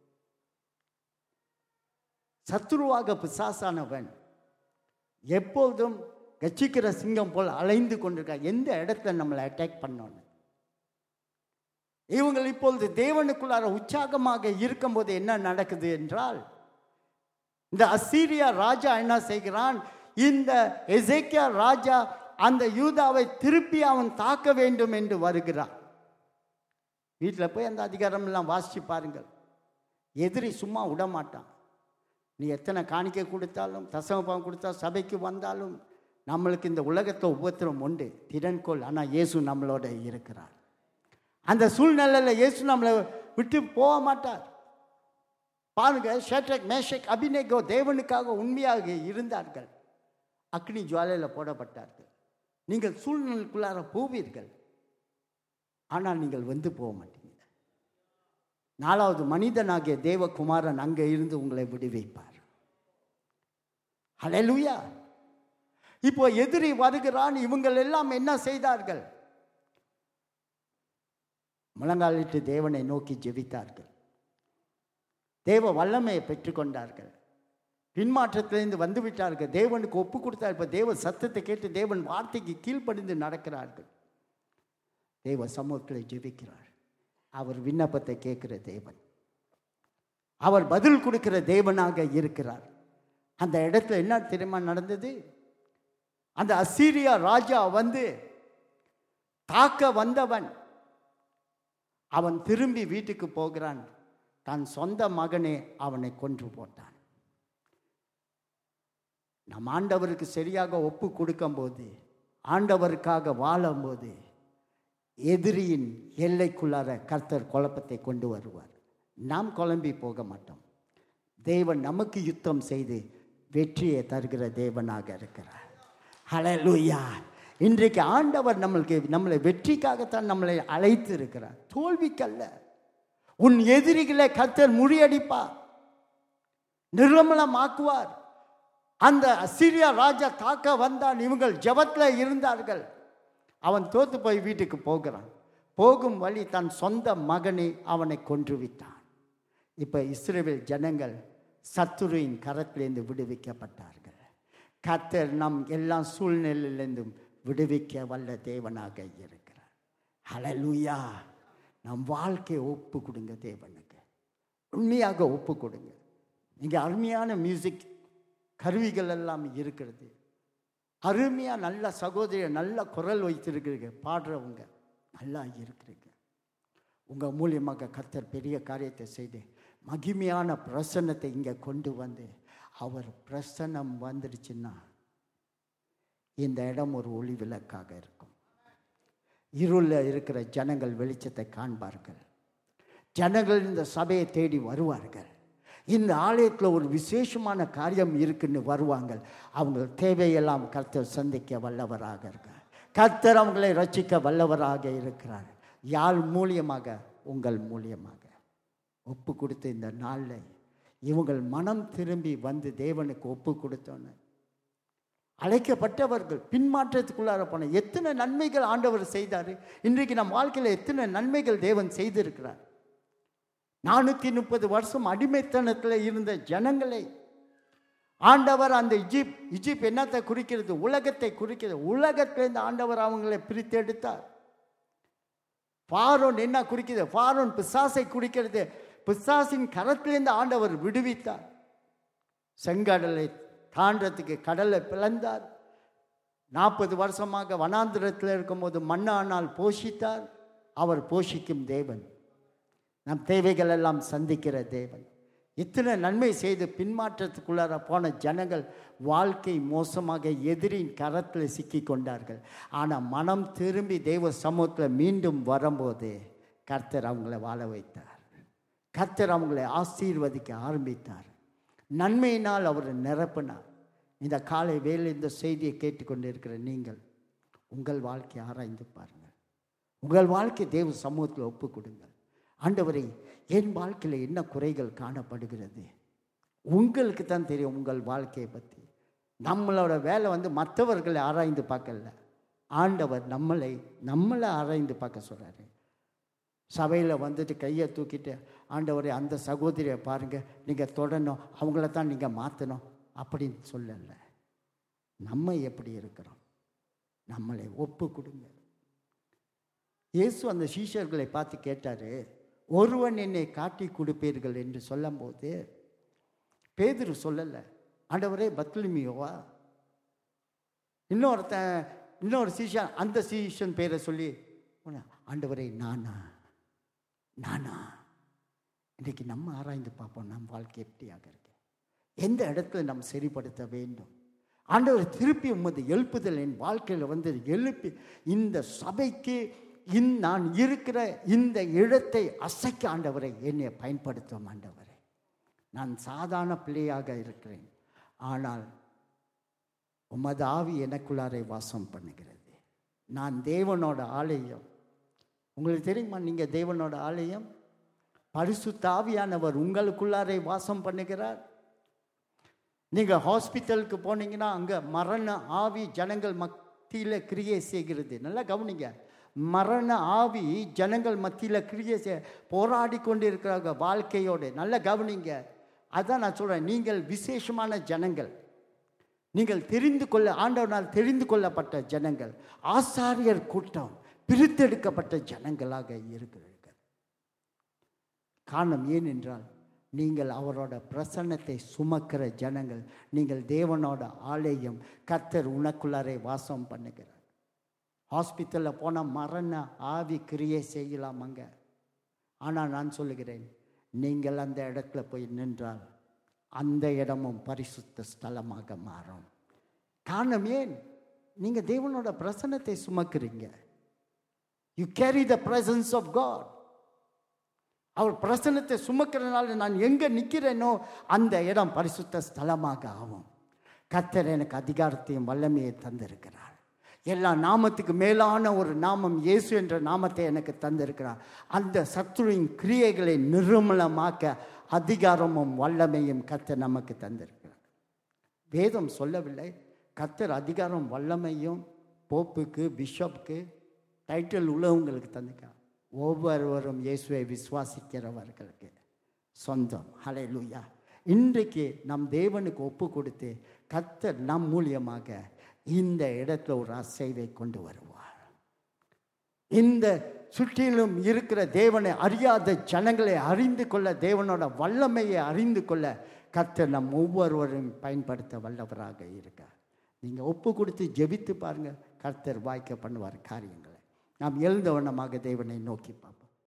சத்துருவாக பிசாசானவன் எப்பொழுதும் கச்சிக்கிற சிங்கம் போல் அலைந்து கொண்டிருக்கா எந்த இடத்துல நம்மளை அட்டாக் பண்ணோன்னு இவங்கள் இப்பொழுது தேவனுக்குள்ளார உற்சாகமாக இருக்கும்போது என்ன நடக்குது என்றால் இந்த அசீரியா ராஜா என்ன செய்கிறான் இந்த எசேக்கியா ராஜா அந்த யூதாவை திருப்பி அவன் தாக்க வேண்டும் என்று வருகிறான் வீட்டில் போய் அந்த அதிகாரம் எல்லாம் வாசிச்சு பாருங்கள் எதிரி சும்மா விட மாட்டான் நீ எத்தனை காணிக்கை கொடுத்தாலும் தசமபம் கொடுத்தா சபைக்கு வந்தாலும் நம்மளுக்கு இந்த உலகத்தை உபத்திரம் உண்டு திறன்கோள் ஆனால் இயேசு நம்மளோட இருக்கிறார் அந்த சூழ்நிலையில் இயேசு நம்மளை விட்டு போக மாட்டார் பாருங்க ஷேட்ரக் மேஷக் அபிநேகோ தேவனுக்காக உண்மையாக இருந்தார்கள் அக்னி ஜுவாலையில் போடப்பட்டார்கள் நீங்கள் சூழ்நிலைக்குள்ளார போவீர்கள் ஆனால் நீங்கள் வந்து போக மாட்டீங்க நாலாவது மனிதனாகிய தேவகுமாரன் அங்கே இருந்து உங்களை விடுவிப்பார் ஹalleluya இப்போ எதிரி வருகிறான் இவங்கள் எல்லாம் என்ன செய்தார்கள் முழங்காலிட்டு தேவனை நோக்கி ஜெபித்தார்கள் தேவ வல்லமையை பெற்றுக்கொண்டார்கள் பின்மாற்றத்திலிருந்து வந்து விட்டார்கள் தேவனுக்கு ஒப்பு கொடுத்தார் இப்போ தேவ சத்தத்தை கேட்டு தேவன் வார்த்தைக்கு கீழ்ப்படிந்து நடக்கிறார்கள் தேவ சமூகத்தில் ஜெபிக்கிறார் அவர் விண்ணப்பத்தை கேட்கிற தேவன் அவர் பதில் கொடுக்கிற தேவனாக இருக்கிறார் அந்த இடத்துல என்ன தெரியுமா நடந்தது அந்த அசீரியா ராஜா வந்து தாக்க வந்தவன் அவன் திரும்பி வீட்டுக்கு போகிறான் தன் சொந்த மகனே அவனை கொன்று போட்டான் நம் ஆண்டவருக்கு சரியாக ஒப்பு கொடுக்கும்போது ஆண்டவருக்காக வாழும்போது எதிரியின் எல்லைக்குள்ளார கர்த்தர் குழப்பத்தை கொண்டு வருவார் நாம் குழம்பி போக மாட்டோம் தேவன் நமக்கு யுத்தம் செய்து வெற்றியை தருகிற தேவனாக இருக்கிறார் ஹalleluya இன்றைக்கு ஆண்டவர் நம்மளுக்கு நம்மளை வெற்றிக்காகத்தான் நம்மளை அழைத்து இருக்கிறார் தோல்விக்கல்ல உன் எதிரிகளை கர்த்தர் முறியடிப்பார் நிர்மலமாக்குவார் அந்த அசிரியா ராஜா தாக்க வந்தான் இவங்கள் ஜெபத்தில் இருந்தார்கள் அவன் தோத்து போய் வீட்டுக்கு போகிறான் போகும் வழி தன் சொந்த மகனை அவனை கொன்று விட்டான் இப்போ இஸ்ரேல் ஜனங்கள் சத்துருவின் கரத்திலிருந்து விடுவிக்கப்பட்டார்கள் கர்த்தர் நம் எல்லா சூழ்நிலையிலிருந்தும் விடுவிக்க வல்ல தேவனாக இருக்கிறார் ஹalleluya நம் வாழ்க்கையை ஒப்பு கொடுங்க தேவனுக்கு உண்மையாக ஒப்பு கொடுங்க இங்கே அருமையான மியூசிக் கருவிகள் எல்லாம் இருக்கிறது அருமையாக நல்ல சகோதரிய நல்ல குரல் வைத்திருக்கிறீங்க பாடுறவங்க நல்லா இருக்கிறீங்க உங்கள் மூலியமாக கர்த்தர் பெரிய காரியத்தை செய்து மகிமையான பிரசன்னத்தை இங்கே கொண்டு வந்து அவர் பிரசன்னம் வந்துடுச்சுன்னா இந்த இடம் ஒரு ஒளி விளக்காக இருக்கும் இருளில் இருக்கிற ஜனங்கள் வெளிச்சத்தை காண்பார்கள் ஜனங்கள் இந்த சபையை தேடி வருவார்கள் இந்த ஆலயத்தில் ஒரு விசேஷமான காரியம் இருக்குன்னு வருவாங்க அவங்க தேவையெல்லாம் கர்த்தர் சந்திக்க வல்லவராக இருக்கார் கர்த்தர் அவங்களை ரட்சிக்க வல்லவராக இருக்கிறார் யார் மூலியமாக உங்கள் மூலியமாக ஒப்பு கொடுத்த இந்த நாளில் இவங்கள் மனம் திரும்பி வந்து தேவனுக்கு ஒப்பு கொடுத்தோன்னு அழைக்கப்பட்டவர்கள் பின்மாற்றத்துக்குள்ளார போன எத்தனை நன்மைகள் ஆண்டவர் செய்தார் இன்றைக்கு நம் வாழ்க்கையில் எத்தனை நன்மைகள் தேவன் செய்திருக்கிறார் நானூற்றி முப்பது வருஷம் அடிமைத்தனத்தில் இருந்த ஜனங்களை ஆண்டவர் அந்த இஜிப் இஜிப் என்னத்தை குறிக்கிறது உலகத்தை குறிக்கிறது உலகத்திலேருந்து ஆண்டவர் அவங்களை பிரித்தெடுத்தார் ஃபாரோன் என்ன குறிக்கிறது ஃபாரோன் பிசாசை குறிக்கிறது பிசாசின் கரத்திலிருந்து ஆண்டவர் விடுவித்தார் செங்கடலை தாண்டத்துக்கு கடலை பிளந்தார் நாற்பது வருஷமாக வனாந்திரத்தில் இருக்கும்போது மண்ணானால் போஷித்தார் அவர் போஷிக்கும் தேவன் நம் தேவைகள் எல்லாம் சந்திக்கிற தேவன் இத்தனை நன்மை செய்து பின்மாற்றத்துக்குள்ளார போன ஜனங்கள் வாழ்க்கை மோசமாக எதிரின் கரத்தில் சிக்கி கொண்டார்கள் ஆனால் மனம் திரும்பி தெய்வ சமூகத்தில் மீண்டும் வரும்போது கர்த்தர் அவங்கள வாழ வைத்தார் கர்த்தர் அவங்களை ஆசீர்வதிக்க ஆரம்பித்தார் நன்மையினால் அவர் நிரப்பினார் இந்த காலை வேலை இந்த செய்தியை கேட்டுக்கொண்டு இருக்கிற நீங்கள் உங்கள் வாழ்க்கையை ஆராய்ந்து பாருங்கள் உங்கள் வாழ்க்கை தேவ சமூகத்தில் ஒப்பு கொடுங்கள் ஆண்டவரை என் வாழ்க்கையில் என்ன குறைகள் காணப்படுகிறது உங்களுக்கு தான் தெரியும் உங்கள் வாழ்க்கையை பற்றி நம்மளோட வேலை வந்து மற்றவர்களை ஆராய்ந்து பார்க்கல ஆண்டவர் நம்மளை நம்மளை ஆராய்ந்து பார்க்க சொல்கிறாரு சபையில் வந்துட்டு கையை தூக்கிட்டு ஆண்டவரே அந்த சகோதரியை பாருங்கள் நீங்கள் தொடரணும் அவங்கள தான் நீங்கள் மாற்றணும் அப்படின்னு சொல்லலை நம்ம எப்படி இருக்கிறோம் நம்மளை ஒப்பு கொடுங்க இயேசு அந்த சீஷர்களை பார்த்து கேட்டார் ஒருவன் என்னை காட்டி கொடுப்பீர்கள் என்று சொல்லும்போது பேதுரு சொல்லலை ஆண்டவரே பத்லிமியோவா இன்னொருத்தன் இன்னொரு சீஷன் அந்த சீஷன் பேரை சொல்லி உன்னை- ஆண்டவரே நானா நானா இன்றைக்கு நம்ம ஆராய்ந்து பார்ப்போம் நம் வாழ்க்கை எப்படியாக இருக்கு எந்த இடத்துல நாம் சரிப்படுத்த வேண்டும் ஆண்டவர் திருப்பி உமது எழுப்புதல் என் வாழ்க்கையில் வந்து எழுப்பி இந்த சபைக்கு இந் நான் இருக்கிற இந்த இடத்தை அசைக்க ஆண்டவரை என்னை பயன்படுத்தும் ஆண்டவரே நான் சாதாரண பிள்ளையாக இருக்கிறேன் ஆனால் உமது ஆவி எனக்குள்ளாரை வாசம் பண்ணுகிறது நான் தேவனோட ஆலயம் உங்களுக்கு தெரியுமா நீங்கள் தேவனோட ஆலயம் பரிசுத்த ஆவியானவர் உங்களுக்குள்ளாரை வாசம் பண்ணுகிறார் நீங்கள் ஹாஸ்பிட்டலுக்கு போனீங்கன்னா அங்கே மரண ஆவி ஜனங்கள் மத்தியில் கிரியை செய்கிறது நல்லா கவனிங்க மரண ஆவி ஜனங்கள் மத்தியில் கிரியை செய் போராடி கொண்டு இருக்கிறாங்க வாழ்க்கையோடு நல்லா கவனிங்க அதான் நான் சொல்கிறேன் நீங்கள் விசேஷமான ஜனங்கள் நீங்கள் தெரிந்து கொள்ள ஆண்டவனால் தெரிந்து கொள்ளப்பட்ட ஜனங்கள் ஆசாரியர் கூட்டம் பிரித்தெடுக்கப்பட்ட ஜனங்களாக இருக்கிறீர்கள் காரணம் ஏனென்றால் நீங்கள் அவரோட பிரசன்னத்தை சுமக்கிற ஜனங்கள் நீங்கள் தேவனோட ஆலயம் கர்த்தர் உனக்குள்ளாரே வாசம் பண்ணுகிறார் ஹாஸ்பிட்டலில் போனால் மரண ஆவி கிரியை செய்யலாம் அங்கே ஆனால் நான் சொல்லுகிறேன் நீங்கள் அந்த இடத்துல போய் நின்றால் அந்த இடமும் பரிசுத்த ஸ்தலமாக மாறும் காரணம் ஏன் நீங்கள் தேவனோட பிரசன்னத்தை சுமக்கிறீங்க you carry the presence of God அவர் பிரசன்னத்தை சுமக்கிறனால நான் எங்கே நிற்கிறேனோ அந்த இடம் பரிசுத்த ஸ்தலமாக ஆகும் கர்த்தர் எனக்கு அதிகாரத்தையும் வல்லமையை தந்திருக்கிறார் எல்லா நாமத்துக்கு மேலான ஒரு நாமம் இயேசு என்ற நாமத்தை எனக்கு தந்திருக்கிறார் அந்த சத்துருவின் கிரியைகளை நிர்மலமாக்க அதிகாரமும் வல்லமையும் கர்த்தர் நமக்கு தந்திருக்கிறார் வேதம் சொல்லவில்லை கர்த்தர் அதிகாரம் வல்லமையும் போப்புக்கு பிஷப்புக்கு டைட்டில் உள்ளவங்களுக்கு தந்திருக்கார் ஒவ்வொருவரும் இயேசுவை விசுவாசிக்கிறவர்களுக்கு சொந்தம் ஹalleluya இன்றைக்கு நம் தேவனுக்கு ஒப்பு கொடுத்து கர்த்தர் நம் மூலியமாக இந்த இடத்துல ஒரு அசைவை கொண்டு வருவார் இந்த சுற்றிலும் இருக்கிற தேவனை அறியாத ஜனங்களை அறிந்து கொள்ள தேவனோட வல்லமையை அறிந்து கொள்ள கர்த்தர் நம் ஒவ்வொருவரையும் பயன்படுத்த வல்லவராக இருக்கார் நீங்கள் ஒப்பு கொடுத்து ஜெபித்து பாருங்க கர்த்தர் வாய்க்க பண்ணுவார் காரியங்களை நாம் எழுந்த வண்ணமாக தேவனை நோக்கி பார்ப்போம்